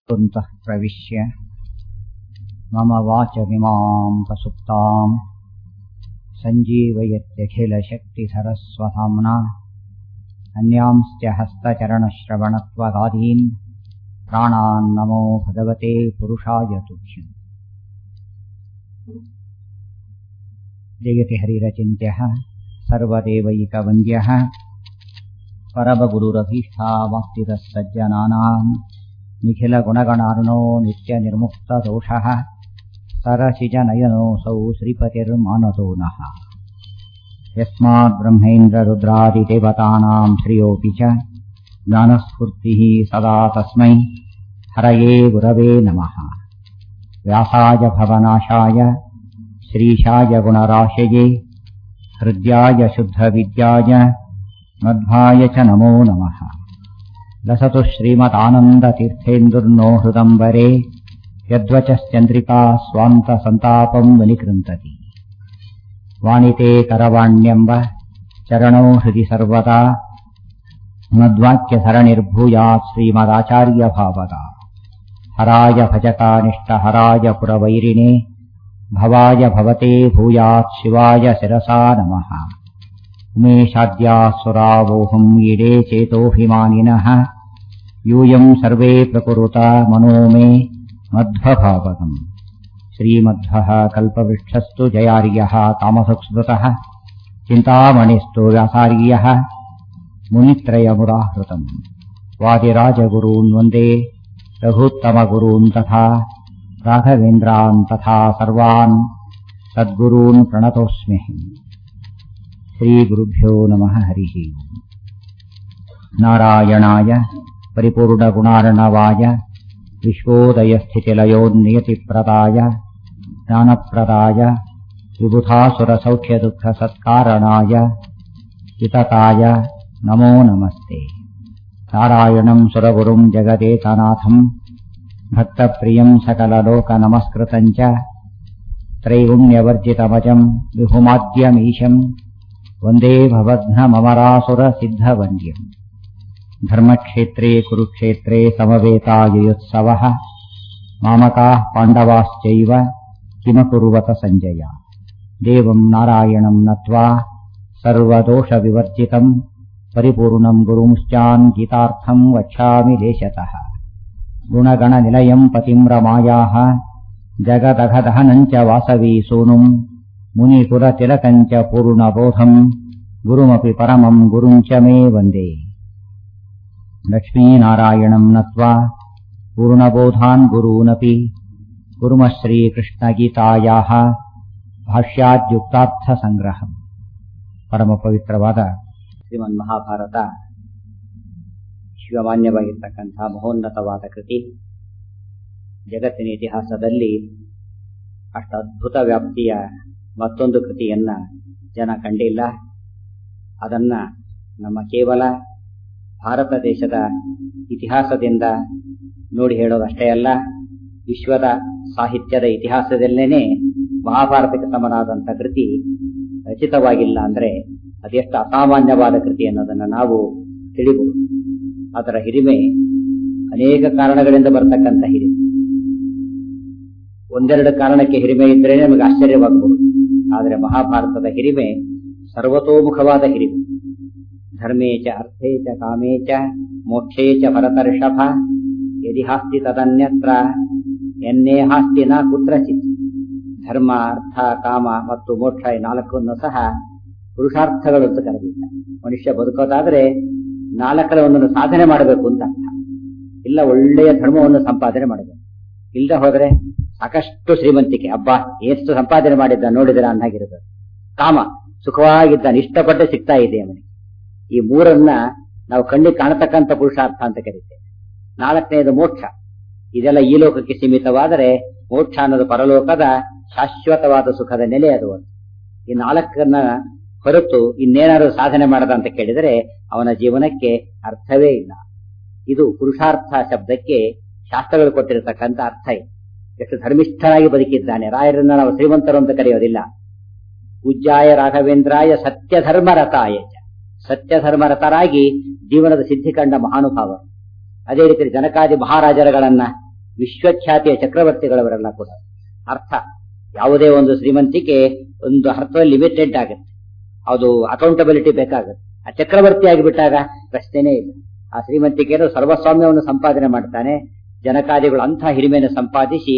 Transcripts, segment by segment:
तुन्तः प्रविश्य मम वाचमिमां प्रसुप्ताम् सञ्जीवयत्यखिलशक्तिधरस्वधाम्ना अन्यांश्च हस्तचरणश्रवणत्वगादीन् प्राणान्नमो भगवते पुरुषाय तुभ्यम् जयतिहरिरचिन्त्यः सर्वदेवैकवन्द्यः परमगुरुरभीष्टावाप्तितः सज्जनानाम् निखिलगुणगणार्णो नित्यनिर्मुक्तदोषः सरसिजनयनोऽसौ श्रीपतिर्मानतो नः यस्माद्ब्रह्मेन्द्ररुद्रादिदेवतानाम् श्रियोऽपि च ज्ञानस्फूर्तिः सदा तस्मै हरये गुरवे नमः व्यासाय भवनाशाय श्रीशाय गुणराशये हृद्याय शुद्धविद्याय मध्वाय च नमो नमः लसतु श्रीमदानन्दतीर्थेन्दुर्नो हृदम्बरे यद्वचश्चन्द्रिका स्वान्तसन्तापम् विनिकृन्तति वाणिते करवाण्यम्ब चरणो हृदि सर्वदा मद्वाक्यसरणिर्भूयात् श्रीमदाचार्यभावदा हराय भजकानिष्टहराय पुरवैरिणे भवाय भवते भूयात् शिवाय शिरसा नमः उमेशाद्यासुरावोहम् ईडे चेतोऽभिमानिनः यूयम् सर्वे प्रकुरुता मनो मे मध्वभावकम् श्रीमध्वः कल्पवृक्षस्तु जयार्यः तामसुस्मृतः चिन्तामणिस्तु व्यासार्यः मुनित्रयमुदाहृतम् वादिराजगुरून् वन्दे रघुत्तमगुरून् तथा राघवेन्द्रान् तथा सर्वान् सद्गुरून् प्रणतोऽस्मि श्रीगुरुभ्यो नमः हरिः नारायणाय परिपूर्णगुणार्णवाय विश्वोदयस्थितिलयोन्नियतिप्रदाय ज्ञानप्रदाय विबुधासुरसौख्यदुःखसत्कारणाय वितताय नमो नमस्ते नारायणम् सुरगुरुम् जगदेकनाथम् भक्तप्रियम् सकललोकनमस्कृतम् च त्रैगुण्यवर्जितमजम् विभुमाद्यमीशम् वन्दे भवघ्नममरासुरसिद्धवन्द्यम् धर्मक्षेत्रे कुरुक्षेत्रे समवेतायुयुत्सवः मामकाः पाण्डवाश्चैव किमकुर्वत सञ्जय देवम् नारायणम् नत्वा सर्वदोषविवर्जितम् परिपूर्णम् गुरुंश्चान् गीतार्थम् वक्ष्यामि लेशतः गुणगणनिलयम् पतिम् रमायाः जगदघदहनम् च वासवी सूनुम् मुनिकुलतिलकम् च पूर्णबोधम् गुरुमपि परमम् गुरुम् च मे वन्दे लक्ष्मीनारायणम् नत्वा पूर्णबोधान् गुरूनपि कुर्मः श्रीकृष्णगीतायाः ಭಾಷ್ಯಾದ್ಯುಕ್ತಾರ್ಥಸಂಗ್ರಹಂ ಪರಮ ಪವಿತ್ರವಾದ ಶ್ರೀಮನ್ ಮಹಾಭಾರತ ಶಿವಮಾನ್ಯವಾಗಿರ್ತಕ್ಕಂಥ ಮಹೋನ್ನತವಾದ ಕೃತಿ ಜಗತ್ತಿನ ಇತಿಹಾಸದಲ್ಲಿ ಅಷ್ಟು ಅದ್ಭುತ ವ್ಯಾಪ್ತಿಯ ಮತ್ತೊಂದು ಕೃತಿಯನ್ನ ಜನ ಕಂಡಿಲ್ಲ ಅದನ್ನ ನಮ್ಮ ಕೇವಲ ಭಾರತ ದೇಶದ ಇತಿಹಾಸದಿಂದ ನೋಡಿ ಹೇಳೋದಷ್ಟೇ ಅಲ್ಲ ವಿಶ್ವದ ಸಾಹಿತ್ಯದ ಇತಿಹಾಸದಲ್ಲೇನೆ ಮಹಾಭಾರತಕ್ಕೆ ಸಮನಾದಂಥ ಕೃತಿ ರಚಿತವಾಗಿಲ್ಲ ಅಂದ್ರೆ ಅದೆಷ್ಟು ಅಸಾಮಾನ್ಯವಾದ ಕೃತಿ ಅನ್ನೋದನ್ನ ನಾವು ತಿಳಿಬಹುದು ಅದರ ಹಿರಿಮೆ ಅನೇಕ ಕಾರಣಗಳಿಂದ ಬರ್ತಕ್ಕಂಥ ಹಿರಿಮೆ ಒಂದೆರಡು ಕಾರಣಕ್ಕೆ ಹಿರಿಮೆ ಇದ್ರೆ ನಮಗೆ ಆಶ್ಚರ್ಯವಾಗಬಹುದು ಆದರೆ ಮಹಾಭಾರತದ ಹಿರಿಮೆ ಸರ್ವತೋಮುಖವಾದ ಹಿರಿಮೆ ಧರ್ಮೇ ಚ ಅರ್ಥೇ ಚ ಕಾಮೇ ಚ ಮೋಕ್ಷೇ ಚ ಭರತರ್ಷಭ ಯದಿ ಹಾಸ್ತಿ ತದನ್ಯತ್ರ ಎನ್ನೇ ಹಾಸ್ತಿ ನ ಕುತ್ರಚಿತ್ ಧರ್ಮ ಅರ್ಥ ಕಾಮ ಮತ್ತು ಮೋಕ್ಷ ಈ ನಾಲ್ಕನ್ನು ಸಹ ಪುರುಷಾರ್ಥಗಳು ಅಂತ ಕರೆದಿದ್ದ ಮನುಷ್ಯ ಬದುಕೋದಾದ್ರೆ ನಾಲ್ಕರ ಒಂದನ್ನು ಸಾಧನೆ ಮಾಡಬೇಕು ಅಂತ ಅರ್ಥ ಇಲ್ಲ ಒಳ್ಳೆಯ ಧರ್ಮವನ್ನು ಸಂಪಾದನೆ ಮಾಡಬೇಕು ಇಲ್ಲದೆ ಹೋದ್ರೆ ಸಾಕಷ್ಟು ಶ್ರೀಮಂತಿಕೆ ಹಬ್ಬ ಎಷ್ಟು ಸಂಪಾದನೆ ಮಾಡಿದ್ದ ನೋಡಿದ್ರ ಅನ್ನಾಗಿರೋದು ಕಾಮ ಸುಖವಾಗಿದ್ದಾನೆ ಇಷ್ಟಪಟ್ಟೆ ಸಿಗ್ತಾ ಇದೆ ಅವನಿಗೆ ಈ ಮೂರನ್ನ ನಾವು ಕಣ್ಣಿಗೆ ಕಾಣತಕ್ಕಂಥ ಪುರುಷಾರ್ಥ ಅಂತ ಕರೀತೇವೆ ನಾಲ್ಕನೇದು ಮೋಕ್ಷ ಇದೆಲ್ಲ ಈ ಲೋಕಕ್ಕೆ ಸೀಮಿತವಾದರೆ ಮೋಕ್ಷ ಅನ್ನೋದು ಪರಲೋಕದ ಶಾಶ್ವತವಾದ ಸುಖದ ನೆಲೆ ಅದು ಈ ನಾಲ್ಕನ್ನ ಹೊರತು ಇನ್ನೇನಾದ್ರು ಸಾಧನೆ ಮಾಡದ ಅಂತ ಕೇಳಿದರೆ ಅವನ ಜೀವನಕ್ಕೆ ಅರ್ಥವೇ ಇಲ್ಲ ಇದು ಪುರುಷಾರ್ಥ ಶಬ್ದಕ್ಕೆ ಶಾಸ್ತ್ರಗಳು ಕೊಟ್ಟಿರತಕ್ಕಂಥ ಅರ್ಥ ಇದೆ ಎಷ್ಟು ಧರ್ಮಿಷ್ಠನಾಗಿ ಬದುಕಿದ್ದಾನೆ ರಾಯರನ್ನ ನಾವು ಶ್ರೀಮಂತರು ಅಂತ ಕರೆಯೋದಿಲ್ಲ ಪೂಜ್ಯಾಯ ರಾಘವೇಂದ್ರಾಯ ಸತ್ಯ ಧರ್ಮರತಾಯ ಸತ್ಯ ಧರ್ಮರತರಾಗಿ ಜೀವನದ ಸಿದ್ಧಿ ಕಂಡ ಮಹಾನುಭಾವರು ಅದೇ ರೀತಿ ಜನಕಾದಿ ಮಹಾರಾಜರುಗಳನ್ನ ವಿಶ್ವಖ್ಯಾತಿಯ ಚಕ್ರವರ್ತಿಗಳವರೆಲ್ಲ ಕೂಡ ಅರ್ಥ ಯಾವುದೇ ಒಂದು ಶ್ರೀಮಂತಿಕೆ ಒಂದು ಅರ್ಥದಲ್ಲಿ ಲಿಮಿಟೆಡ್ ಆಗುತ್ತೆ ಅದು ಅಕೌಂಟಬಿಲಿಟಿ ಬೇಕಾಗುತ್ತೆ ಆ ಚಕ್ರವರ್ತಿ ಆಗಿಬಿಟ್ಟಾಗ ಪ್ರಶ್ನೆನೇ ಇಲ್ಲ ಆ ಶ್ರೀಮಂತಿಕೆಯನ್ನು ಸರ್ವಸ್ವಾಮ್ಯವನ್ನು ಸಂಪಾದನೆ ಮಾಡ್ತಾನೆ ಜನಕಾದಿಗಳು ಅಂಥ ಹಿರಿಮೆಯನ್ನು ಸಂಪಾದಿಸಿ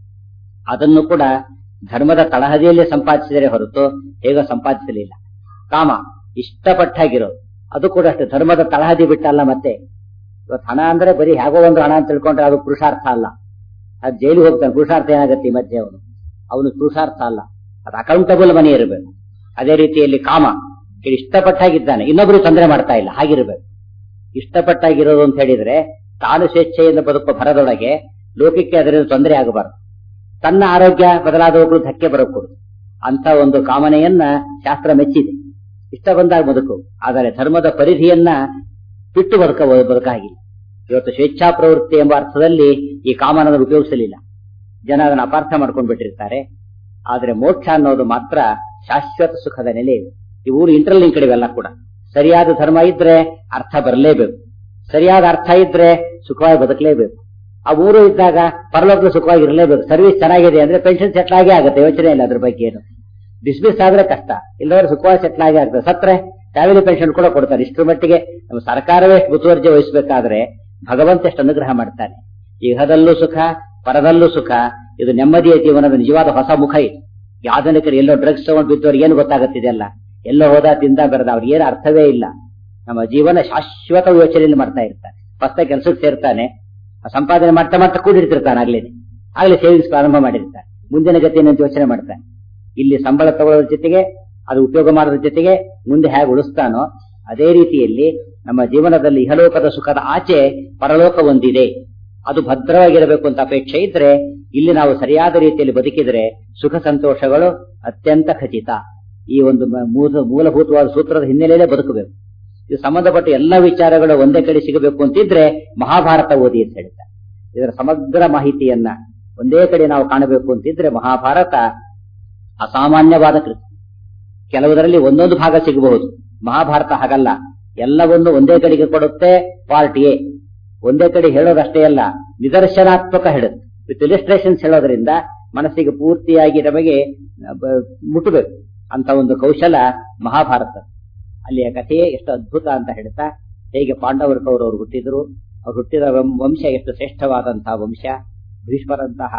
ಅದನ್ನು ಕೂಡ ಧರ್ಮದ ತಳಹದಿಯಲ್ಲೇ ಸಂಪಾದಿಸಿದರೆ ಹೊರತು ಹೇಗೋ ಸಂಪಾದಿಸಲಿಲ್ಲ ಕಾಮ ಇಷ್ಟಪಟ್ಟಾಗಿರೋದು ಅದು ಕೂಡ ಅಷ್ಟೇ ಧರ್ಮದ ತಳಹದಿ ಬಿಟ್ಟಲ್ಲ ಮತ್ತೆ ಇವತ್ತು ಹಣ ಅಂದ್ರೆ ಬರೀ ಹೇಗೋ ಒಂದು ಹಣ ಅಂತ ತಿಳ್ಕೊಂಡ್ರೆ ಅದು ಪುರುಷಾರ್ಥ ಅಲ್ಲ ಅದು ಜೈಲಿಗೆ ಹೋಗ್ತಾನೆ ಪುರುಷಾರ್ಥ ಏನಾಗುತ್ತೆ ಈ ಮಧ್ಯೆ ಅವನು ಅವನು ಪುರುಷಾರ್ಥ ಅಲ್ಲ ಅದು ಅಕೌಂಟಬಲ್ ಮನಿ ಇರಬೇಕು ಅದೇ ರೀತಿಯಲ್ಲಿ ಕಾಮ ಇಷ್ಟಪಟ್ಟಾಗಿದ್ದಾನೆ ಇನ್ನೊಬ್ರು ತೊಂದರೆ ಮಾಡ್ತಾ ಇಲ್ಲ ಹಾಗಿರ್ಬೇಕು ಇಷ್ಟಪಟ್ಟಾಗಿರೋದು ಅಂತ ಹೇಳಿದ್ರೆ ತಾನು ಸ್ವೇಚ್ಛೆಯಿಂದ ಬದುಕುವ ಭರದೊಳಗೆ ಲೋಕಕ್ಕೆ ಅದರಿಂದ ತೊಂದರೆ ಆಗಬಾರದು ತನ್ನ ಆರೋಗ್ಯ ಬದಲಾದವುಗಳು ಧಕ್ಕೆ ಬರಕೂಡದು ಅಂತ ಒಂದು ಕಾಮನೆಯನ್ನ ಶಾಸ್ತ್ರ ಮೆಚ್ಚಿದೆ ಇಷ್ಟ ಬಂದಾಗ ಬದುಕು ಆದರೆ ಧರ್ಮದ ಪರಿಧಿಯನ್ನ ಬಿಟ್ಟು ಬದುಕ ಬದುಕಾಗಿಲ್ಲ ಇವತ್ತು ಸ್ವೇಚ್ಛಾ ಪ್ರವೃತ್ತಿ ಎಂಬ ಅರ್ಥದಲ್ಲಿ ಈ ಕಾಮನದ ಉಪಯೋಗಿಸಲಿಲ್ಲ ಜನ ಅದನ್ನು ಅಪಾರ್ಥ ಮಾಡ್ಕೊಂಡು ಬಿಟ್ಟಿರ್ತಾರೆ ಆದ್ರೆ ಮೋಕ್ಷ ಅನ್ನೋದು ಮಾತ್ರ ಶಾಶ್ವತ ಸುಖದ ನೆಲೆ ಇದೆ ಇವು ಇಂಟರ್ಲಿಂಕ್ ಇವೆಲ್ಲ ಕೂಡ ಸರಿಯಾದ ಧರ್ಮ ಇದ್ರೆ ಅರ್ಥ ಬರಲೇಬೇಕು ಸರಿಯಾದ ಅರ್ಥ ಇದ್ರೆ ಸುಖವಾಗಿ ಬದುಕಲೇಬೇಕು ಆ ಊರು ಇದ್ದಾಗ ಪರಲೋಕದ ಸುಖವಾಗಿ ಇರಲೇಬೇಕು ಸರ್ವಿಸ್ ಚೆನ್ನಾಗಿದೆ ಅಂದ್ರೆ ಪೆನ್ಷನ್ ಸೆಟ್ಲ್ ಆಗೇ ಆಗುತ್ತೆ ಯೋಚನೆ ಇಲ್ಲ ಅದ್ರ ಬಗ್ಗೆ ಏನು ಡಿಸ್ಮಿಸ್ ಆದ್ರೆ ಕಷ್ಟ ಇಲ್ಲದ್ರೆ ಸುಖವಾಗಿ ಸೆಟ್ಲ್ ಆಗೇ ಆಗ್ತದೆ ಸತ್ರೆ ಫ್ಯಾಮಿಲಿ ಪೆನ್ಷನ್ ಕೂಡ ಕೊಡ್ತಾರೆ ಇಷ್ಟರ ಮಟ್ಟಿಗೆ ನಮ್ಮ ಸರ್ಕಾರವೇ ಎಷ್ಟು ಮುತುವರ್ಜಿ ವಹಿಸಬೇಕಾದ್ರೆ ಭಗವಂತ ಎಷ್ಟು ಅನುಗ್ರಹ ಮಾಡ್ತಾನೆ ಇಹದಲ್ಲೂ ಸುಖ ಪರದಲ್ಲೂ ಸುಖ ಇದು ನೆಮ್ಮದಿಯ ಜೀವನದ ನಿಜವಾದ ಹೊಸ ಮುಖ ಇದು ಈ ಆಧುನಿಕರು ಎಲ್ಲೋ ಡ್ರಗ್ಸ್ ತಗೊಂಡು ಬಿದ್ದವ್ರಿಗೆ ಏನು ಗೊತ್ತಾಗುತ್ತಿದೆಯಲ್ಲ ಎಲ್ಲೋ ಹೋದ ತಿಂದ ಬೆರೆದ ಅವ್ರಿಗೆ ಏನು ಅರ್ಥವೇ ಇಲ್ಲ ನಮ್ಮ ಜೀವನ ಶಾಶ್ವತ ಯೋಚನೆಯಲ್ಲಿ ಮಾಡ್ತಾ ಇರ್ತಾನೆ ಹೊಸ ಕೆಲಸಕ್ಕೆ ಸೇರ್ತಾನೆ ಸಂಪಾದನೆ ಮಾಡ್ತಾ ಮಾಡ್ತಾ ಕೂಡಿರ್ತಿರ್ತಾನೆ ಆಗ್ಲೇನೆ ಆಗ್ಲೇ ಸೇವಿಂಗ್ಸ್ ಪ್ರಾರಂಭ ಮಾಡಿರ್ತಾನೆ ಮುಂದಿನ ಗತಿ ಏನಂತ ಯೋಚನೆ ಮಾಡ್ತಾನೆ ಇಲ್ಲಿ ಸಂಬಳ ತಗೊಳ್ಳೋದ್ರ ಜೊತೆಗೆ ಅದು ಉಪಯೋಗ ಮಾಡೋದ್ರ ಜೊತೆಗೆ ಮುಂದೆ ಹೇಗೆ ಉಳಿಸ್ತಾನೋ ಅದೇ ರೀತಿಯಲ್ಲಿ ನಮ್ಮ ಜೀವನದಲ್ಲಿ ಇಹಲೋಕದ ಸುಖದ ಆಚೆ ಪರಲೋಕ ಒಂದಿದೆ ಅದು ಭದ್ರವಾಗಿರಬೇಕು ಅಂತ ಅಪೇಕ್ಷೆ ಇದ್ರೆ ಇಲ್ಲಿ ನಾವು ಸರಿಯಾದ ರೀತಿಯಲ್ಲಿ ಬದುಕಿದ್ರೆ ಸುಖ ಸಂತೋಷಗಳು ಅತ್ಯಂತ ಖಚಿತ ಈ ಒಂದು ಮೂಲಭೂತವಾದ ಸೂತ್ರದ ಹಿನ್ನೆಲೆಯಲ್ಲೇ ಬದುಕಬೇಕು ಇದು ಸಂಬಂಧಪಟ್ಟ ಎಲ್ಲ ವಿಚಾರಗಳು ಒಂದೇ ಕಡೆ ಸಿಗಬೇಕು ಅಂತಿದ್ರೆ ಮಹಾಭಾರತ ಓದಿ ಅಂತ ಹೇಳ್ತಾರೆ ಇದರ ಸಮಗ್ರ ಮಾಹಿತಿಯನ್ನ ಒಂದೇ ಕಡೆ ನಾವು ಕಾಣಬೇಕು ಅಂತಿದ್ರೆ ಮಹಾಭಾರತ ಅಸಾಮಾನ್ಯವಾದ ಕೃತಿ ಕೆಲವುದರಲ್ಲಿ ಒಂದೊಂದು ಭಾಗ ಸಿಗಬಹುದು ಮಹಾಭಾರತ ಹಾಗಲ್ಲ ಎಲ್ಲವನ್ನು ಒಂದೇ ಕಡೆಗೆ ಕೊಡುತ್ತೆ ಪಾರ್ಟ್ ಎ ಒಂದೇ ಕಡೆ ಹೇಳೋದಷ್ಟೇ ಅಲ್ಲ ನಿದರ್ಶನಾತ್ಮಕ ಹೇಳುತ್ತೆ ವಿತ್ ಇಲಿಸ್ಟ್ರೇಷನ್ಸ್ ಹೇಳೋದ್ರಿಂದ ಮನಸ್ಸಿಗೆ ಪೂರ್ತಿಯಾಗಿ ನಮಗೆ ಮುಟ್ಟಬೇಕು ಅಂತ ಒಂದು ಕೌಶಲ ಮಹಾಭಾರತ ಅಲ್ಲಿಯ ಕಥೆಯೇ ಎಷ್ಟು ಅದ್ಭುತ ಅಂತ ಹೇಳ್ತಾ ಹೇಗೆ ಪಾಂಡವರು ಕೌರವರು ಹುಟ್ಟಿದ್ರು ಅವ್ರು ಹುಟ್ಟಿದ ವಂಶ ಎಷ್ಟು ಶ್ರೇಷ್ಠವಾದಂತಹ ವಂಶ ಭೀಷ್ಮರಂತಹ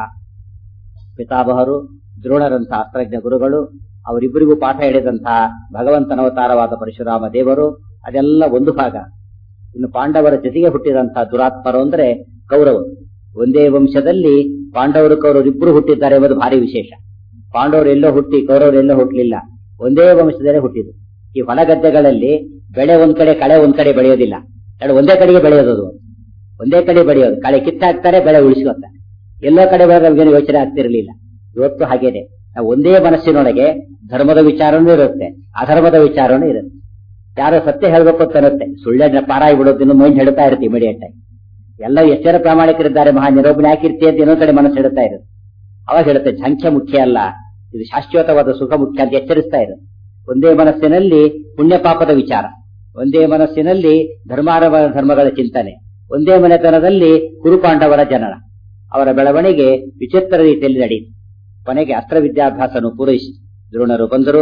ಪಿತಾಮಹರು ದ್ರೋಣರಂತಹ ಅಸ್ತ್ರಜ್ಞ ಗುರುಗಳು ಅವರಿಬ್ಬರಿಗೂ ಪಾಠ ಹೇಳಿದಂತಹ ಭಗವಂತನವತಾರವಾದ ಪರಶುರಾಮ ದೇವರು ಅದೆಲ್ಲ ಒಂದು ಭಾಗ ಇನ್ನು ಪಾಂಡವರ ಜೊತೆಗೆ ಹುಟ್ಟಿದಂತಹ ದುರಾತ್ಮರು ಅಂದ್ರೆ ಕೌರವರು ಒಂದೇ ವಂಶದಲ್ಲಿ ಪಾಂಡವರು ಕೌರವರು ಇಬ್ಬರು ಹುಟ್ಟಿದ್ದಾರೆ ಎಂಬುದು ಭಾರಿ ವಿಶೇಷ ಪಾಂಡವರು ಎಲ್ಲೋ ಹುಟ್ಟಿ ಕೌರವರು ಎಲ್ಲೋ ಹುಟ್ಟಲಿಲ್ಲ ಒಂದೇ ವಂಶದಲ್ಲೇ ಹುಟ್ಟಿದ್ರು ಈ ಹೊಲ ಗದ್ದೆಗಳಲ್ಲಿ ಬೆಳೆ ಒಂದ್ ಕಡೆ ಕಳೆ ಒಂದ್ ಕಡೆ ಬೆಳೆಯೋದಿಲ್ಲ ಎರಡು ಒಂದೇ ಕಡೆಗೆ ಬೆಳೆಯೋದು ಅದು ಒಂದೇ ಕಡೆ ಬೆಳೆಯೋದು ಕಳೆ ಕಿತ್ತಾಕ್ತಾರೆ ಬೆಳೆ ಉಳಿಸ್ಕೊತಾರೆ ಎಲ್ಲೋ ಕಡೆ ಬೆಳೆದ ನಮ್ಗೇನು ಯೋಚನೆ ಆಗ್ತಿರ್ಲಿಲ್ಲ ಇವತ್ತು ಹಾಗೇನೆ ನಾವು ಒಂದೇ ಮನಸ್ಸಿನೊಳಗೆ ಧರ್ಮದ ವಿಚಾರನೂ ಇರುತ್ತೆ ಅಧರ್ಮದ ವಿಚಾರನೂ ಇರುತ್ತೆ ಯಾರೋ ಸತ್ಯ ಹೇಳ್ಬೇಕು ಅಂತ ಇರುತ್ತೆ ಸುಳ್ಳ ಪಾರಾಯಿ ಬಿಡೋದು ಮೈಂಡ್ ಹೇಳ್ತಾ ಇರುತ್ತೆ ಇಮಿಡಿಯೇಟ್ ಆಗಿ ಎಲ್ಲ ಎಷ್ಟರ ಪ್ರಾಮಾಣಿಕರಿದ್ದಾರೆ ಮಹಾ ನಿರೋಪಣೆ ಹಾಕಿರ್ತಿ ಅಂತ ಇನ್ನೊಂದ್ ಕಡೆ ಮನಸ್ಸು ಹೇಳ್ತಾ ಇರುತ್ತೆ ಅವಾಗ ಹೇಳುತ್ತೆ ಸಂಖ್ಯೆ ಮುಖ್ಯ ಅಲ್ಲ ಇದು ಶಾಶ್ವತವಾದ ಸುಖ ಮುಖ್ಯ ಅಂತ ಎಚ್ಚರಿಸ್ತಾ ಇರುತ್ತೆ ಒಂದೇ ಮನಸ್ಸಿನಲ್ಲಿ ಪುಣ್ಯ ಪಾಪದ ವಿಚಾರ ಒಂದೇ ಮನಸ್ಸಿನಲ್ಲಿ ಧರ್ಮಾರವ ಧರ್ಮಗಳ ಚಿಂತನೆ ಒಂದೇ ಮನೆತನದಲ್ಲಿ ಕುರುಪಾಂಡವರ ಜನನ ಅವರ ಬೆಳವಣಿಗೆ ವಿಚಿತ್ರ ರೀತಿಯಲ್ಲಿ ನಡೆಯಿತು ಕೊನೆಗೆ ಅಸ್ತ್ರ ವಿದ್ಯಾಭ್ಯಾಸನು ಪೂರೈಸಿ ದ್ರೋಣರು ಬಂದರು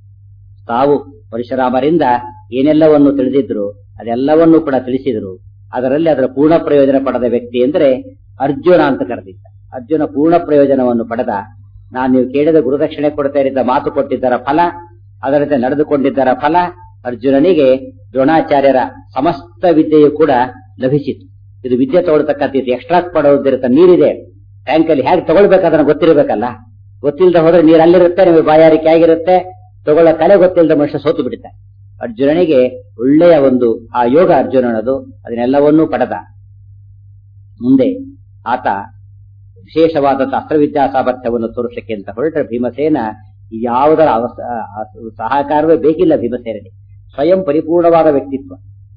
ತಾವು ಪರಶುರಾಮರಿಂದ ಏನೆಲ್ಲವನ್ನು ತಿಳಿದಿದ್ರು ಅದೆಲ್ಲವನ್ನೂ ಕೂಡ ತಿಳಿಸಿದರು ಅದರಲ್ಲಿ ಅದರ ಪೂರ್ಣ ಪ್ರಯೋಜನ ಪಡೆದ ವ್ಯಕ್ತಿ ಅಂದ್ರೆ ಅರ್ಜುನ ಅಂತ ಕರೆದಿದ್ದ ಅರ್ಜುನ ಪೂರ್ಣ ಪ್ರಯೋಜನವನ್ನು ಪಡೆದ ನಾನು ನೀವು ಕೇಳಿದ ಗುರುದಕ್ಷಿಣೆ ಕೊಡ್ತಾ ಇದ್ದ ಮಾತು ಕೊಟ್ಟಿದ್ದರ ಫಲ ಅದರಂತೆ ನಡೆದುಕೊಂಡಿದ್ದರ ಫಲ ಅರ್ಜುನನಿಗೆ ದ್ರೋಣಾಚಾರ್ಯರ ಸಮಸ್ತ ವಿದ್ಯೆಯು ಕೂಡ ಲಭಿಸಿತು ಇದು ವಿದ್ಯೆ ತಗೊಳ್ತಕ್ಕಂಥ ಎಕ್ಸ್ಟ್ರಾಕ್ಟ್ ಮಾಡೋದಿರುತ್ತೆ ನೀರಿದೆ ಟ್ಯಾಂಕ್ ಅಲ್ಲಿ ಹೇಗೆ ತಗೊಳ್ಬೇಕು ಅದನ್ನ ಗೊತ್ತಿರಬೇಕಲ್ಲ ಗೊತ್ತಿಲ್ಲದೆ ಹೋದ್ರೆ ನೀರು ಅಲ್ಲಿರುತ್ತೆ ನಿಮಗೆ ಬಾಯಾರಿಕೆ ಆಗಿರುತ್ತೆ ತಗೊಳ್ಳೋ ಕಲೆ ಗೊತ್ತಿಲ್ಲದ ಮನುಷ್ಯ ಸೋತು ಬಿಡುತ್ತೆ ಅರ್ಜುನನಿಗೆ ಒಳ್ಳೆಯ ಒಂದು ಆ ಯೋಗ ಅರ್ಜುನನದು ಅದನ್ನೆಲ್ಲವನ್ನೂ ಪಡೆದ ಮುಂದೆ ಆತ ವಿಶೇಷವಾದಂತಹ ಅಸ್ತ್ರವಿದ್ಯಾ ಸಾಮರ್ಥ್ಯವನ್ನು ತೋರಿಸಕ್ಕೆ ಅಂತ ಹೊರಟ್ರೆ ಭೀಮಸೇನ ಯಾವುದರ ಸಹಕಾರವೇ ಬೇಕಿಲ್ಲ ಭೀಮಸೇನಿಗೆ ಸ್ವಯಂ ಪರಿಪೂರ್ಣವಾದ ವ್ಯಕ್ತಿತ್ವ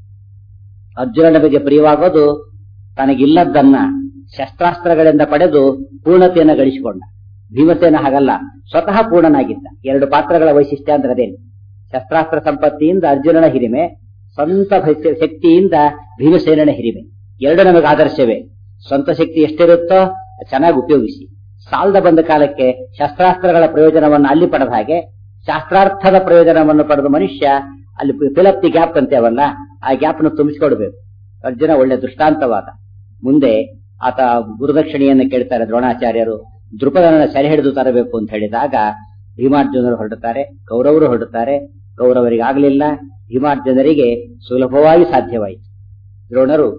ಅರ್ಜುನನ ಬಗ್ಗೆ ಪ್ರಿಯವಾಗೋದು ತನಗಿಲ್ಲದ್ದನ್ನ ಶಸ್ತ್ರಾಸ್ತ್ರಗಳಿಂದ ಪಡೆದು ಪೂರ್ಣತೆಯನ್ನು ಗಳಿಸಿಕೊಂಡ ಭೀಮಸೇನ ಹಾಗಲ್ಲ ಸ್ವತಃ ಪೂರ್ಣನಾಗಿದ್ದ ಎರಡು ಪಾತ್ರಗಳ ವೈಶಿಷ್ಟ್ಯ ಅಂದ್ರೆ ಅದೇನು ಶಸ್ತ್ರಾಸ್ತ್ರ ಸಂಪತ್ತಿಯಿಂದ ಅರ್ಜುನನ ಹಿರಿಮೆ ಸ್ವಂತ ಶಕ್ತಿಯಿಂದ ಭೀಮಸೇನನ ಹಿರಿಮೆ ಎರಡು ನಮಗೆ ಆದರ್ಶವೇ ಸ್ವಂತ ಶಕ್ತಿ ಎಷ್ಟಿರುತ್ತೋ ಚೆನ್ನಾಗಿ ಉಪಯೋಗಿಸಿ ಸಾಲದ ಬಂದ ಕಾಲಕ್ಕೆ ಶಸ್ತ್ರಾಸ್ತ್ರಗಳ ಪ್ರಯೋಜನವನ್ನು ಅಲ್ಲಿ ಪಡೆದ ಹಾಗೆ ಶಾಸ್ತ್ರಾರ್ಥದ ಪ್ರಯೋಜನವನ್ನು ಪಡೆದ ಮನುಷ್ಯ ಅಲ್ಲಿ ಫಿಲಪ್ ದಿ ಗ್ಯಾಪ್ ಅಂತೇವಲ್ಲ ಆ ಗ್ಯಾಪ್ ನ ತುಂಬಿಸಿಕೊಡ್ಬೇಕು ಅರ್ಜುನ ಒಳ್ಳೆ ದೃಷ್ಟಾಂತವಾದ ಮುಂದೆ ಆತ ಗುರುದಕ್ಷಿಣೆಯನ್ನು ಕೇಳ್ತಾರೆ ದ್ರೋಣಾಚಾರ್ಯರು ದೃಪದನ ಸೆರೆ ಹಿಡಿದು ತರಬೇಕು ಅಂತ ಹೇಳಿದಾಗ ಭೀಮಾರ್ಜುನರು ಹೊರಡುತ್ತಾರೆ ಕೌರವರು ಹೊರಡುತ್ತಾರೆ ಕೌರವರಿಗೆ ಆಗಲಿಲ್ಲ ಭೀಮಾರ್ಜುನರಿಗೆ ಸುಲಭವಾಗಿ ಸಾಧ್ಯವಾಯಿತು ದ್ರೋಣರು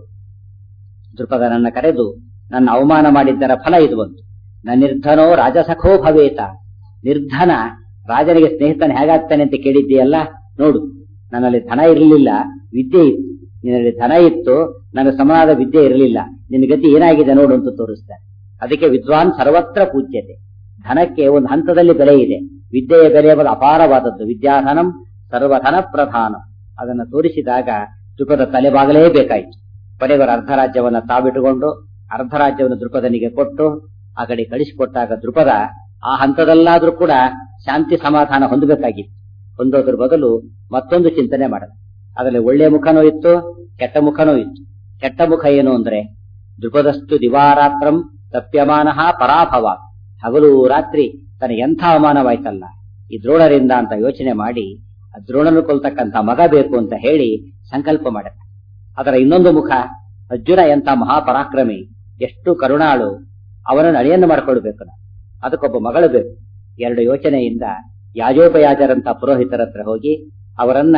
ದೃಪದನನ್ನ ಕರೆದು ನನ್ನ ಅವಮಾನ ಮಾಡಿದ್ದರ ಫಲ ಇದು ಬಂತು ನ ನಿರ್ಧನೋ ರಾಜಸಖೋ ಭವೇತ ನಿರ್ಧನ ರಾಜನಿಗೆ ಸ್ನೇಹಿತನ ಹೇಗಾಗ್ತಾನೆ ಅಂತ ಕೇಳಿದ್ದೀಯಲ್ಲ ನೋಡು ನನ್ನಲ್ಲಿ ಧನ ಇರಲಿಲ್ಲ ವಿದ್ಯೆ ಇತ್ತು ನಿನ್ನಲ್ಲಿ ಧನ ಇತ್ತು ನನ್ನ ಸಮನಾದ ವಿದ್ಯೆ ಇರಲಿಲ್ಲ ನಿನ್ನ ಗತಿ ಏನಾಗಿದೆ ನೋಡು ಅಂತ ತೋರಿಸ್ತಾರೆ ಅದಕ್ಕೆ ವಿದ್ವಾನ್ ಸರ್ವತ್ರ ಪೂಜ್ಯತೆ ಧನಕ್ಕೆ ಒಂದು ಹಂತದಲ್ಲಿ ಬೆಲೆ ಇದೆ ವಿದ್ಯೆಯ ಬೆಲೆ ಎಂಬುದು ಅಪಾರವಾದದ್ದು ವಿದ್ಯಾಧನಂ ಸರ್ವಧನ ಪ್ರಧಾನ ಅದನ್ನು ತೋರಿಸಿದಾಗ ದೃಪದ ತಲೆಬಾಗಲೇಬೇಕಾಯಿತು ಕೊನೆಗರ ಅರ್ಧ ರಾಜ್ಯವನ್ನ ತಾವಿಟ್ಟುಕೊಂಡು ಅರ್ಧ ರಾಜ್ಯವನ್ನು ದೃಪದನಿಗೆ ಕೊಟ್ಟು ಆ ಕಡೆ ಕಳಿಸಿಕೊಟ್ಟಾಗ ದೃಪದ ಆ ಹಂತದಲ್ಲಾದ್ರೂ ಕೂಡ ಶಾಂತಿ ಸಮಾಧಾನ ಹೊಂದಬೇಕಾಗಿತ್ತು ಹೊಂದೋದ್ರ ಬದಲು ಮತ್ತೊಂದು ಚಿಂತನೆ ಮಾಡದ ಅದರಲ್ಲಿ ಒಳ್ಳೆಯ ಮುಖನೂ ಇತ್ತು ಕೆಟ್ಟ ಮುಖನೂ ಇತ್ತು ಕೆಟ್ಟ ಮುಖ ಏನು ಅಂದ್ರೆ ದೃಪದಸ್ತು ದಿವಾರಾತ್ರಂ ತಪ್ಯಮಾನ ಪರಾಭವ ಹಗಲು ರಾತ್ರಿ ತನ್ನ ಎಂಥ ಅವಮಾನವಾಯ್ತಲ್ಲ ಈ ದ್ರೋಣರಿಂದ ಅಂತ ಯೋಚನೆ ಮಾಡಿ ಆ ದ್ರೋಣನು ಕೊಲ್ತಕ್ಕಂಥ ಮಗ ಬೇಕು ಅಂತ ಹೇಳಿ ಸಂಕಲ್ಪ ಮಾಡಿದ ಅದರ ಇನ್ನೊಂದು ಮುಖ ಅರ್ಜುನ ಎಂಥ ಮಹಾಪರಾಕ್ರಮಿ ಎಷ್ಟು ಕರುಣಾಳು ಅವನನ್ನು ಅಳಿಯನ್ನು ಮಾಡಿಕೊಳ್ಬೇಕು ನಾವು ಅದಕ್ಕೊಬ್ಬ ಮಗಳು ಬೇಕು ಎರಡು ಯೋಚನೆಯಿಂದ ಯಾಜೋಪಯಾಜರಂತ ಪುರೋಹಿತರ ಹತ್ರ ಹೋಗಿ ಅವರನ್ನ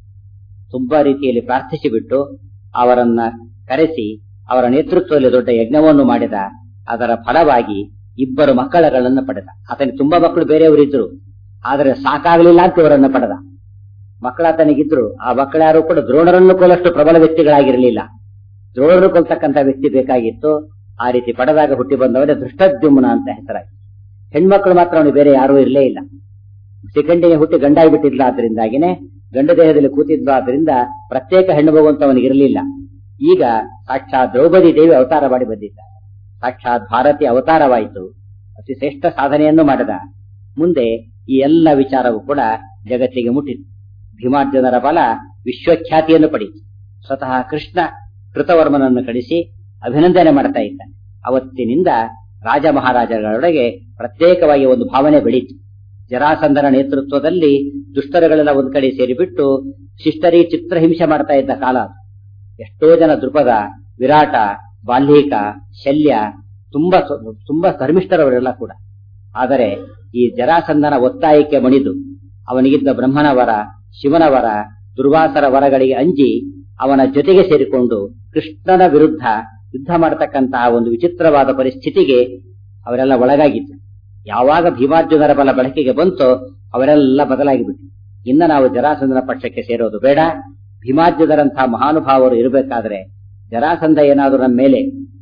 ತುಂಬಾ ರೀತಿಯಲ್ಲಿ ಪ್ರಾರ್ಥಿಸಿ ಬಿಟ್ಟು ಅವರನ್ನ ಕರೆಸಿ ಅವರ ನೇತೃತ್ವದಲ್ಲಿ ದೊಡ್ಡ ಯಜ್ಞವನ್ನು ಮಾಡಿದ ಅದರ ಫಲವಾಗಿ ಇಬ್ಬರು ಮಕ್ಕಳಗಳನ್ನು ಪಡೆದ ಆತನಿಗೆ ತುಂಬಾ ಮಕ್ಕಳು ಬೇರೆಯವರಿದ್ರು ಆದರೆ ಸಾಕಾಗಲಿಲ್ಲ ಅಂತ ಇವರನ್ನ ಪಡೆದ ಮಕ್ಕಳ ಆತನಿಗಿದ್ರು ಆ ಮಕ್ಕಳ್ಯಾರು ಕೂಡ ದ್ರೋಣರನ್ನು ಕೊಲ್ಲಷ್ಟು ಪ್ರಬಲ ವ್ಯಕ್ತಿಗಳಾಗಿರಲಿಲ್ಲ ದ್ರೋಣರು ಕೊಲ್ತಕ್ಕಂಥ ವ್ಯಕ್ತಿ ಬೇಕಾಗಿತ್ತು ಆ ರೀತಿ ಪಡೆದಾಗ ಹುಟ್ಟಿ ಬಂದವರೇ ದೃಷ್ಟದ್ಯುಮ್ನ ಅಂತ ಹೆಸರಾಗಿ ಹೆಣ್ಮಕ್ಳು ಮಾತ್ರ ಅವನು ಬೇರೆ ಯಾರೂ ಇರಲೇ ಇಲ್ಲ ಸೆಕೆಂಡಿಗೆ ಹುಟ್ಟಿ ಗಂಡಾಗಿ ಬಿಟ್ಟಿದ್ಲ ಆದ್ರಿಂದಾಗಿನೇ ಗಂಡ ದೇಹದಲ್ಲಿ ಕೂತಿದ್ಲ ಆದ್ರಿಂದ ಪ್ರತ್ಯೇಕ ಹೆಣ್ಣು ಮಗುವಂತ ಅವನಿಗಿರಲಿಲ್ಲ ಈಗ ಸಾಕ್ಷಾತ್ ದ್ರೌಪದಿ ದೇವಿ ಅವತಾರ ಮಾಡಿ ಬಂದಿದ್ದಾರೆ ಸಾಕ್ಷಾತ್ ಭಾರತಿ ಅವತಾರವಾಯಿತು ಅತಿ ಶ್ರೇಷ್ಠ ಸಾಧನೆಯನ್ನು ಮಾಡಿದ ಮುಂದೆ ಈ ಎಲ್ಲ ವಿಚಾರವೂ ಕೂಡ ಜಗತ್ತಿಗೆ ಮುಟ್ಟಿತು ಭೀಮಾರ್ಜುನರ ಬಲ ವಿಶ್ವಖ್ಯಾತಿಯನ್ನು ಪಡೆಯಿತು ಸ್ವತಃ ಕೃಷ್ಣ ಕೃತವರ್ಮನನ್ನು ಕಳಿಸಿ ಅಭಿನಂದನೆ ಮಾಡ್ತಾ ಇದ್ದಾನೆ ಅವತ್ತಿನಿಂದ ರಾಜ ಮಹಾರಾಜರೊಳಗೆ ಪ್ರತ್ಯೇಕವಾಗಿ ಒಂದು ಭಾವನೆ ಬೆಳೀತು ಜರಾಸಂಧನ ನೇತೃತ್ವದಲ್ಲಿ ದುಷ್ಟರುಗಳೆಲ್ಲ ಒಂದ್ ಕಡೆ ಸೇರಿಬಿಟ್ಟು ಶಿಷ್ಟರಿ ಚಿತ್ರಹಿಂಸೆ ಮಾಡ್ತಾ ಇದ್ದ ಕಾಲ ಅದು. ಎಷ್ಟೋ ಜನ ದೃಪದ ವಿರಾಟ ಬಾಲ್ಯೀಕ ಶಲ್ಯ ತುಂಬಾ ಸ್ವ- ತುಂಬಾ ಧರ್ಮಿಷ್ಠರವರೆಲ್ಲ ಕೂಡ ಆದರೆ ಈ ಜರಾಸಂಧನ ಒತ್ತಾಯಕ್ಕೆ ಮಣಿದು ಅವನಿಗಿದ್ದ ಬ್ರಹ್ಮನ ವರ ಶಿವನ ವರ ದುರ್ವಾಸರ ವರಗಳಿಗೆ ಅಂಜಿ ಅವನ ಜೊತೆಗೆ ಸೇರಿಕೊಂಡು ಕೃಷ್ಣನ ವಿರುದ್ಧ ಯುದ್ಧ ಮಾಡತಕ್ಕಂತಹ ಒಂದು ವಿಚಿತ್ರವಾದ ಪರಿಸ್ಥಿತಿಗೆ ಅವರೆಲ್ಲ ಒಳಗಾಗಿದ್ರು ಯಾವಾಗ ಭೀಮಾರ್ಜುನರ ಬಲ ಬಳಕೆಗೆ ಬಂತೋ ಅವರೆಲ್ಲ ಬದಲಾಗಿಬಿಟ್ರು ಇನ್ನ ನಾವು ಜರಾಸಂಧನ ಪಕ್ಷಕ್ಕೆ ಸೇರೋದು ಬೇಡ ಭೀಮಾರ್ಜುನರಂತಹ ಮಹಾನುಭಾವರು ಇರಬೇಕಾದ್ರೆ ಜರಾಸಂಧ ಏನಾದರೂ ನಮ್ಮ ಮೇಲೆ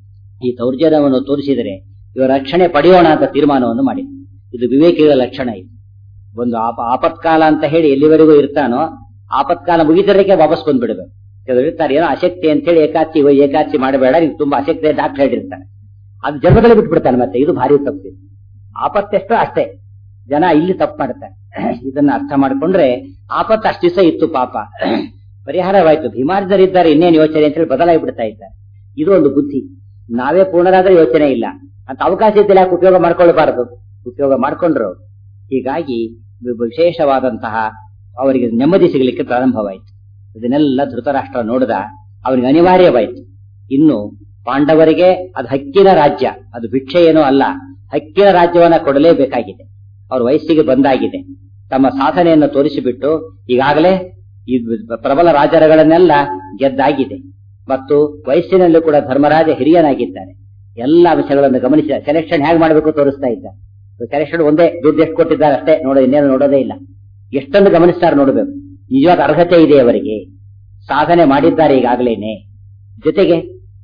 ಈ ದೌರ್ಜನ್ಯವನ್ನು ತೋರಿಸಿದರೆ ಇವರ ರಕ್ಷಣೆ ಪಡೆಯೋಣ ಅಂತ ತೀರ್ಮಾನವನ್ನು ಮಾಡಿ ಇದು ವಿವೇಕಿಗಳ ಲಕ್ಷಣ ಇದು ಒಂದು ಆಪ ಆಪತ್ಕಾಲ ಅಂತ ಹೇಳಿ ಎಲ್ಲಿವರೆಗೂ ಇರ್ತಾನೋ ಆಪತ್ಕಾಲ ಮುಗಿದರಕ್ಕೆ ವಾಪಸ್ ಬಂದ್ಬಿಡ್ಬೇಕು ಕೆಲವರು ಇರ್ತಾರೆ ಏನೋ ಅಶಕ್ತಿ ಅಂತ ಹೇಳಿ ಏಕಾಚಿ ಹೋಗಿ ಏಕಾಚಿ ಮಾಡಬೇಡ ನಿಮ್ಗೆ ತುಂಬಾ ಅಶಕ್ತಿ ಡಾಕ್ಟರ್ ಹೇಳಿರ್ತಾನೆ ಅದು ಜನ್ಮದಲ್ಲಿ ಬಿಟ್ಬಿಡ್ತಾನೆ ಮತ್ತೆ ಇದು ಭಾರಿ ತಪ್ಪು ಆಪತ್ತೆಷ್ಟೋ ಅಷ್ಟೇ ಜನ ಇಲ್ಲಿ ತಪ್ಪು ಮಾಡ್ತಾರೆ ಇದನ್ನ ಅರ್ಥ ಮಾಡ್ಕೊಂಡ್ರೆ ಆಪತ್ತು ಅಷ್ಟು ದಿವಸ ಇತ್ತು ಪಾಪ ಪರಿಹಾರವಾಯ್ತು ಭೀಮಾರ್ಜರಿದ್ದಾರೆ ಇನ್ನೇನು ಯೋಚನೆ ಅಂತ ಹೇಳಿ ಬದಲಾಗಿ ಬಿಡ್ತಾ ಇದ್ದಾರೆ ಇದು ಒಂದು ಬುದ್ಧಿ ನಾವೇ ಪೂರ್ಣರಾದ್ರೆ ಯೋಚನೆ ಇಲ್ಲ ಅಂತ ಅವಕಾಶ ಇದ್ದಲ್ಲಿ ಯಾಕೆ ಉಪಯೋಗ ಮಾಡ್ಕೊಳ್ಬಾರದು ಉಪಯೋಗ ಮಾಡ್ಕೊಂಡ್ರು ಹೀಗಾಗಿ ವಿ- ವಿಶೇಷವಾದಂತಹ ಅವರಿಗೆ ನೆಮ್ಮದಿ ಸಿಗಲಿಕ್ಕೆ ಪ್ರಾರಂಭವಾಯಿತು ಇದನ್ನೆಲ್ಲ ಧೃತರಾಷ್ಟ್ರ ನೋಡಿದ ಅವನಿಗೆ ಅನಿವಾರ್ಯವಾಯಿತು ಇನ್ನು ಪಾಂಡವರಿಗೆ ಅದು ಹಕ್ಕಿನ ರಾಜ್ಯ ಅದು ಭಿಕ್ಷೆ ಏನೂ ಅಲ್ಲ ಹಕ್ಕಿನ ರಾಜ್ಯವನ್ನ ಕೊಡಲೇಬೇಕಾಗಿದೆ ಅವ್ರ ವಯಸ್ಸಿಗೆ ಬಂದಾಗಿದೆ ತಮ್ಮ ಸಾಧನೆಯನ್ನು ತೋರಿಸಿಬಿಟ್ಟು ಈಗಾಗಲೇ ಈ ಪ್ರಬಲ ರಾಜರುಗಳನ್ನೆಲ್ಲ ಗೆದ್ದಾಗಿದೆ ಮತ್ತು ವಯಸ್ಸಿನಲ್ಲೂ ಕೂಡ ಧರ್ಮರಾಜ ಹಿರಿಯನಾಗಿದ್ದಾನೆ ಎಲ್ಲ ಅಂಶಗಳನ್ನು ಗಮನಿಸಿ ಸೆಲೆಕ್ಷನ್ ಹೇಗೆ ಮಾಡಬೇಕು ತೋರಿಸ್ತಾ ಇದ್ದಾರೆ ಸೆಲೆಕ್ಷನ್ ಒಂದೇ ದುಡ್ಡು ಎಷ್ಟು ಕೊಟ್ಟಿದ್ದಾರೆ ಅಷ್ಟೇ ನೋಡೋ ಇನ್ನೇನು ನೋಡೋದೇ ಇಲ್ಲ ಎಷ್ಟೊಂದು ಗಮನಿಸ್ತಾರೆ ನೋಡಬೇಕು ನಿಜವಾದ ಅರ್ಹತೆ ಇದೆ ಅವರಿಗೆ ಸಾಧನೆ ಮಾಡಿದ್ದಾರೆ ಈಗಾಗಲೇನೆ ಜೊತೆಗೆ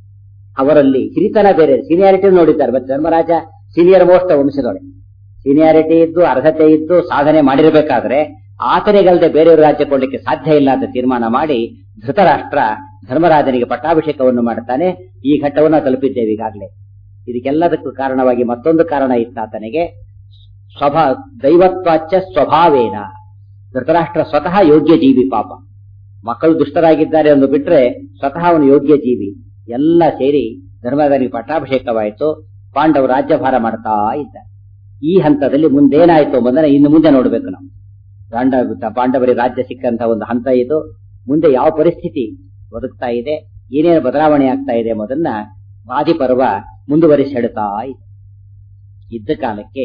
ಅವರಲ್ಲಿ ಹಿರಿತನ ಬೇರೆ ಸೀನಿಯಾರಿಟಿ ನೋಡಿದ್ದಾರೆ ಮತ್ತೆ ಧರ್ಮರಾಜ ಸೀನಿಯರ್ ಮೋಸ್ಟ್ ವಂಶದೊಳಗೆ ಸೀನಿಯಾರಿಟಿ ಇದ್ದು ಅರ್ಹತೆ ಇದ್ದು ಸಾಧನೆ ಮಾಡಿರಬೇಕಾದ್ರೆ ಆತನಿಗಲ್ಲದೆ ಬೇರೆಯವರು ರಾಜ್ಯ ಕೊಡ್ಲಿಕ್ಕೆ ಸಾಧ್ಯ ಇಲ್ಲ ಅಂತ ತೀರ್ಮಾನ ಮಾಡಿ ಧೃತರಾಷ್ಟ್ರ ಧರ್ಮರಾಜನಿಗೆ ಪಟ್ಟಾಭಿಷೇಕವನ್ನು ಮಾಡುತ್ತಾನೆ ಈ ಘಟ್ಟವನ್ನು ತಲುಪಿದ್ದೇವೆ ಈಗಾಗಲೇ ಇದಕ್ಕೆಲ್ಲದಕ್ಕೂ ಕಾರಣವಾಗಿ ಮತ್ತೊಂದು ಕಾರಣ ಇತ್ತ ಆತನಿಗೆ ಸ್ವಭಾ ದೈವತ್ವಾಚ ಸ್ವಭಾವೇನ ಧೃತರಾಷ್ಟ್ರ ಸ್ವತಃ ಯೋಗ್ಯ ಜೀವಿ ಪಾಪ ಮಕ್ಕಳು ದುಷ್ಟರಾಗಿದ್ದಾರೆ ಎಂದು ಬಿಟ್ರೆ ಸ್ವತಃ ಅವನು ಯೋಗ್ಯ ಜೀವಿ ಎಲ್ಲ ಸೇರಿ ಧರ್ಮದಲ್ಲಿ ಪಟ್ಟಾಭಿಷೇಕವಾಯಿತು ಪಾಂಡವರು ರಾಜ್ಯಭಾರ ಮಾಡ್ತಾ ಇದ್ದ ಈ ಹಂತದಲ್ಲಿ ಮುಂದೇನಾಯ್ತು ಬಂದ್ರೆ ಇನ್ನು ಮುಂದೆ ನೋಡ್ಬೇಕು ನಾವು ಪಾಂಡ ಪಾಂಡವರಿಗೆ ರಾಜ್ಯ ಸಿಕ್ಕಂತ ಒಂದು ಹಂತ ಇದು ಮುಂದೆ ಯಾವ ಪರಿಸ್ಥಿತಿ ಬದುಕ್ತಾ ಇದೆ ಏನೇನು ಬದಲಾವಣೆ ಆಗ್ತಾ ಇದೆ ಎಂಬುದನ್ನ ವಾದಿಪರ್ವ ಮುಂದುವರಿಸಿ ಹೇಳ್ತಾ ಇದೆ ಇದ್ದ ಕಾಲಕ್ಕೆ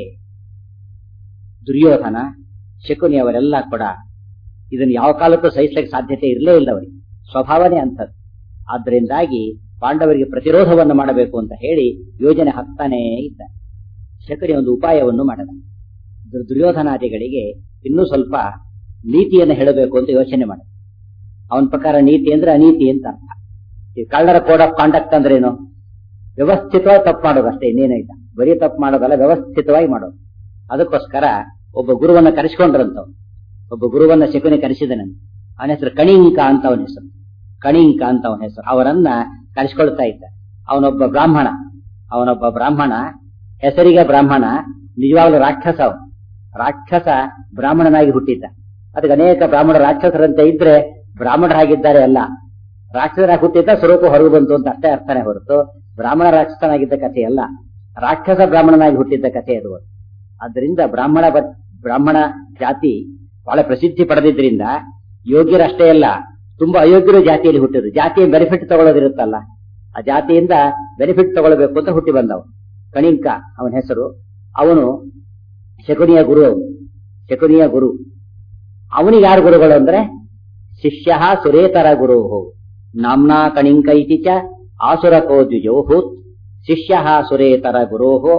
ದುರ್ಯೋಧನ ಶಕುನಿ ಅವರೆಲ್ಲ ಕೂಡ ಇದನ್ನು ಯಾವ ಕಾಲಕ್ಕೂ ಸಹಿಸಲಿಕ್ಕೆ ಸಾಧ್ಯತೆ ಇರಲೇ ಇಲ್ಲ ಅವರಿಗೆ ಸ್ವಭಾವನೆ ಅಂಥದ್ದು ಆದ್ರಿಂದಾಗಿ ಪಾಂಡವರಿಗೆ ಪ್ರತಿರೋಧವನ್ನು ಮಾಡಬೇಕು ಅಂತ ಹೇಳಿ ಯೋಜನೆ ಹಾಕ್ತಾನೇ ಇದ್ದ ಶಕುನಿ ಒಂದು ಉಪಾಯವನ್ನು ಮಾಡದ ದುರ್- ದುರ್ಯೋಧನಾದಿಗಳಿಗೆ ಇನ್ನೂ ಸ್ವಲ್ಪ ನೀತಿಯನ್ನು ಹೇಳಬೇಕು ಅಂತ ಯೋಚನೆ ಮಾಡ ಅವನ ಪ್ರಕಾರ ನೀತಿ ಅಂದ್ರೆ ಅನೀತಿ ಅಂತ ಅರ್ಥ ಈ ಕಳ್ಳರ ಕೋಡ್ ಆಫ್ ಕಾಂಡಕ್ಟ್ ಅಂದ್ರೆ ಏನು ವ್ಯವಸ್ಥಿತವಾಗಿ ತಪ್ಪು ಮಾಡೋದು ಅಷ್ಟೇ ಇನ್ನೇನೂ ಇಲ್ಲ ಬರೀ ತಪ್ಪು ಮಾಡೋದಲ್ಲ ವ್ಯವಸ್ಥಿತವಾಗಿ ಮಾಡೋದು ಅದಕ್ಕೋಸ್ಕರ ಒಬ್ಬ ಗುರುವನ್ನ ಕರೆಸಿಕೊಂಡ್ರಂತವ್ ಒಬ್ಬ ಗುರುವನ್ನ ಶಕುನಿ ಕರೆಸಿದನಂತ ಅವನ ಹೆಸರು ಕಣಿಂಕ ಅಂತ ಅವನ ಹೆಸರು ಕಣಿಂಕ ಅಂತ ಅವನ ಹೆಸರು ಅವರನ್ನ ಕರೆಸಿಕೊಳ್ತಾ ಇದ್ದ ಅವನೊಬ್ಬ ಬ್ರಾಹ್ಮಣ ಅವನೊಬ್ಬ ಬ್ರಾಹ್ಮಣ ಹೆಸರಿಗೆ ಬ್ರಾಹ್ಮಣ ನಿಜವಾಗ್ಲೂ ರಾಕ್ಷಸ ಅವನು ರಾಕ್ಷಸ ಬ್ರಾಹ್ಮಣನಾಗಿ ಹುಟ್ಟಿದ್ದ ಅದಕ್ಕೆ ಅನೇಕ ಬ್ರಾಹ್ಮಣ ರಾಕ್ಷಸರಂತೆ ಇದ್ರೆ ಬ್ರಾಹ್ಮಣರಾಗಿದ್ದಾರೆ ಅಲ್ಲ ರಾಕ್ಷಸನಾಗಿ ಹುಟ್ಟಿದ್ದ ಸ್ವರೂಪ ಹೊರಗೆ ಬಂತು ಅಂತ ಅಷ್ಟೇ ಅರ್ಥನೇ ಹೊರತು ಬ್ರಾಹ್ಮಣ ರಾಕ್ಷಸನಾಗಿದ್ದ ಕಥೆ ಅಲ್ಲ ರಾಕ್ಷಸ ಬ್ರಾಹ್ಮಣನಾಗಿ ಹುಟ್ಟಿದ್ದ ಕಥೆ ಅದು ಆದ್ದರಿಂದ ಬ್ರಾಹ್ಮಣ ಬ- ಬ್ರಾಹ್ಮಣ ಜಾತಿ ಬಹಳ ಪ್ರಸಿದ್ಧಿ ಪಡೆದಿದ್ರಿಂದ ಯೋಗ್ಯರಷ್ಟೇ ಅಲ್ಲ ತುಂಬಾ ಅಯೋಗ್ಯರು ಜಾತಿಯಲ್ಲಿ ಹುಟ್ಟಿದ್ರು ಜಾತಿಯ ಬೆನಿಫಿಟ್ ತಗೊಳ್ಳೋದಿರುತ್ತಲ್ಲ ಆ ಜಾತಿಯಿಂದ ಬೆನಿಫಿಟ್ ತಗೊಳ್ಬೇಕು ಅಂತ ಹುಟ್ಟಿ ಬಂದವ ಕಣಿಂಕ ಅವನ ಹೆಸರು ಅವನು ಶಕುನಿಯ ಗುರು ಅವನು ಶಕುನಿಯ ಗುರು ಅವನಿಗೆ ಯಾರು ಗುರುಗಳು ಅಂದ್ರೆ ಶಿಷ್ಯ ಸುರೇತರ ಗುರು ನಾಮ್ನಾ ಕಣಿಂಕ ಇತಿ ಚ ಆಸುರಕೋ ದ್ವಿಜೋಹೂತ್ ಶಿಷ್ಯ ಸುರೇತರ ಗುರೋ